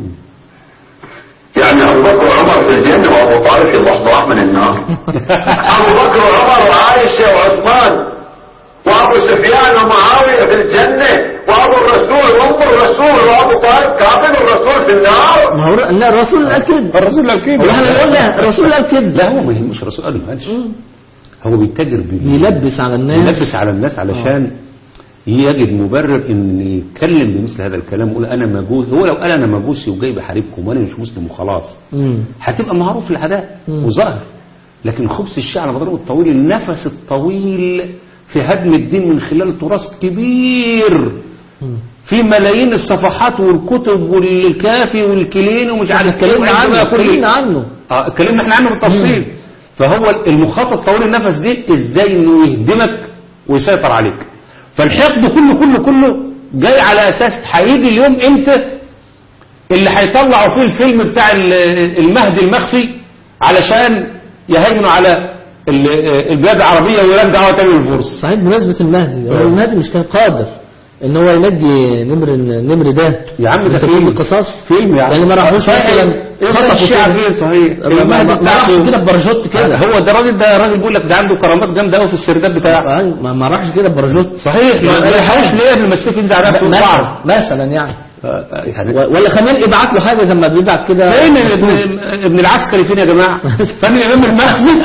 يعني أبو بكر وعمر في الجنة وأبو طالب في ضحضاح من النار أبو بكر وعمر وعائشة وعثمان وأبو سفيان ومعاوية في الجنة وأبو الرسول وأم الرسول وأبو طالب كافر الرسول في النار ما هو لا الرسول قال كده الرسول قال كده هو احنا قلنا الرسول قال كده لا هو ما يهمش الرسول قال معلش هو بيتاجر بال- بيلبس على الناس يلبس على الناس علشان يجد مبرر ان يتكلم بمثل هذا الكلام يقول انا مجوس هو لو قال انا مجوسي وجاي بحاربكم وانا مش مسلم وخلاص مم. هتبقى معروف العداء مم. وظاهر لكن خبث الشيعة على مدار الطويل النفس الطويل في هدم الدين من خلال تراث كبير مم. في ملايين الصفحات والكتب والكافي والكلين ومش عارف اتكلمنا إيه، عنه بقى كل- اتكلمنا عنه اه اتكلمنا احنا عنه بالتفصيل فهو المخطط طويل النفس دي ازاي انه يهدمك ويسيطر عليك فالحقد كله كله كله جاي على اساس هيجي اليوم امتى اللي هيطلعوا فيه الفيلم بتاع ال- المهدي المخفي علشان يهيمنوا على ال- البلاد العربية ويرجعوا تاني للفرس صحيح بمناسبة المهدي هو آه. المهدي مش كان قادر ان هو ينجي نمر النمر ده يا عم ده من تكليف فيلم. القصاص فيلم يا عم يعني ما راحوش صحيح. مثلا إيه خطفوا الشيعة كده. فين صحيح ما- ما- المهدي ما راحش بتاعكم. كده بباراشوت كده هو ده الراجل ده راجل بيقول لك ده عنده كرامات جامده قوي في السرداب بتاعه أيوة، ما ما راحش كده بباراشوت صحيح ما ما- يلحقوش ليه قبل ما السيف ينزل على نفسه مثلا مثلا يعني يعني و- ولا كمان ابعت له حاجه زي ما بيبعت كده فين ابن, ابن العسكري فين يا جماعه فين الامام المخزي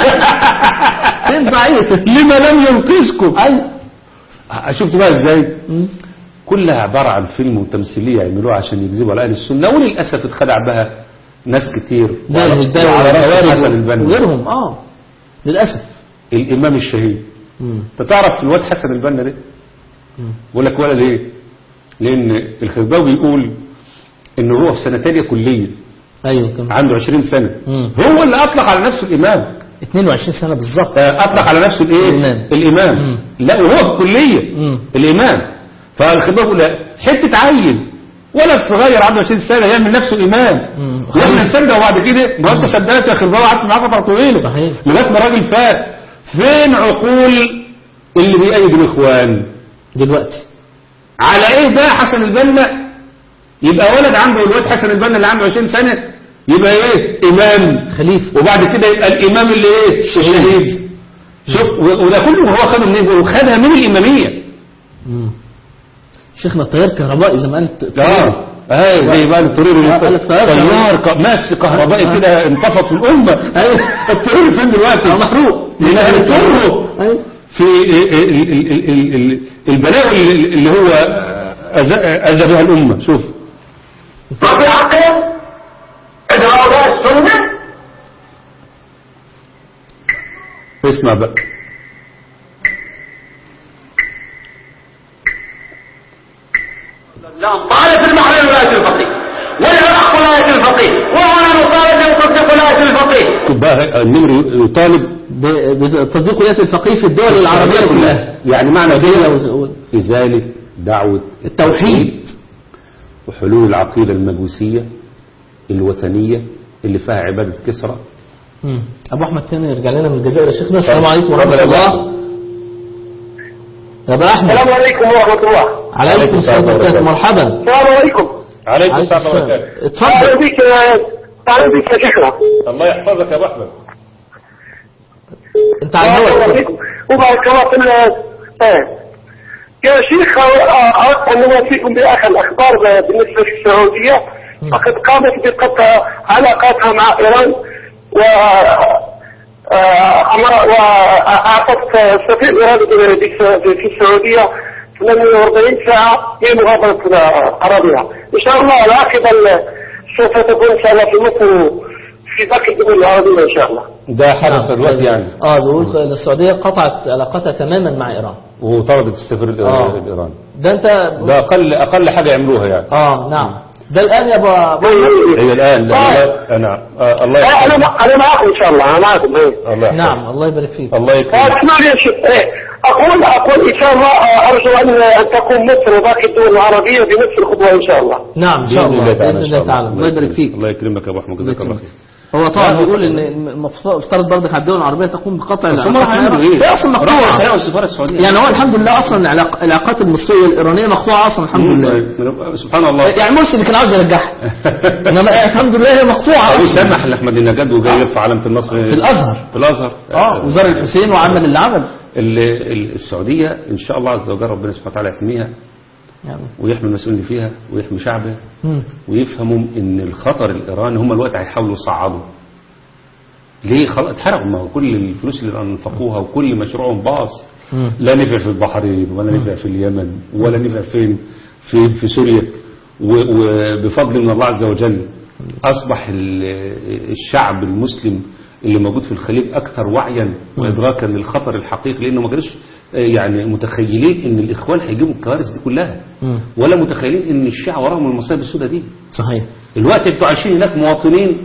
فين ضعيف لما لم ينقذكم ايوه شفت بقى ازاي كلها عباره عن فيلم وتمثيليه يعملوها عشان يكذبوا على اهل السنه وللاسف اتخدع بها ناس كتير زي الهلباوي وعلى رأس والخوارج حسن البنا وغيرهم اه للاسف الامام الشهيد مم. انت تعرف الواد حسن البنا ده بقول لك ولد ايه لان الخرباوي بيقول ان هو في سنه تانية كليه ايوه كان عنده 20 سنه مم. هو اللي اطلق على نفسه الامام 22 سنه بالظبط آه، اطلق على نفسه الايه الإمام. الامام مم. لا وهو في الكليه مم. الامام فالخرباوي بيقول لا، حته عيل ولد صغير عنده 20 سنه يعمل نفسه امام مم. واحنا نصدق بعد كده ما انت صدقت يا خرباوي قعدت معاه فتره طويله صحيح. لغايه ما الراجل فات فين عقول اللي بيأيدوا الإخوان دلوقتي على ايه بقى حسن البنا يبقى ولد عنده الواد حسن البنا اللي عنده 20 سنة يبقى ايه امام خليفة وبعد كده يبقى الامام اللي ايه الشهيد شوف و- وده كله هو خده منين وخدها من الامامية مم. شيخنا التيار كهربائي زي ما قالت اه اه زي بقى الطرير اللي آه، قال لك طيار طيار ك- ماس كهربائي آه. كده انطفت في الامة ايوه الطرير فين دلوقتي محروق من الطرق ايوه في ال- ال- ال- ال- ال- البلاوي اللي اللي هو أذى أذى بها الأمة شوف ما في عقل عند هؤلاء السنة اسمع بقى لا نطالب بالمعنى ولاية الفقيه ولا نحق ولاية الفقيه ولا نطالب بتصديق ولاية الفقيه شوف بقى النمر يطالب ب- بتطبيق ولاية الفقيه في الدول العربية كلها يعني معنى هي كده وز- إزالة دعوة التوحيد وحلول العقيدة المجوسية الوثنية اللي فيها عبادة كسرى مم. ابو احمد تاني يرجع لنا من الجزائر يا شيخنا السلام طيب. عليكم ورحمه اتفضل يا الله يا ابو احمد السلام عليكم ورحمة الله عليكم السلام السلام وبركاته ورحمة مرحبا السلام عليكم عليكم عليكم السلام السلام وبركاته اتفضل أهلا بك يا- أهلا بك يا شيخنا الله يحفظك يا أبو أحمد انت على بارك الله الهواء فيكم وبارك الله في ال- آه. يا شيخ آه، أردت أن أوصيكم بآخر الأخبار بالنسبة للسعودية فقد قامت بقطع علاقاتها مع إيران و آه، أمر- وأعطت سفير إيران في في السعودية 48 ساعة لمغادرة أراضيها إن شاء الله العاقبة ال- سوف تكون إن شاء الله في مصر في باقي الدول العربية إن شاء الله ده حدث الوقت يعني اه بيقول السعوديه قطعت علاقتها تماما مع ايران وطردت السفير الإيراني- آه. الإيراني ده انت ده أقل أقل حاجة يعملوها يعني اه نعم ده الان يا ابو أبو أحمد. هي الآن لا آه. أنا آه الله أنا يحفظك مع- أنا معكم إن شاء الله أنا معكم إيه. الله يحفظك نعم الله يبارك فيك الله آه، يكرمك اسمع لي يا شيخ إيه. أقول أقول إن شاء الله آه، أرجو أن أن تقوم مصر وباقي الدول العربية بنفس الخطوة إن شاء الله نعم ان شاء الله تعالى باذن إن الله شاء تعالى الله يبارك فيك الله يكرمك يا أبو أحمد جزاك الله خير هو طبعا لا، بيقول ان المفترض برضك على الدول العربيه تقوم بقطع بس هم العلاقات مع هيعملوا إيران. ايه؟ هي اصلا راحوا مقطوعه يحرقوا السفاره السعوديه يعني هو الحمد لله اصلا العلاق- العلاقات المصريه الايرانيه مقطوعه اصلا الحمد لله سبحان الله يعني مرسي اللي كان عاوز يرجعها انما الحمد لله هي مقطوعه ابو اصلا سامح لاحمد النجاد وجاي يرفع علامه النصر في الازهر في الازهر اه وزار الحسين وعمل اللي عمل ال- ال- السعوديه ان شاء الله عز وجل ربنا سبحانه وتعالى يحميها يعني ويحمي المسؤولين اللي فيها ويحمي شعبها مم. ويفهموا ان الخطر الايراني هم الوقت هيحاولوا يصعدوا ليه خلاص اتحرقوا ما هو كل الفلوس اللي انفقوها وكل مشروعهم باظ مم. لا نفع في البحرين ولا نفع في اليمن ولا نفع فين في في سوريا و- وبفضل من الله عز وجل اصبح ال- الشعب المسلم اللي موجود في الخليج اكثر وعيا وادراكا للخطر الحقيقي لانه ما كانوش آه، يعني متخيلين ان الاخوان هيجيبوا الكوارث دي كلها مم. ولا متخيلين ان الشيعة وراهم المصايب السوداء دي صحيح الوقت انتوا عايشين هناك مواطنين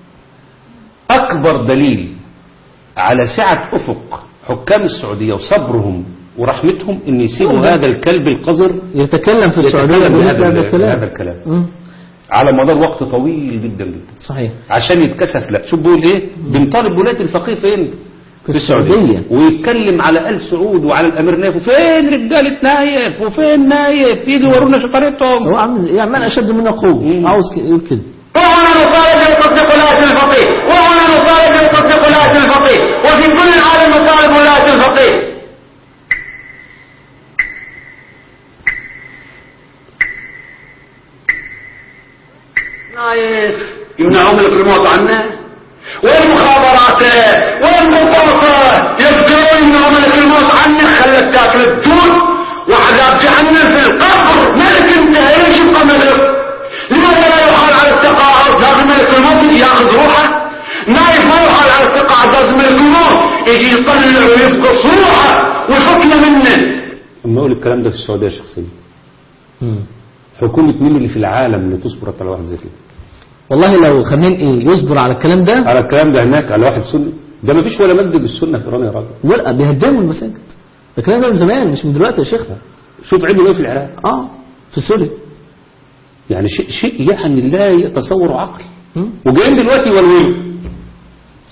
اكبر دليل على سعة افق حكام السعودية وصبرهم ورحمتهم ان يسيبوا هذا الكلب القذر يتكلم في السعوديه يتكلم بمثل بهذا هذا ال- بهذا الكلام الكلام مم. على مدار وقت طويل جدا جدا صحيح عشان يتكسف لا شوف بيقول ايه بنطالب ولاية الفقيه فين في السعودية. ويتكلم على آل سعود وعلى الأمير نايف وفين رجالة نايف وفين نايف يجي يورونا شطارتهم هو عامل زي- يعني من اشد منا قوه مم. عاوز ك- يقول كده وهنا نطالب بتصديق ولاية الفقيه وهنا نطالب بتصديق ولاية الفقيه وفي كل العالم نطالب ولاية الفقيه نايف يمنعون ملك الموت عنه والمخابرات والمقاطعة يقدرون يمنعوا ملك الموت عنه خلت تاكل الدود وعذاب جهنم في القبر ملك انت ايش يبقى ملك لماذا لا يحال على التقاعد لازم ملك الموت يجي ياخذ روحه نايف ما يحال على التقاعد لازم ملك الموت يجي يطلع ويفقص روحه ويفكنا منه اما اقول الكلام ده في السعودية شخصيا مم. حكومة مين اللي في العالم اللي تصبر على واحد زي كده والله لو خمينئي يصبر على الكلام ده على الكلام ده هناك على واحد سني ده ما فيش ولا مسجد السنة في إيران يا راجل ولا بيهدموا المساجد ده الكلام ده من زمان مش من دلوقتي يا شيخنا شوف عملوا ايه في العراق اه في سوريا يعني شيء شيء يعني لا يتصور عقل مم. وجايين دلوقتي يولولوا صحيح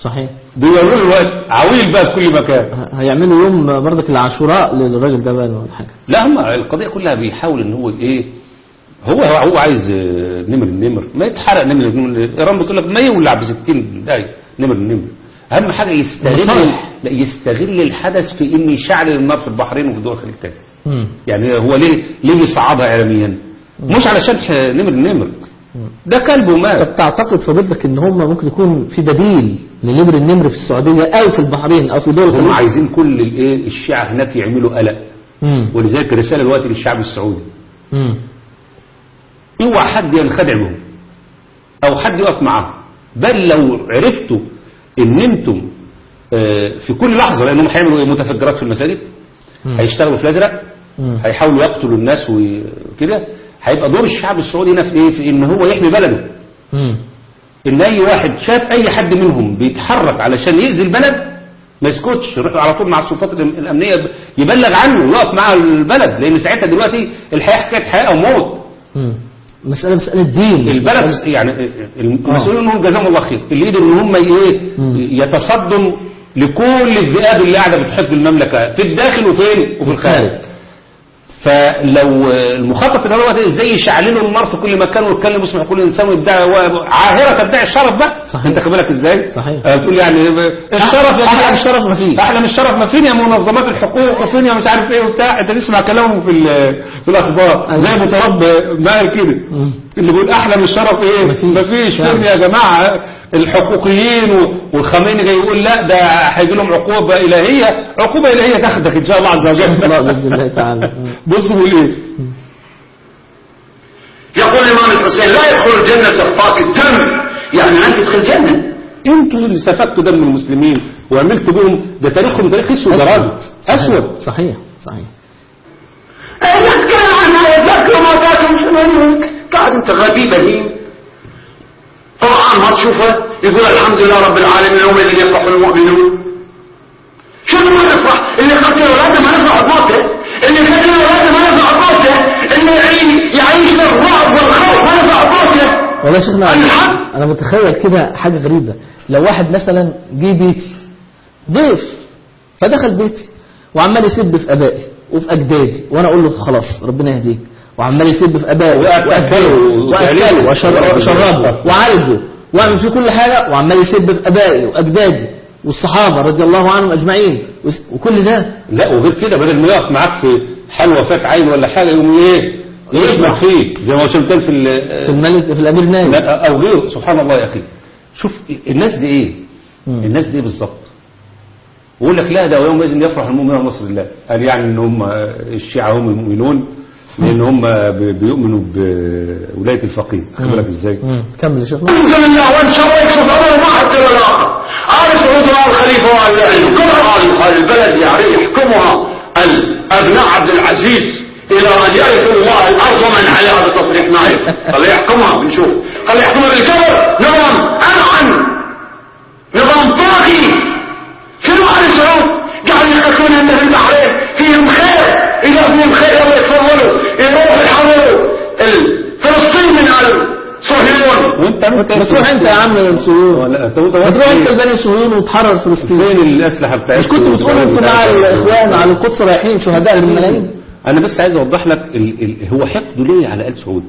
بيوروا له الوقت عويل بقى في كل مكان ه- هيعملوا يوم برضك العاشوراء للراجل ده بقى ولا حاجه لا هم القضية كلها بيحاول ان هو ايه هو هو عايز آه، نمر النمر ما يتحرق نمر النمر ايران بتقول لك ما يولع ب 60 دقايق نمر النمر اهم حاجة يستغل مصالح. لا يستغل الحدث في ان يشعل النار في البحرين وفي دول الخليج تاني مم. يعني هو ليه ليه بيصعدها اعلاميا مش علشان ح- نمر النمر ده كلب ومات طب تعتقد فضيلتك ان هم ممكن يكون في بديل لنمر النمر في السعوديه او في البحرين او في دول هم الخليج عايزين كل الايه الشيعة هناك يعملوا قلق مم. ولذلك رسالة دلوقتي للشعب السعودي مم. اوعى حد ينخدع بهم او حد يقف معاهم بل لو عرفتوا ان انتم آه، في كل لحظة لانهم هيعملوا إيه؟ متفجرات في المساجد هيشتغلوا في الازرق مم. هيحاولوا يقتلوا الناس وكده هيبقى دور الشعب السعودي هنا في ايه في ان هو يحمي بلده مم. ان اي واحد شاف اي حد منهم بيتحرك علشان يأذي البلد ما يسكتش يروح على طول مع السلطات الأم- الامنيه يبلغ عنه ويقف مع البلد لان ساعتها دلوقتي الحياه حكايه حياه او موت مم. مسألة مسألة دين مش البلد مسألة- يعني المسؤولين منهم جزاهم الله خير اللي قدروا ان هم ايه مم. يتصدوا لكل الذئاب اللي قاعده بتحب المملكه في الداخل وفين وفي الخارج فلو المخطط اللي هو ازاي يشعللوا النار في كل مكان ويتكلم اسمه كل انسان ويدعي هو- عاهره تدعي الشرف بقى صحيح. انت خد بالك ازاي صحيح. آه، بتقول يعني الشرف يا أحلى جماعة. من الشرف ما فيش. احلى من الشرف ما فين يا منظمات الحقوق وفين يا مش عارف ايه وبتاع انت تسمع كلامهم في ال- في الاخبار أيوة. زي ابو تراب ماهر كده مم. اللي بيقول احلى من الشرف ايه مفيش. مفيش فين فعلا. يا جماعه الحقوقيين و- والخميني جاي يقول لا ده هيجي لهم عقوبه الهيه عقوبه الهيه تاخدك ان شاء الله عز الله وجل بإذن الله تعالى مم. بص بيقول ايه يقول الإمام الحسين لا يدخل الجنة سفاك الدم يعني أنت تدخل الجنة انتوا اللي سفكتوا دم المسلمين وعملتوا بهم ده تاريخهم تاريخ اسود يا راجل اسود صحيح صحيح يتكلم عنها يتذكر ما فاتهم شنو قاعد انت غبي بهيم قرآن ما تشوفه يقول الحمد لله رب العالمين يومئذ يفرح المؤمنون شنو ما نفرح اللي قتل اولاده ما نفرح بموته اللي قتل اولاده ما نفرح بموته اللي يعي- يعيش في الرعب والخوف ما نفرح بموته والله يا شيخنا الحق. انا متخيل كده حاجه غريبه لو واحد مثلا جه بيتي ضيف فدخل بيتي وعمال يسب في ابائي وفي اجدادي وانا اقول له خلاص ربنا يهديك وعمال يسب في ابائي وأكله واكله وتعليمه. وأشر- واشربه وعالجه واعمل فيه كل حاجه وعمال يسب في ابائي واجدادي والصحابه رضي الله عنهم اجمعين وس- وكل ده لا وغير كده بدل ما يقف معاك في حال وفاة عين ولا حاجة يقوم ايه يشمك فيك زي ما هو شمتان في ال- في الملك في الامير نايم لا او غيره سبحان الله يا اخي شوف الناس دي ايه مم. الناس دي إيه بالظبط ويقول لك لا ده يومئذ يفرح المؤمنون بنصر الله قال يعني ان هم الشيعة هم المؤمنون لان هم ب- بيؤمنوا بولاية الفقيه خد بالك ازاي مم. كمل يا شيخنا الحمد لله وان شاء الله يكشف امره ما حتى الاخر آل سعود وآل خليفة وآل العلم كل آل آل البلد يعني يحكمها الأبناء عبد العزيز إلى أن يرث الله الأرض من عليها بتصريح نايف قال يحكمها بنشوف قال يحكمها بالجبر نظام أنعم نظام طاغي شنو آل سعود قاعد يحكمون أن في البحرين فيهم خير إذا فيهم خير يلا يتفضلوا يروحوا يحرروا فلسطين من الصهيون وانت انت ما تروح انت يا عم سيون ولا انت ما تروح انت لبني سهول وتحرر فلسطين فين الاسلحه بتاعتك مش كنت بتقول انتوا مع الاخوان على القدس رايحين شهداء بالملايين انا بس عايز اوضح لك ال ال هو حقده ليه على ال سعود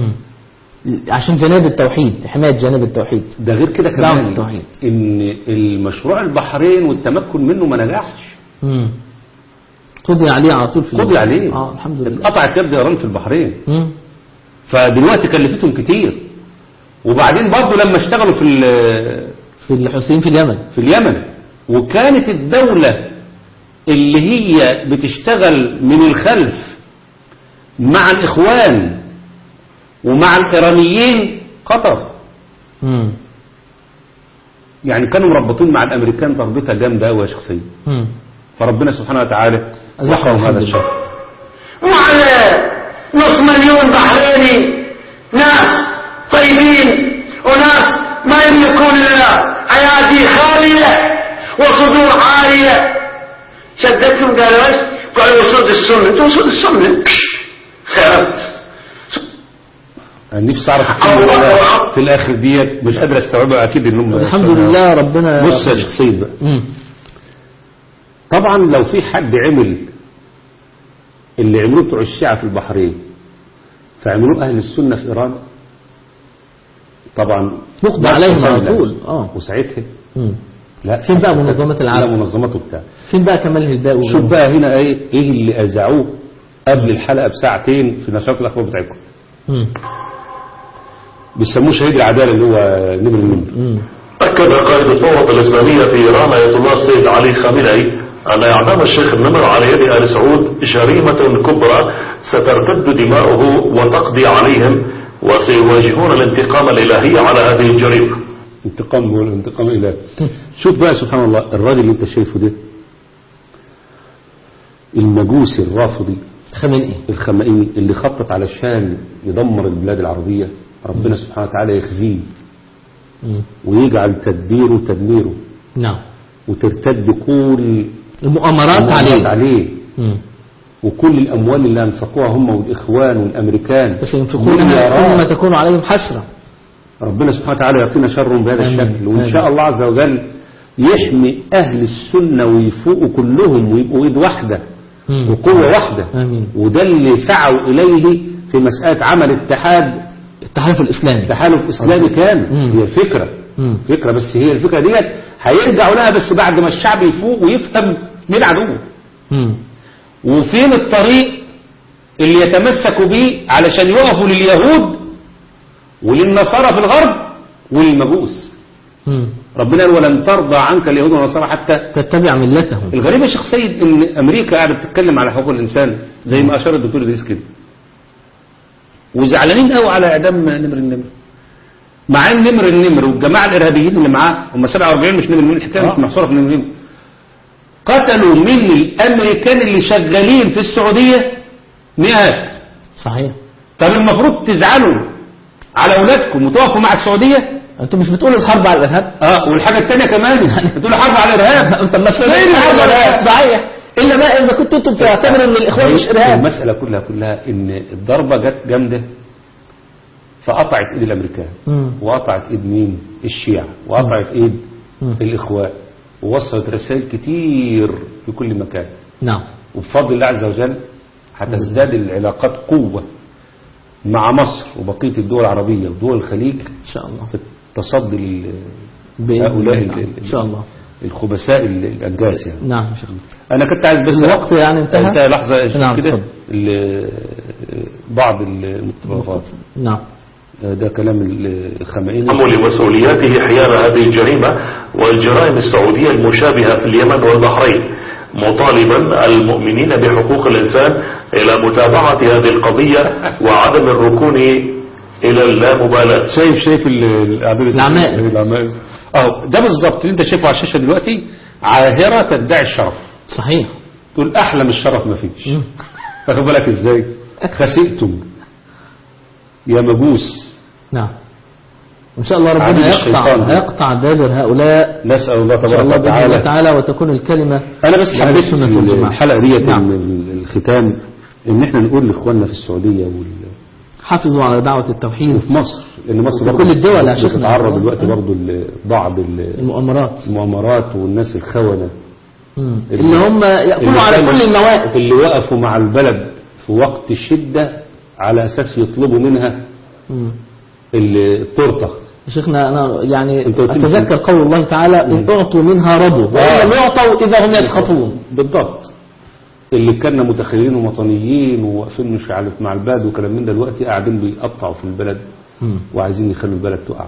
عشان جناب التوحيد حماية جناب التوحيد ده غير كده دعوة كمان التوحيد. ان المشروع البحرين والتمكن منه ما نجحش قضي عليه على طول في قضي عليه اه الحمد لله اتقطعت يد ايران في البحرين مم. فدلوقتي كلفتهم كتير وبعدين برضه لما اشتغلوا في ال- في الحسين في اليمن في اليمن وكانت الدولة اللي هي بتشتغل من الخلف مع الإخوان ومع الإيرانيين قطر مم. يعني كانوا مربطين مع الأمريكان تربطة جامدة أوي يا شخصيا مم. فربنا سبحانه وتعالى أزحهم زحرهم الحمد هذا لله. الشر وعلى نص مليون بحريني ناس طيبين وناس ما يملكون الا ايادي خاليه وصدور عاريه شدتهم قالوا ايش؟ قالوا وصول السنه انتوا وصول السنه خيرت انا نفسي اعرف الكلمة اللي في الاخر ديت مش قادر استوعبها اكيد ان هم الحمد لله ربنا بص يا شيخ سيد بقى مم. طبعا لو في حد عمل اللي عملوه بتوع الشيعة في البحرين فعملوه اهل السنة في ايران طبعا يقضى نفس عليهم على السنة. طول. آه. وساعتها مم. لا فين بقى منظمات العالم؟ لا منظماته بتاع فين بقى كمال الهداء شوف بقى هنا ايه ايه اللي اذاعوه قبل الحلقة بساعتين في نشرات الاخبار بتاعتكم مم. بيسموه شهيد العدالة اللي هو نمر النمر مم. أكد قائد الفوضى الإسلامية في إيران آية الله السيد علي خامنئي أن إعدام الشيخ النمر على يد آل سعود جريمة كبرى سترتد دماؤه وتقضي عليهم وسيواجهون الانتقام الإلهي على هذه الجريمة انتقام هو الانتقام الى شوف بقى سبحان الله الراجل اللي انت شايفه ده المجوسي الرافضي خامنئي الخمائني اللي خطط علشان يدمر البلاد العربية ربنا سبحانه وتعالى يخزيه مم. ويجعل تدبيره تدميره نعم وترتد كل المؤامرات المؤامرات عليه عليه مم. وكل الأموال اللي أنفقوها هم والإخوان والأمريكان فسينفقونها ثم مليارات. تكون عليهم حسرة ربنا سبحانه وتعالى يعطينا شرهم بهذا آمين. الشكل وإن آمين. شاء الله عز وجل يحمي أهل السنة ويفوقوا كلهم ويبقوا إيد واحدة مم. وقوة واحدة آمين وده اللي سعوا إليه في مسألة عمل اتحاد التحالف الإسلامي تحالف إسلامي كان مم. هي الفكرة مم. فكرة بس هي الفكرة ديت هيرجعوا لها بس بعد ما الشعب يفوق ويفهم مين عدوه مم. وفين الطريق اللي يتمسكوا بيه علشان يقفوا لليهود وللنصارى في الغرب وللمجوس مم. ربنا قال ولن ترضى عنك اليهود والنصارى حتى تتبع ملتهم الغريب يا شيخ سيد ان امريكا قاعده بتتكلم على حقوق الانسان زي ما اشار الدكتور ادريس كده وزعلانين قوي على اعدام نمر النمر مع ان نمر النمر والجماعه الارهابيين اللي معاه هم 47 مش نمر النمر الحكايه مش محصوره في نمر النمر قتلوا من الامريكان اللي شغالين في السعوديه مئات صحيح طب المفروض تزعلوا على اولادكم وتقفوا مع السعوديه انتوا مش بتقولوا الحرب على الارهاب اه والحاجه الثانيه كمان بتقولوا حرب على الارهاب طب ما فين الحرب على الارهاب صحيح الا بقى اذا كنتوا انتوا بتعتبروا ان الاخوان مش ارهاب المسألة كلها كلها ان الضربة جت جامدة فقطعت ايد الامريكان مم. وقطعت ايد مين الشيعة وقطعت ايد مم. الاخوان ووصلت رسائل كتير في كل مكان نعم وبفضل الله عز وجل هتزداد العلاقات قوة مع مصر وبقية الدول العربية ودول الخليج ان شاء الله في التصدي لل- بإذن هؤلاء الله. ال- ان شاء الله الخبثاء ال- الأنجاس يعني نعم يا شيخ انا كنت عايز بس الوقت يعني انتهى؟ انتهى لحظه أشوف نعم، كده اتفضل. ال- بعض المقتطفات نعم ده كلام الخمائني قاموا لمسؤولياته حيال هذه الجريمة والجرائم السعودية المشابهة في اليمن والبحرين مطالبا المؤمنين بحقوق الإنسان إلى متابعة هذه القضية وعدم الركون إلى اللامبالاة شايف شايف ال- الاعداد العمائم. العمائم اهو ده بالظبط اللي انت شايفه على الشاشه دلوقتي عاهره تدعي الشرف صحيح تقول احلى من الشرف ما فيش مم. واخد بالك ازاي خسئتم يا مجوس نعم ان شاء الله عبيد ربنا الشيطان. يقطع يقطع دابر هؤلاء نسال الله ان شاء تبارك الله باذن الله وتعالى تعالى وتكون الكلمه انا بس لأهل حبيت السنة والجماعة. الحلقه ديت نعم. ال- الختام ان احنا نقول لاخواننا في السعوديه وال... حافظوا على دعوه التوحيد وفي مصر لان مصر وفي برضه كل الدول يا شيخنا. بتتعرض دلوقتي آه. برضه لبعض ال- المؤامرات المؤامرات والناس الخونه مم. اللي هم ياكلوا على اللي كل كانوا- النواحي اللي وقفوا مع البلد في وقت الشده على اساس يطلبوا منها مم. ال- التورته يا شيخنا انا يعني أنت قلت لي اتذكر قول الله تعالى ان اعطوا منها رضوا وان لم يعطوا اذا هم يسخطون بالضبط اللي كنا متخيلين وطنيين وواقفين مش عارف مع البلد وكلام من ده دلوقتي قاعدين بيقطعوا في البلد مم. وعايزين يخلوا البلد تقع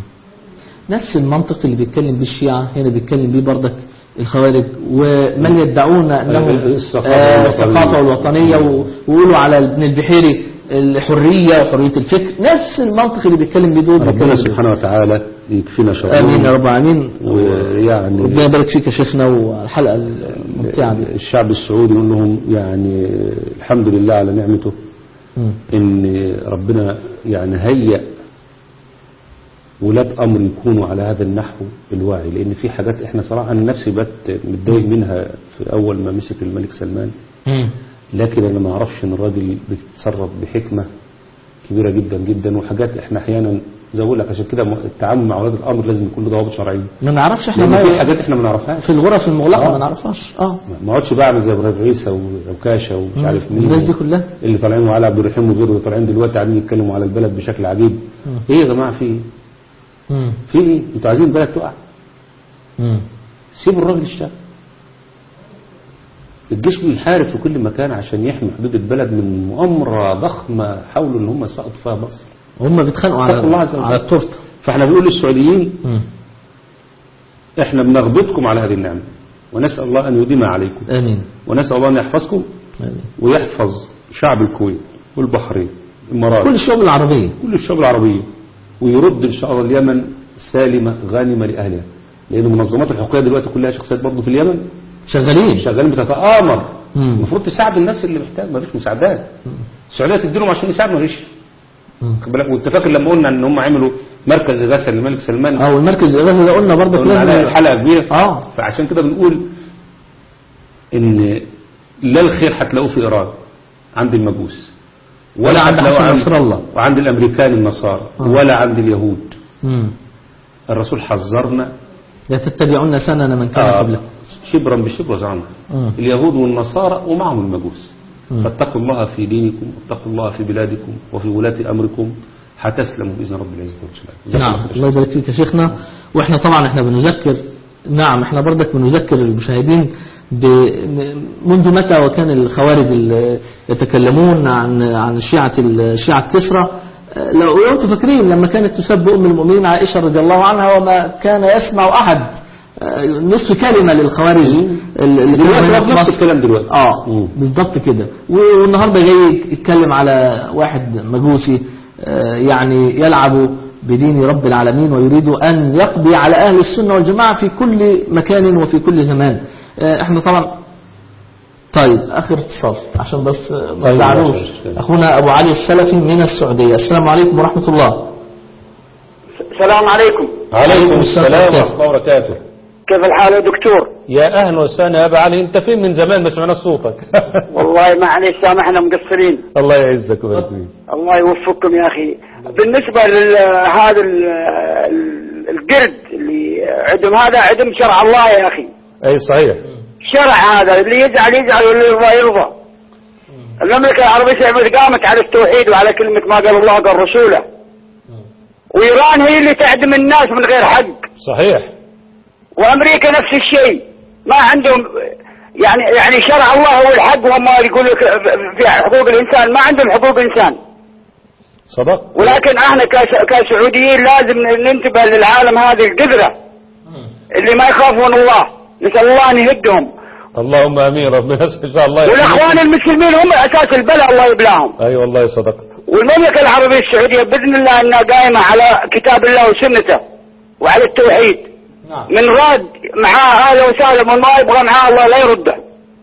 نفس المنطق اللي بيتكلم بيه الشيعة هنا بيتكلم بيه بردك الخوارج ومن يدعون انهم الثقافة آه، والوطنية. الثقافة والوطنية و- ويقولوا على ابن البحيري الحرية وحرية الفكر نفس المنطق اللي بيتكلم بيه دول ربنا بيتكلم بيه. سبحانه وتعالى يكفينا شرهم امين يا رب العالمين ويعني ربنا يبارك فيك يا شيخنا وعلى الحلقة الممتعة دي الشعب السعودي نقول لهم يعني الحمد لله على نعمته مم. ان ربنا يعني هيأ ولاة امر يكونوا على هذا النحو الواعي لان في حاجات احنا صراحه انا نفسي بت متضايق منها في اول ما مسك الملك سلمان مم. لكن انا ما اعرفش ان الراجل بيتصرف بحكمه كبيرة جدا جدا وحاجات احنا احيانا زي ما بقول لك عشان كده التعامل مع اولاد الامر لازم يكون له ضوابط شرعيه ما نعرفش احنا لان في ما حاجات احنا ما نعرفهاش في الغرف المغلقة آه. ما نعرفهاش اه ما اقعدش بقى اعمل زي ابراهيم عيسى وعكاشه ومش مم. عارف مين الناس دي كلها اللي طالعين وعلى عبد الرحيم وغيره طالعين دلوقتي قاعدين يتكلموا على البلد بشكل عجيب مم. ايه يا جماعه في ايه؟ مم. في ايه؟ انتوا عايزين البلد تقع مم. سيبوا الراجل يشتغل الجيش بيحارب في كل مكان عشان يحمي حدود البلد من مؤامره ضخمه حاولوا ان هم يسقطوا فيها مصر هم بيتخانقوا اتقوا الله عز على وجل. على التورته فاحنا بنقول للسعوديين مم. احنا بنغبطكم على هذه النعمه ونسال الله ان يديمها عليكم امين ونسال الله ان يحفظكم امين ويحفظ شعب الكويت والبحرين الامارات كل الشعوب العربية كل الشعوب العربية ويرد إن شاء الله اليمن سالمة غانمة لأهلها لأن المنظمات الحقوقية دلوقتي كلها شخصيات برضه في اليمن شغالين شغالين بتتآمر مم. المفروض تساعد الناس اللي محتاج ما فيش مساعدات السعودية تديلهم عشان يساعدوا ما فيش مم. خد بالك وانت فاكر لما قلنا ان هم عملوا مركز إغاثة للملك سلمان اه والمركز الإغاثي ده قلنا برضك قلنا عليها لازم حلقة كبيرة اه فعشان كده بنقول ان لا الخير هتلاقوه في إيران عند المجوس ولا عند هتلاقوه حسن نصر الله. وعند الأمريكان النصارى آه. ولا عند اليهود مم. الرسول حذرنا لا تتبعون سنن من كان آه، قبلكم شبرا بشبر زعما مم. اليهود والنصارى ومعهم المجوس مم. فاتقوا الله في دينكم واتقوا الله في بلادكم وفي ولاة أمركم هتسلموا بإذن رب العزة والجلال جزاكم نعم الله خير. الله يبارك فيك يا شيخنا واحنا طبعا احنا بنذكر نعم احنا برضك بنذكر المشاهدين ب... منذ متى وكان الخوارج ال- يتكلمون عن عن شيعة ال- شيعة كسرى اه، لو لو انتم فاكرين لما كانت تسب ام المؤمنين عائشة رضي الله عنها وما كان يسمع احد اه، نصف كلمة للخوارج ال- اللي كانوا دلوقتي هنا هو في نفس مصر. الكلام دلوقتي اه مم. بالضبط كده والنهارده جاي يتكلم على واحد مجوسي آه، يعني يلعب بدين رب العالمين ويريد أن يقضي على أهل السنة والجماعة في كل مكان وفي كل زمان آه، احنا طبعا طيب آخر اتصال عشان بس آه، ما طيب، تزعلوش ماشي. أخونا أبو علي السلفي من السعودية السلام عليكم ورحمة الله السلام عليكم عليكم السلام السلام ورحمة ورحمة الله وبركاته كيف الحال يا دكتور يا أهلا وسهلا يا أبا علي أنت فين من زمان ما سمعنا صوتك والله معلش سامحنا مقصرين الله يعزك ويبارك فيك الله يوفقكم يا أخي بالنسبة لهذا القرد اللي عندهم هذا عندهم شرع الله يا أخي أي صحيح شرع هذا اللي يزعل يزعل واللي يرضى يرضى المملكة العربية السعودية قامت على التوحيد وعلى كلمة ما قال الله قال رسوله وإيران هي اللي تعدم الناس من غير حق صحيح وامريكا نفس الشيء ما عندهم يعني يعني شرع الله هو الحق وهم يقول لك في حقوق الانسان ما عندهم حقوق انسان صدق ولكن احنا كس- كسعوديين لازم ننتبه للعالم هذه القذره اللي ما يخافون الله نسال الله ان يهدهم اللهم امين ربنا ان شاء الله والاخوان المسلمين هم اساس البلاء الله يبلاهم اي والله صدقت والمملكه العربيه السعوديه باذن الله انها قائمه على كتاب الله وسنته وعلى التوحيد نعم من راد معاه اهلا وسهلا من ما يبغى معاه الله لا يرده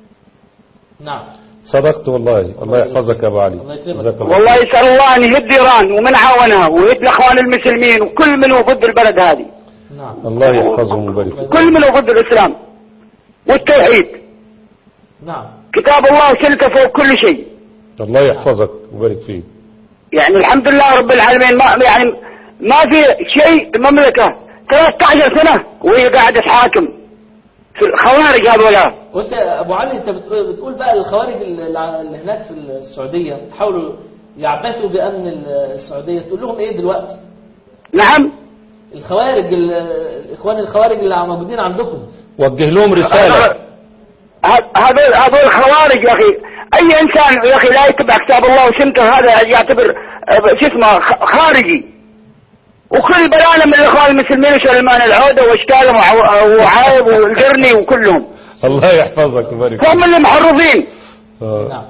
نعم صدقت والله الله يحفظك يا ابو علي الله يكرمك. جزاك الله والله خير. يسأل الله أن يهد إيران ومن عاونها ويهد الأخوان المسلمين وكل من هو ضد البلد هذه نعم الله يحفظهم ويبارك فيك. كل من هو ضد الإسلام والتوحيد نعم كتاب الله وسنته فوق كل شيء الله يحفظك ويبارك فيك يعني الحمد لله رب العالمين ما يعني ما في شيء المملكة 13 سنة وهي قاعدة تحاكم في الخوارج هذولا وانت يا ابو علي انت بتقول, بتقول بقى الخوارج اللي اللي هناك في السعوديه حاولوا يعبثوا بامن السعوديه تقول لهم ايه دلوقتي نعم الخوارج ال- الاخوان الخوارج اللي موجودين عندكم وجه لهم رسالة ه- هذول هذول الخوارج يا اخي اي انسان يا اخي لا يتبع كتاب الله وسنته هذا يعتبر آه، شو اسمه خ- خارجي وكل بلانا من الاخوان المسلمين وسلمان العوده واشكالهم وع- وعايب والقرني وكلهم الله يحفظك ويبارك هم فيك اللي محرفين آه. نعم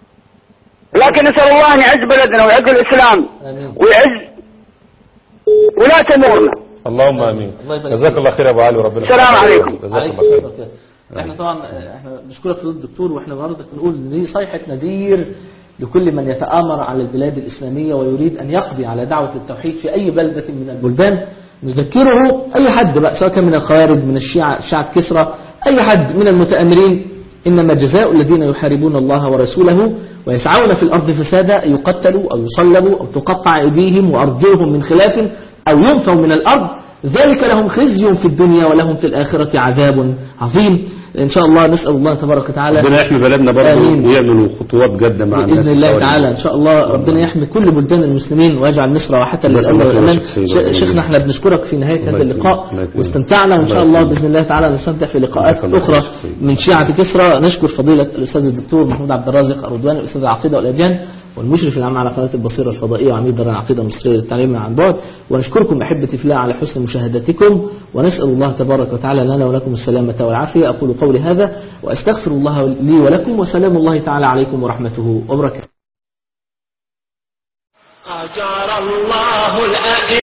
لكن نسال الله ان يعز بلدنا ويعز الاسلام امين ويعز ولاة امورنا اللهم امين الله يبارك جزاك فيك. الله خير يا ابو علي وربنا السلام يحفظك. عليكم. جزاك عليكم الله السلام خير وبركاته. احنا طبعا احنا بنشكرك فضيله الدكتور واحنا برضك بنقول ان دي صيحه نذير لكل من يتآمر على البلاد الإسلامية ويريد أن يقضي على دعوة التوحيد في أي بلدة من البلدان نذكره أي حد بقى سواء كان من الخوارج من الشيعة شيعة كسرى أي حد من المتآمرين إنما جزاء الذين يحاربون الله ورسوله ويسعون في الأرض فسادا أن يقتلوا أو يصلبوا أو تقطع أيديهم وأرجلهم من خلاف أو ينفوا من الأرض ذلك لهم خزي في الدنيا ولهم في الآخرة عذاب عظيم إن شاء الله نسأل الله تبارك وتعالى ربنا يحمي بلدنا برضه آمين. ويعملوا خطوات جادة مع الناس بإذن الله الحوالين. تعالى إن شاء الله ربنا يحمي كل بلدان المسلمين ويجعل مصر راحة جزاك للأمن الله خير والأمان يا شيخ سيد. ش- الله شيخنا يكرمك. احنا بنشكرك في نهاية الله هذا يكرمك. اللقاء الله يكرمك. واستمتعنا وإن شاء الله الله يكرمك. بإذن الله تعالى نستمتع في لقاءات جزاك الله أخرى خير يا شيخ سيد. من شيعة كسرى نشكر فضيلة الأستاذ الدكتور محمود عبد الرازق الرضواني الأستاذ العقيدة والأديان والمشرف العام على قناة البصيرة الفضائية وعميد دار العقيدة المصرية للتعليم عن بعد ونشكركم أحبتي في الله على حسن مشاهدتكم ونسأل الله تبارك وتعالى لنا ولكم السلامة والعافية أقول قولي هذا وأستغفر الله لي ولكم وسلام الله تعالى عليكم ورحمته وبركاته أجار الله الأئمة